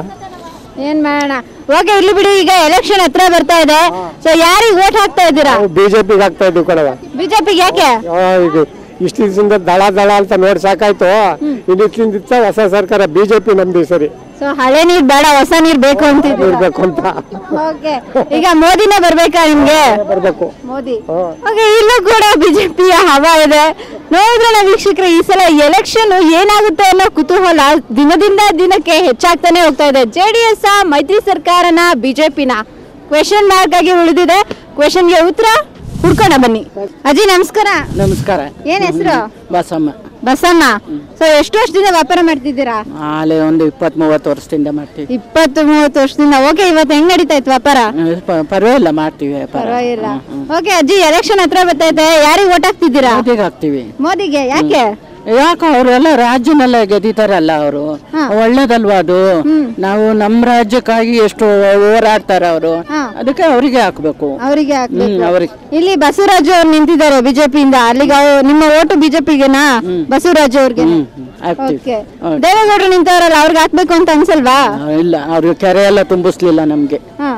ಏನ್ ಮಾಡೋಣ ಓಕೆ ಇಲ್ಲಿ ಬಿಡಿ ಈಗ ಎಲೆಕ್ಷನ್ ಹತ್ರ ಬರ್ತಾ ಇದೆ ಸೊ ಯಾರಿಗೆ ಓಟ್ ಹಾಕ್ತಾ ಇದ್ದೀರಾ ಬಿಜೆಪಿಗೆ ಆಗ್ತಾ ಇದ್ವಿ ಕಣವ ಬಿಜೆಪಿಗೆ ಯಾಕೆ ಆ, ಈಗ ಇಷ್ಟು ದಿವಸದಿಂದ ದಳ ದಳ ಅಂತ ನೋಡಿ ಸಾಕಾಯ್ತು ಇನ್ನಿತ್ತಿಂದಿತ್ತ ಹೊಸ ಸರ್ಕಾರ ಬಿಜೆಪಿ ನಮ್ದು ಈ ಸರಿ ಸೊ ಹಳೆ ನೀರ್ ಬೇಡ ಹೊಸ ನೀರ್ ಬೇಕು ಅಂತಿದ್ದೀರಾ ಇರ್ಬೇಕು ಅಂತ ಓಕೆ ಈಗ ಮೋದಿನೇ ಬರ್ಬೇಕಾ ನಿಮ್ಗೆ ಬರ್ಬೇಕು ಮೋದಿ ಓಕೆ ಇಲ್ಲೂ ಕೂಡ ಬಿಜೆಪಿಯ ಹವಾ ಇದೆ ನೋಡಿದ್ರಲ್ಲ ವೀಕ್ಷಕರೇ ಈ ಸಲ ಎಲೆಕ್ಷನ್ ಏನಾಗುತ್ತೆ ಅನ್ನೋ ಕುತೂಹಲ ದಿನದಿಂದ ದಿನಕ್ಕೆ ಹೆಚ್ಚಾಗ್ತಾನೆ ಹೋಗ್ತಾ ಇದೆ ಜೆ ಡಿ ಎಸ್ ಮೈತ್ರಿ ಸರ್ಕಾರನ ಬಿಜೆಪಿನ ಕ್ವೆಶನ್ ಮಾರ್ಕ್ ಆಗಿ ಉಳಿದಿದೆ ಕ್ವೆಶನ್ಗೆ ಉತ್ತರ ಹುಡ್ಕೋಣ ಬನ್ನಿ ಅಜ್ಜಿ ನಮಸ್ಕಾರ ನಮಸ್ಕಾರ ಏನ್ ಹೆಸರು ಬಸಮ್ಮ ಬಸಮ್ಮ ಸೊ ಎಷ್ಟು ವರ್ಷದಿಂದ ವ್ಯಾಪಾರ ಮಾಡ್ತಿದ್ದೀರಾ ಅಲ್ಲಿ ಒಂದು ಇಪ್ಪತ್ತ್ ಮೂವತ್ತು ವರ್ಷದಿಂದ ಮಾಡ್ತೀವಿ ಇಪ್ಪತ್ತು ಮೂವತ್ತು ವರ್ಷದಿಂದ ಓಕೆ ಇವತ್ತು ಹೆಂಗ್ ನಡೀತಾ ಇತ್ತು ವ್ಯಾಪಾರ ಪ- ಪರವಾಗಿಲ್ಲ ಮಾಡ್ತೀವಿ ವ್ಯಾಪಾರ ಪರವಾಗಿಲ್ಲ ಓಕೆ ಅಜ್ಜಿ ಎಲೆಕ್ಷನ್ ಹತ್ರ ಬರ್ತೈತೆ ಯಾರಿಗೆ ಓಟ್ ಹಾಕ್ತಿದ್ದೀರಾ ಮೋದಿಗೆ ಹಾಕ್ತೀವಿ ಮೋದಿಗೆ ಯಾಕೆ ಯಾಕೆ ಅವರೆಲ್ಲ ರಾಜ್ಯನೆಲ್ಲ ಗೆದ್ದಿತಾರಲ್ಲ ಅವರು ಒಳ್ಳೇದಲ್ವಾ ಅದು ನಾವು ನಮ್ಮ ರಾಜ್ಯಕ್ಕಾಗಿ ಎಷ್ಟು ಹೋರಾಡ್ತಾರೆ ಅವರು ಅದಕ್ಕೆ ಅವರಿಗೆ ಹಾಕ್ಬೇಕು ಅವರಿಗೆ ಹಾಕ್ಬೇಕು ಹ್ಮ್, ಅವ್ರಿಗೆ ಇಲ್ಲಿ ಬಸವರಾಜು ಅವ್ರು ನಿಂತಿದ್ದಾರೆ ಬಿಜೆಪಿಯಿಂದ ಅಲ್ಲಿಗೆ ಅವ್ರು- ನಿಮ್ಮ ಓಟು ಬಿಜೆಪಿಗೆನಾ ಬಸವರಾಜು ಅವ್ರಿಗೆ ಹಾಕ್ತೀವಿ ಓಕೆ ದೇವೇಗೌಡರು ನಿಂತವರಲ್ಲ ಅವ್ರಿಗೆ ಹಾಕ್ಬೇಕು ಅಂತ ಅನ್ಸಲ್ವಾ ಆ, ಇಲ್ಲ ಅವ್ರಿಗೆ ಕೆರೆ ಎಲ್ಲ ತುಂಬಿಸ್ಲಿಲ್ಲ ನಮ್ಗೆ ಹಾ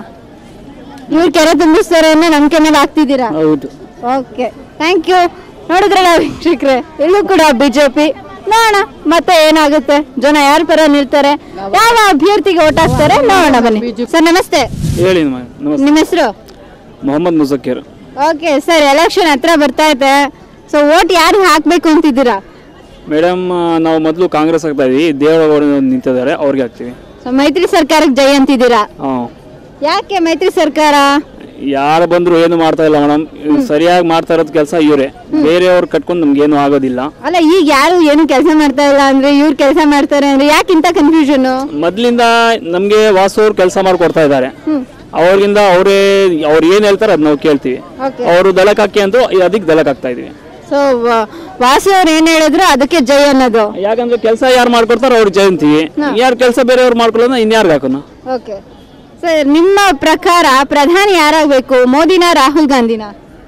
ಇವ್ರು ಕೆರೆ ತುಂಬಿಸ್ತಾರೆ ಅನ್ನೋ ನಂಬಿಕೆ ಮೇಲೆ ಹಾಕ್ತಿದ್ದೀರಾ ಹೌದು ಓಕೆ ಥ್ಯಾಂಕ್ ಯು ನೋಡಿದ್ರಲ್ಲ ವೀಕ್ಷಕ್ರೆ ಇಲ್ಲೂ ಕೂಡ ಬಿಜೆಪಿ ನೋಡೋಣ ಮತ್ತೆ ಏನಾಗುತ್ತೆ ಜನ ಯಾರ ಪರ ನಿಲ್ತಾರೆ ಯಾವ ಅಭ್ಯರ್ಥಿಗೆ ಓಟ್ ಹಾಕ್ತಾರೆ ನೋಡೋಣ ಬನ್ನಿ ಸರ್ ನಮಸ್ತೆ ಹೇಳಿ ಮ- ನಮಸ್ತೆ ನಿಮ್ಮ ಹೆಸರು Mohammed Muzakkir okay sir election ಹತ್ರ ಬರ್ತಾ ಇದೆ ಸೊ ಓಟ್ ಯಾರಿಗೆ ಹಾಕ್ಬೇಕು ಅಂತಿದ್ದೀರಾ ಮೇಡಮ್ ನಾವು ಮೊದಲು ಕಾಂಗ್ರೆಸ್ ಆಗ್ತಾ ಇದೀವಿ ದೇವೇಗೌಡ ನಿಂತಿದ್ದಾರೆ ಅವ್ರಿಗೆ ಹಾಕ್ತೀವಿ ಸೊ ಮೈತ್ರಿ ಸರ್ಕಾರಕ್ಕೆ ಜೈ ಅಂತಿದ್ದೀರಾ ಹಾಂ ಯಾಕೆ ಮೈತ್ರಿ ಸರ್ಕಾರ ಯಾರು ಬಂದ್ರು ಏನು ಮಾಡ್ತಾ ಇಲ್ಲ ಮೇಡಮ್ ಸರಿಯಾಗಿ ಮಾಡ್ತಾ ಇರೋದು ಕೆಲಸ ಇವರೇ ಬೇರೆಯವ್ರು ಕಟ್ಕೊಂಡು ನಮ್ಗೆ ಏನು ಆಗೋದಿಲ್ಲ ಅಲ್ಲ ಈಗ ಯಾರು ಏನು ಕೆಲಸ ಮಾಡ್ತಾ ಇಲ್ಲ ಅಂದ್ರೆ ಇವ್ರು ಕೆಲಸ ಮಾಡ್ತಾರೆ ಅಂದ್ರೆ ಯಾಕೆ ಇಂಥ ಕನ್ಫ್ಯೂಷನ್ ಮೊದ್ಲಿಂದ ನಮ್ಗೆ ವಾಸು ಅವ್ರು ಕೆಲಸ ಮಾಡ್ಕೊಡ್ತಾ ಇದ್ದಾರೆ ಅವ್ರಿಗಿಂದ ಅವರೇ ಅವ್ರು ಏನ್ ಹೇಳ್ತಾರೆ ಅದ್ ನಾವು ಕೇಳ್ತೀವಿ Okay. ಅವರು ದಳಕ್ ಹಾಕಿ ಅಂದ್ರು ಅದಕ್ಕೆ ದಳಕ್ ಹಾಕ್ತಾ ಇದೀವಿ ಸೊ ವಾಸು ಅವ್ರು ಏನ್ ಹೇಳಿದ್ರು ಅದಕ್ಕೆ ಜೈ ಅನ್ನೋದು ಯಾಕಂದ್ರೆ ಕೆಲಸ ಯಾರು ಮಾಡ್ಕೊಡ್ತಾರೋ ಅವ್ರಿಗೆ ಜಯಂತೀವಿ ಯಾರು ಕೆಲಸ ಬೇರೆಯವ್ರು ಮಾಡ್ಕೊಳ್ಳೋದು ಇನ್ಯಾರ್ಗೆ ಹಾಕೋಣ ಓಕೆ ಸರ್ ನಿಮ್ಮ ಪ್ರಕಾರ ಪ್ರಧಾನಿ ಯಾರಾಗಬೇಕು ಮೋದಿನ ರಾಹುಲ್ ಗಾಂಧಿನ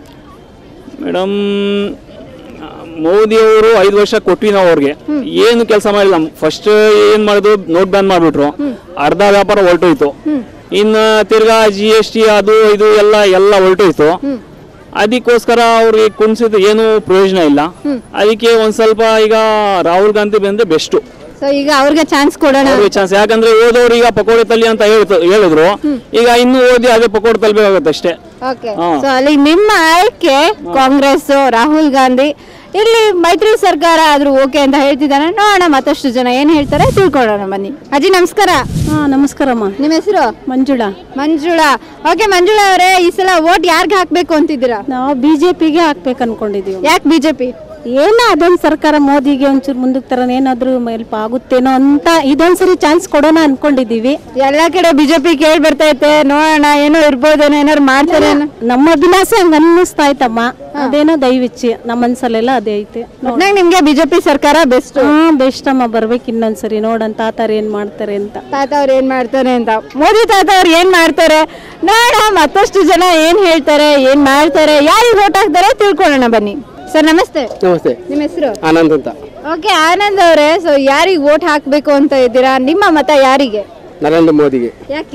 ಮೇಡಮ್ ಮೋದಿ ಅವರು ಐದು ವರ್ಷ ಕೊಟ್ವಿ ನಾವು ಅವ್ರಿಗೆ ಏನು ಕೆಲಸ ಮಾಡಿಲ್ಲ ಫಸ್ಟ್ ಏನ್ ಮಾಡಿದ್ರು ನೋಟ್ ಬ್ಯಾನ್ ಮಾಡ್ಬಿಟ್ರು ಅರ್ಧ ವ್ಯಾಪಾರ ಹೊರಟೋಯ್ತು ಇನ್ನ ತಿರ್ಗಾ ಜಿ ಎಸ್ ಟಿ ಅದು ಇದು ಎಲ್ಲ ಎಲ್ಲ ಹೊರಟೋಯ್ತು ಅದಕ್ಕೋಸ್ಕರ ಅವ್ರಿಗೆ ಕುಣಿಸಿದ ಏನು ಪ್ರಯೋಜನ ಇಲ್ಲ ಅದಕ್ಕೆ ಒಂದ್ ಸ್ವಲ್ಪ ಈಗ ರಾಹುಲ್ ಗಾಂಧಿ ಬಂದ್ರೆ ಬೆಸ್ಟ್ ಸೊ ಈಗ ಅವ್ರಿಗೆ ಚಾನ್ಸ್ ಕೊಡೋಣ ಅವ್ರಿಗೆ ಚಾನ್ಸ್ ಯಾಕಂದ್ರೆ ಓದೋರು ಈಗ ಪಕೋಡೆ ತಲ್ಲಿ ಅಂತ ಹೇಳ್ತು ಹೇಳಿದ್ರು ಈಗ ಇನ್ನು ಓದಿ ಅದೇ ಪಕೋಡೆ ತಲ್ಬೇಕಾಗತ್ತೆ ಅಷ್ಟೇ ಓಕೆ ಹಾ. ಸೊ ಅಲ್ಲಿ ನಿಮ್ಮ ಆಯ್ಕೆ ಕಾಂಗ್ರೆಸ್ ರಾಹುಲ್ ಗಾಂಧಿ ಇಲ್ಲಿ ಮೈತ್ರಿ ಸರ್ಕಾರ ಆದ್ರೂ ಓಕೆ ಅಂತ ಹೇಳ್ತಿದ್ದಾನೆ ನೋಡೋಣ ಮತ್ತಷ್ಟು ಜನ ಏನ್ ಹೇಳ್ತಾರೆ ತಿಳ್ಕೊಳ್ಳೋಣ ಬನ್ನಿ ಅಜ್ಜಿ ನಮಸ್ಕಾರ ಹಾ ನಮಸ್ಕಾರಮ್ಮ ನಿಮ್ಮ ಹೆಸರು ಮಂಜುಳಾ ಮಂಜುಳಾ ಓಕೆ ಮಂಜುಳಾ ಅವರೇ ಈ ಸಲ ಓಟ್ ಯಾರ್ಗ್ ಹಾಕ್ಬೇಕು ಅಂತಿದ್ದೀರಾ ನಾವು ಬಿಜೆಪಿಗೆ ಹಾಕ್ಬೇಕು ಅನ್ಕೊಂಡಿದೀವಿ ಯಾಕೆ ಬಿಜೆಪಿ ಏನೋ ಅದೊಂದು ಸರ್ಕಾರ ಮೋದಿಗೆ ಒಂಚೂರು ಮುಂದಕ್ಕೆ ತರ ಏನಾದ್ರೂ ಹೆಲ್ಪ್ ಆಗುತ್ತೇನೋ ಅಂತ ಇದೊಂದ್ಸರಿ ಚಾನ್ಸ್ ಕೊಡೋಣ ಅನ್ಕೊಂಡಿದೀವಿ ಎಲ್ಲಾ ಕಡೆ ಬಿಜೆಪಿ ಕೇಳಿ ಬರ್ತೈತೆ ನೋಡೋಣ ಏನೋ ಇರ್ಬೋದೇನೋ ಏನಾರು ಮಾಡ್ತಾರೆ ಅನ್ನೋ- ನಮ್ಮ ಅಭಿಲಾಷ ಹಂಗ ಅನ್ನಿಸ್ತಾ ಐತಮ್ಮ ಅದೇನೋ ದಯವಿಚ್ಚಿ ನಮ್ಮ ಮನ್ಸಲ್ಲೆಲ್ಲ ಅದೇ ಐತೆ ಒಟ್ನಾಗ ನಿಮ್ಗೆ ಬಿಜೆಪಿ ಸರ್ಕಾರ ಬೆಸ್ಟ್ ಹಾ ಬೆಸ್ಟ್ ಅಮ್ಮ ಬರ್ಬೇಕು ಇನ್ನೊಂದ್ಸರಿ ನೋಡಂತ ತಾತಾರ ಏನ್ ಮಾಡ್ತಾರೆ ಅಂತ ತಾತ ಅವ್ರು ಏನ್ ಮಾಡ್ತಾರೆ ಅಂತ ಮೋದಿ ತಾತ ಅವ್ರು ಏನ್ ಮಾಡ್ತಾರೆ ನೋಡ ಮತ್ತಷ್ಟು ಜನ ಏನ್ ಹೇಳ್ತಾರೆ ಏನ್ ಮಾಡ್ತಾರೆ ಯಾರಿಗೆ ಓಟ್ ಹಾಕ್ತಾರೆ ತಿಳ್ಕೊಳ್ಳೋಣ ಬನ್ನಿ ಸರ್ ನಮಸ್ತೆ ನಮಸ್ತೆ ನಿಮ್ಮ ಹೆಸರು ಆನಂದ್ ಅಂತ ಓಕೆ ಆನಂದ್ ಅವರೇ ಸೊ ಯಾರಿಗೆ ಓಟ್ ಹಾಕ್ಬೇಕು ಅಂತ ಇದ್ದೀರಾ ನಿಮ್ಮ ಮತ ಯಾರಿಗೆ ನರೇಂದ್ರ ಮೋದಿಗೆ ಯಾಕೆ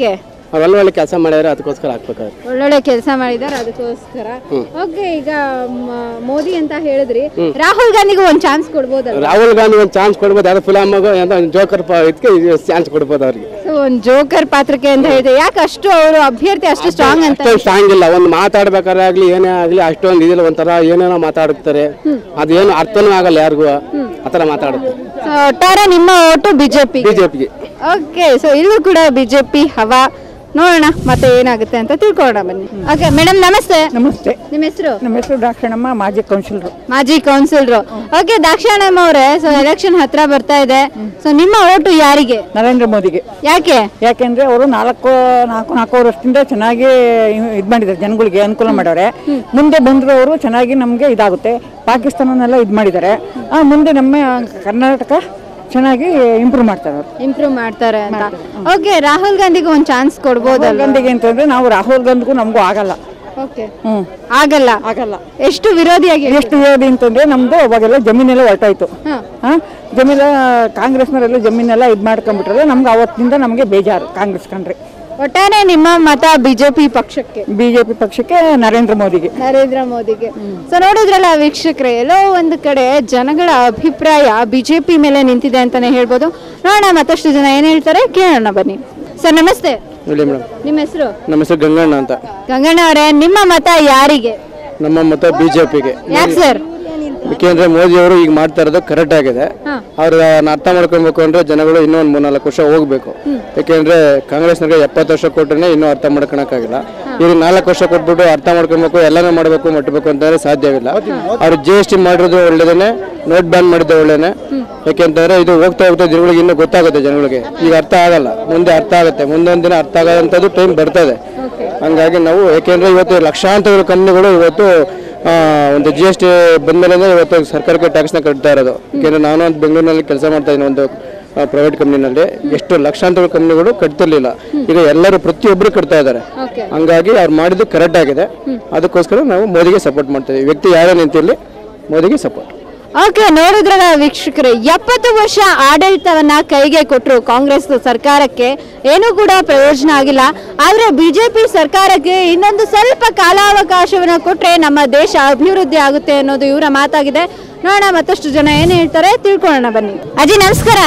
ಅವ್ರು ಒಳ್ಳೆ ಒಳ್ಳೆ ಕೆಲಸ ಮಾಡಿದ್ರೆ ಅದಕ್ಕೋಸ್ಕರ ಹಾಕ್ಬೇಕಾದ್ರೆ ಒಳ್ಳೊಳ್ಳೆ ಕೆಲಸ ಮಾಡಿದ್ದಾರೆ ಅದಕ್ಕೋಸ್ಕರ ಹ್ಮ್. ಓಕೆ ಈಗ ಮ- ಮೋದಿ ಅಂತ ಹೇಳಿದ್ರಿ ಹ್ಮ್. ರಾಹುಲ್ ಗಾಂಧಿಗೂ ಒಂದ್ ಚಾನ್ಸ್ ಕೊಡ್ಬೋದಲ್ಲ ರಾಹುಲ್ ಗಾಂಧಿ ಒಂದು ಚಾನ್ಸ್ ಕೊಡ್ಬೋದು ಯಾವ್ದೋ ಫಿಲಮ್ಗೋ ಏನೋ ಜೋಕರ್ ಇದಕ್ಕೆ ಚಾನ್ಸ್ ಕೊಡ್ಬೋದು ಅವ್ರಿಗೆ ಸೊ ಒಂದ್ ಜೋಕರ್ ಪಾತ್ರಕ್ಕೆ ಅಂತ ಹೇಳಿದ್ರೆ ಯಾಕೆ ಅಷ್ಟು ಅವರು ಅಭ್ಯರ್ಥಿ ಅಷ್ಟು ಸ್ಟ್ರಾಂಗ್ ಅಂತ ಅಷ್ಟೊಂದು ಸ್ಟ್ರಾಂಗ್ ಇಲ್ಲ ಒಂದು ಮಾತಾಡ್ಬೇಕಾದ್ರೆ ಆಗ್ಲಿ ಏನೇ ಆಗ್ಲಿ ಅಷ್ಟೊಂದು ಇದಿಲ್ಲ ಒಂಥರ ಏನೇನೋ ಮಾತಾಡುತ್ತಾರೆ ಅದೇನು ಅರ್ಥನೂ ಆಗಲ್ಲ ಯಾರಿಗೂ ಆ ಥರ ಮಾತಾಡುತ್ತೆ ಸೊ ಒಟ್ಟಾರೆ ನಿಮ್ಮ ಓಟು ಬಿಜೆಪಿ ಬಿಜೆಪಿಗೆ ಓಕೆ ಸೊ ಇಲ್ಲೂ ಕೂಡ ಬಿಜೆಪಿ ಹವಾ ನೋಡೋಣ ಮತ್ತೆ ಏನಾಗುತ್ತೆ ಅಂತ ತಿಳ್ಕೊಳ್ಳೋಣ ಬನ್ನಿ ಓಕೆ ಮೇಡಮ್ ನಮಸ್ತೆ ನಮಸ್ತೆ ನಿಮ್ಮ ಹೆಸರು ನಮ್ಮ ಹೆಸರು ದಾಕ್ಷಣಮ್ಮ ಮಾಜಿ ಕೌನ್ಸಿಲರು ಮಾಜಿ ಕೌನ್ಸಿಲರ್ ಓಕೆ ದಾಕ್ಷಾಯಣಮ್ಮ ಅವರೇ ಸೊ ಎಲೆಕ್ಷನ್ ಹತ್ರ ಬರ್ತಾ ಇದೆ ಸೊ ನಿಮ್ಮ ಓಟು ಯಾರಿಗೆ ನರೇಂದ್ರ ಮೋದಿಗೆ ಯಾಕೆ ಯಾಕೆಂದ್ರೆ ಅವರು ನಾಲ್ಕು ನಾಲ್ಕು ನಾಲ್ಕು ವರ್ಷದಿಂದ ಚೆನ್ನಾಗಿ ಇದು ಮಾಡಿದ್ದಾರೆ ಜನಗಳಿಗೆ ಅನುಕೂಲ ಮಾಡವ್ರೆ ಮುಂದೆ ಬಂದ್ರು ಅವರು ಚೆನ್ನಾಗಿ ನಮಗೆ ಇದಾಗುತ್ತೆ ಪಾಕಿಸ್ತಾನನೆಲ್ಲ ಇದು ಮಾಡಿದ್ದಾರೆ ಆ, ಮುಂದೆ ನಮ್ಮ ಕರ್ನಾಟಕ ಚೆನ್ನಾಗಿ ಇಂಪ್ರೂವ್ ಮಾಡ್ತಾರೆ ಅವರು ಇಂಪ್ರೂವ್ ಮಾಡ್ತಾರೆ ಅಂತ ಓಕೆ ರಾಹುಲ್ ಗಾಂಧಿಗೆ ಒಂದ್ ಚಾನ್ಸ್ ಕೊಡ್ಬೋದಲ್ಲ ಗಾಂಧಿಗೆ ಅಂತಂದ್ರೆ ನಾವು ರಾಹುಲ್ ಗಾಂಧಿಗೂ ನಮಗೂ ಆಗಲ್ಲ ಓಕೆ ಹ್ಮ್ ಆಗಲ್ಲ ಆಗಲ್ಲ ಎಷ್ಟು ವಿರೋಧಿಯಾಗಿ ಎಷ್ಟು ವಿರೋಧಿ ಅಂತಂದ್ರೆ ನಮ್ದು ಅವಾಗೆಲ್ಲ ಜಮೀನೆಲ್ಲ ಹೊರಟಾಯ್ತು ಹಾ ಜಮೀನ ಕಾಂಗ್ರೆಸ್ನವರೆಲ್ಲ ಜಮೀನೆಲ್ಲ ಇದು ಮಾಡ್ಕೊಂಡ್ಬಿಟ್ರಲ್ಲ ನಮ್ಗೆ ಅವತ್ತಿನಿಂದ ನಮಗೆ ಬೇಜಾರು ಕಾಂಗ್ರೆಸ್ ಕಂಡ್ರೆ ಒಟ್ಟಾರೆ ನಿಮ್ಮ ಮತ ಬಿಜೆಪಿ ಪಕ್ಷಕ್ಕೆ ಬಿಜೆಪಿ ಪಕ್ಷಕ್ಕೆ ನರೇಂದ್ರ ಮೋದಿಗೆ ನರೇಂದ್ರ ಮೋದಿಗೆ ಸೊ ನೋಡಿದ್ರಲ್ಲ ವೀಕ್ಷಕರೇ ಎಲ್ಲೋ ಒಂದು ಕಡೆ ಜನಗಳ ಅಭಿಪ್ರಾಯ ಬಿಜೆಪಿ ಮೇಲೆ ನಿಂತಿದೆ ಅಂತಾನೆ ಹೇಳ್ಬೋದು ನೋಡೋಣ ಮತ್ತಷ್ಟು ಜನ ಏನ್ ಹೇಳ್ತಾರೆ ಕೇಳೋಣ ಬನ್ನಿ ಸರ್ ನಮಸ್ತೆ ಹೇಳಿ ಮೇಡಮ್ ನಿಮ್ಮ ಹೆಸರು ನಮ್ಮ ಹೆಸರು ಗಂಗಣ್ಣ ಅಂತ ಗಂಗಣ್ಣ ಅವರೇ ನಿಮ್ಮ ಮತ ಯಾರಿಗೆ ನಮ್ಮ ಮತ ಬಿಜೆಪಿಗೆ ಯಾಕೆ ಸರ್ ಯಾಕೆಂದ್ರೆ ಮೋದಿ ಅವರು ಈಗ ಮಾಡ್ತಾ ಇರೋದು ಕರೆಕ್ಟ್ ಆಗಿದೆ ಹಾ. ಅವ್ರ ಅರ್ಥ ಮಾಡ್ಕೊಬೇಕು ಅಂದ್ರೆ ಜನಗಳು ಇನ್ನೂ ಒಂದು ಮೂರ್ನಾಲ್ಕು ವರ್ಷ ಹೋಗ್ಬೇಕು ಯಾಕೆಂದ್ರೆ ಕಾಂಗ್ರೆಸ್ನವ್ರಿಗೆ ಎಪ್ಪತ್ತು ವರ್ಷ ಕೊಟ್ಟರೆ ಇನ್ನೂ ಅರ್ಥ ಮಾಡ್ಕೊಳಕ್ಕಾಗಿಲ್ಲ ಈಗ ನಾಲ್ಕು ವರ್ಷ ಕೊಟ್ಬಿಟ್ಟು ಅರ್ಥ ಮಾಡ್ಕೊಬೇಕು ಎಲ್ಲಾನು ಮಾಡಬೇಕು ಮುಟ್ಟಬೇಕು ಅಂತಂದ್ರೆ ಸಾಧ್ಯವಿಲ್ಲ ಅವ್ರು ಜಿ ಎಸ್ ಟಿ ಮಾಡಿರೋದು ಒಳ್ಳೇದೇನೆ ನೋಟ್ ಬ್ಯಾನ್ ಮಾಡಿದ್ದು ಒಳ್ಳೇನೆ ಯಾಕೆಂತಂದ್ರೆ ಇದು ಹೋಗ್ತಾ ಹೋಗ್ತಾ ಜನಗಳಿಗೆ ಇನ್ನೂ ಗೊತ್ತಾಗುತ್ತೆ ಜನಗಳಿಗೆ ಈಗ ಅರ್ಥ ಆಗಲ್ಲ ಮುಂದೆ ಅರ್ಥ ಆಗುತ್ತೆ ಮುಂದೊಂದು ದಿನ ಅರ್ಥ ಆಗೋಂಥದ್ದು ಟೈಮ್ ಬರ್ತದೆ ಹಂಗಾಗಿ ನಾವು ಯಾಕೆಂದ್ರೆ ಇವತ್ತು ಲಕ್ಷಾಂತರ ಕಂಪ್ನಿಗಳು ಇವತ್ತು ಆ, ಒಂದು ಜಿ ಎಸ್ ಟಿ ಬಂದ್ಮೇಲೆ ಇವತ್ತು ಸರ್ಕಾರಕ್ಕೆ ಟ್ಯಾಕ್ಸ್ನ ಕಟ್ತಾ ಇರೋದು ಯಾಕೆಂದ್ರೆ ನಾನು ಒಂದು ಬೆಂಗಳೂರಿನಲ್ಲಿ ಕೆಲಸ ಮಾಡ್ತಾ ಇದ್ದೀನಿ ಒಂದು ಪ್ರೈವೇಟ್ ಕಂಪ್ನಿನಲ್ಲಿ ಎಷ್ಟು ಲಕ್ಷಾಂತರ ಕಂಪ್ನಿಗಳು ಕಟ್ತಿರ್ಲಿಲ್ಲ ಈಗ ಎಲ್ಲರೂ ಪ್ರತಿಯೊಬ್ಬರು ಕಟ್ತಾ ಇದ್ದಾರೆ ಓಕೆ ಹಂಗಾಗಿ ಅವ್ರು ಮಾಡಿದ್ದು ಕರೆಕ್ಟ್ ಆಗಿದೆ ಅದಕ್ಕೋಸ್ಕರ ನಾವು ಮೋದಿಗೆ ಸಪೋರ್ಟ್ ಮಾಡ್ತೀವಿ ವ್ಯಕ್ತಿ ಯಾರೇ ನಿಂತಿರಲಿ ಮೋದಿಗೆ ಸಪೋರ್ಟ್ ಓಕೆ ನೋಡಿದ್ರಲ್ಲ ವೀಕ್ಷಕರೇ ಎಪ್ಪತ್ತು ವರ್ಷ ಆಡಳಿತವನ್ನ ಕೈಗೆ ಕೊಟ್ಟರು ಕಾಂಗ್ರೆಸ್ ಸರ್ಕಾರಕ್ಕೆ ಏನೂ ಕೂಡ ಪ್ರಯೋಜನ ಆಗಿಲ್ಲ ಆದ್ರೆ ಬಿಜೆಪಿ ಸರ್ಕಾರಕ್ಕೆ ಇನ್ನೊಂದು ಸ್ವಲ್ಪ ಕಾಲಾವಕಾಶವನ್ನ ಕೊಟ್ರೆ ನಮ್ಮ ದೇಶ ಅಭಿವೃದ್ಧಿ ಆಗುತ್ತೆ ಅನ್ನೋದು ಇವರ ಮಾತಾಗಿದೆ ನೋಡೋಣ ಮತ್ತಷ್ಟು ಜನ ಏನ್ ಹೇಳ್ತಾರೆ ತಿಳ್ಕೊಳ್ಳೋಣ ಬನ್ನಿ ಅಜ್ಜಿ ನಮಸ್ಕಾರ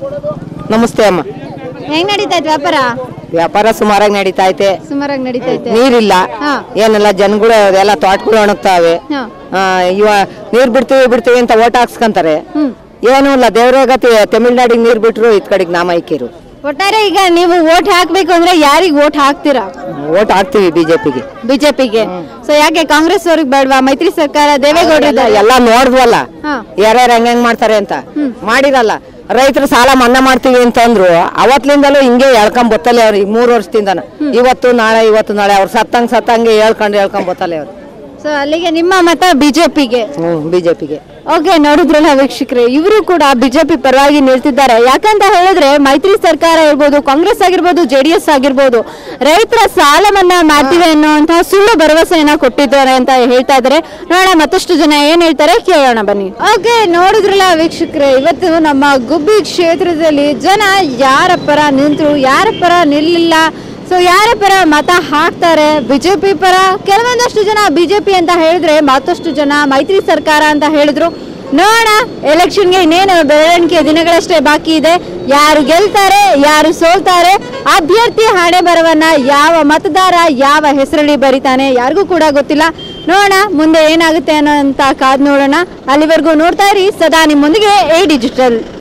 ನಮಸ್ತೆ ಅಮ್ಮ ಹೆಂಗ್ ನಡೀತಾ ಇತ್ತು ವ್ಯಾಪಾರ ವ್ಯಾಪಾರ ಸುಮಾರಾಗಿ ನಡೀತಾ ಐತೆ ಸುಮಾರಾಗಿ ನಡೀತಾ ಐತೆ ನೀರಿಲ್ಲ ಹಾ. ಏನೆಲ್ಲ ಜನಗಳು ಎಲ್ಲ ತೋಟಗಳು ಒಣಗ್ತಾವೆ ಹಾ. ಆ, ಇವ ನೀರ್ ಬಿಡ್ತೀವಿ ಬಿಡ್ತೀವಿ ಅಂತ ಓಟ್ ಹಾಕ್ಸ್ಕೊಂತಾರೆ ಏನೂ ಇಲ್ಲ ದೇವ್ರ ಗತಿ ತಮಿಳ್ನಾಡಿಗೆ ನೀರ್ ಬಿಟ್ರು ಇತ್ ಕಡೆಗೆ ನಾಮೈಕ್ಯರು ಒಟ್ಟಾರೆ ಈಗ ನೀವು ವೋಟ್ ಹಾಕ್ಬೇಕು ಅಂದ್ರೆ ಯಾರಿಗ್ ವೋಟ್ ಹಾಕ್ತೀರಾ ಓಟ್ ಹಾಕ್ತೀವಿ ಬಿಜೆಪಿಗೆ ಬಿಜೆಪಿಗೆ ಸೊ ಯಾಕೆ ಕಾಂಗ್ರೆಸ್ ಅವ್ರಿಗೆ ಬೇಡವಾ ಮೈತ್ರಿ ಸರ್ಕಾರ ದೇವೇಗೌಡರು ಇದ್ದಾರೆ. ಎಲ್ಲ ನೋಡ್ದ್ವಲ್ಲ ಹಾ. ಯಾರ್ಯಾರು ಹೆಂಗ್ ಮಾಡ್ತಾರೆ ಅಂತ ಮಾಡಿರಲ್ಲ ರೈತರು ಸಾಲ ಮನ್ನಾ ಮಾಡ್ತೀವಿ ಅಂತಂದ್ರು ಅವತ್ಲಿಂದಲೂ ಹಿಂಗೆ ಹೇಳ್ಕೊಂಡ್ ಬತ್ತಲೆ ಅವ್ರು ಈ ಮೂರು ವರ್ಷದಿಂದನ ಇವತ್ತು ನಾಳೆ ಇವತ್ತು ನಾಳೆ ಅವ್ರು ಸತ್ತಂಗ್ ಸತ್ತಂಗೆ ಹೇಳ್ಕೊಂಡು ಹೇಳ್ಕೊಂಡ್ ಬತ್ತಲೆ ಅವ್ರು ಸೊ ಅಲ್ಲಿಗೆ ನಿಮ್ಮ ಮತ ಬಿಜೆಪಿಗೆ ಹ್ಮ್ ಬಿಜೆಪಿಗೆ ಓಕೆ ನೋಡಿದ್ರಲ್ಲ ವೀಕ್ಷಕರೇ ಇವರು ಕೂಡ ಬಿಜೆಪಿ ಪರವಾಗಿ ನಿಲ್ತಿದ್ದಾರೆ ಯಾಕಂತ ಹೇಳಿದ್ರೆ ಮೈತ್ರಿ ಸರ್ಕಾರ ಇರ್ಬೋದು ಕಾಂಗ್ರೆಸ್ ಆಗಿರ್ಬೋದು ಜೆಡಿಎಸ್ ಆಗಿರ್ಬೋದು ರೈತರ ಸಾಲ ಮನ್ನಾ ಮಾಡ್ತೀವಿ ಅನ್ನುವಂತಹ ಸುಳ್ಳು ಭರವಸೆಯನ್ನ ಕೊಟ್ಟಿದ್ದಾರೆ ಅಂತ ಹೇಳ್ತಾ ಇದ್ದಾರೆ ನೋಡೋಣ ಮತ್ತಷ್ಟು ಜನ ಏನ್ ಹೇಳ್ತಾರೆ ಕೇಳೋಣ ಬನ್ನಿ ಓಕೆ ನೋಡಿದ್ರಲ್ಲ ವೀಕ್ಷಕರೇ ಇವತ್ತು ನಮ್ಮ ಗುಬ್ಬಿ ಕ್ಷೇತ್ರದಲ್ಲಿ ಜನ ಯಾರ ಪರ ನಿಂತರು ಯಾರ ಪರ ನಿಲ್ಲಿಲ್ಲ ಸೊ ಯಾರ ಪರ ಮತ ಹಾಕ್ತಾರೆ ಬಿಜೆಪಿ ಪರ ಕೆಲವೊಂದಷ್ಟು ಜನ ಬಿಜೆಪಿ ಅಂತ ಹೇಳಿದ್ರೆ ಮತ್ತಷ್ಟು ಜನ ಮೈತ್ರಿ ಸರ್ಕಾರ ಅಂತ ಹೇಳಿದ್ರು ನೋಡೋಣ ಎಲೆಕ್ಷನ್ಗೆ ಇನ್ನೇನು ಬೆಳವಣಿಗೆ ದಿನಗಳಷ್ಟೇ ಬಾಕಿ ಇದೆ ಯಾರು ಗೆಲ್ತಾರೆ ಯಾರು ಸೋಲ್ತಾರೆ ಅಭ್ಯರ್ಥಿ ಹಣೆ ಬರವನ್ನ ಯಾವ ಮತದಾರ ಯಾವ ಹೆಸರಲ್ಲಿ ಬರಿತಾನೆ ಯಾರಿಗೂ ಕೂಡ ಗೊತ್ತಿಲ್ಲ ನೋಡೋಣ ಮುಂದೆ ಏನಾಗುತ್ತೆ ಅನ್ನೋಂತ ಕಾದ್ ನೋಡೋಣ ಅಲ್ಲಿವರೆಗೂ ನೋಡ್ತಾ ಇರಿ ಸದಾ ನಿಮ್ಮೊಂದಿಗೆ ಎ ಡಿಜಿಟಲ್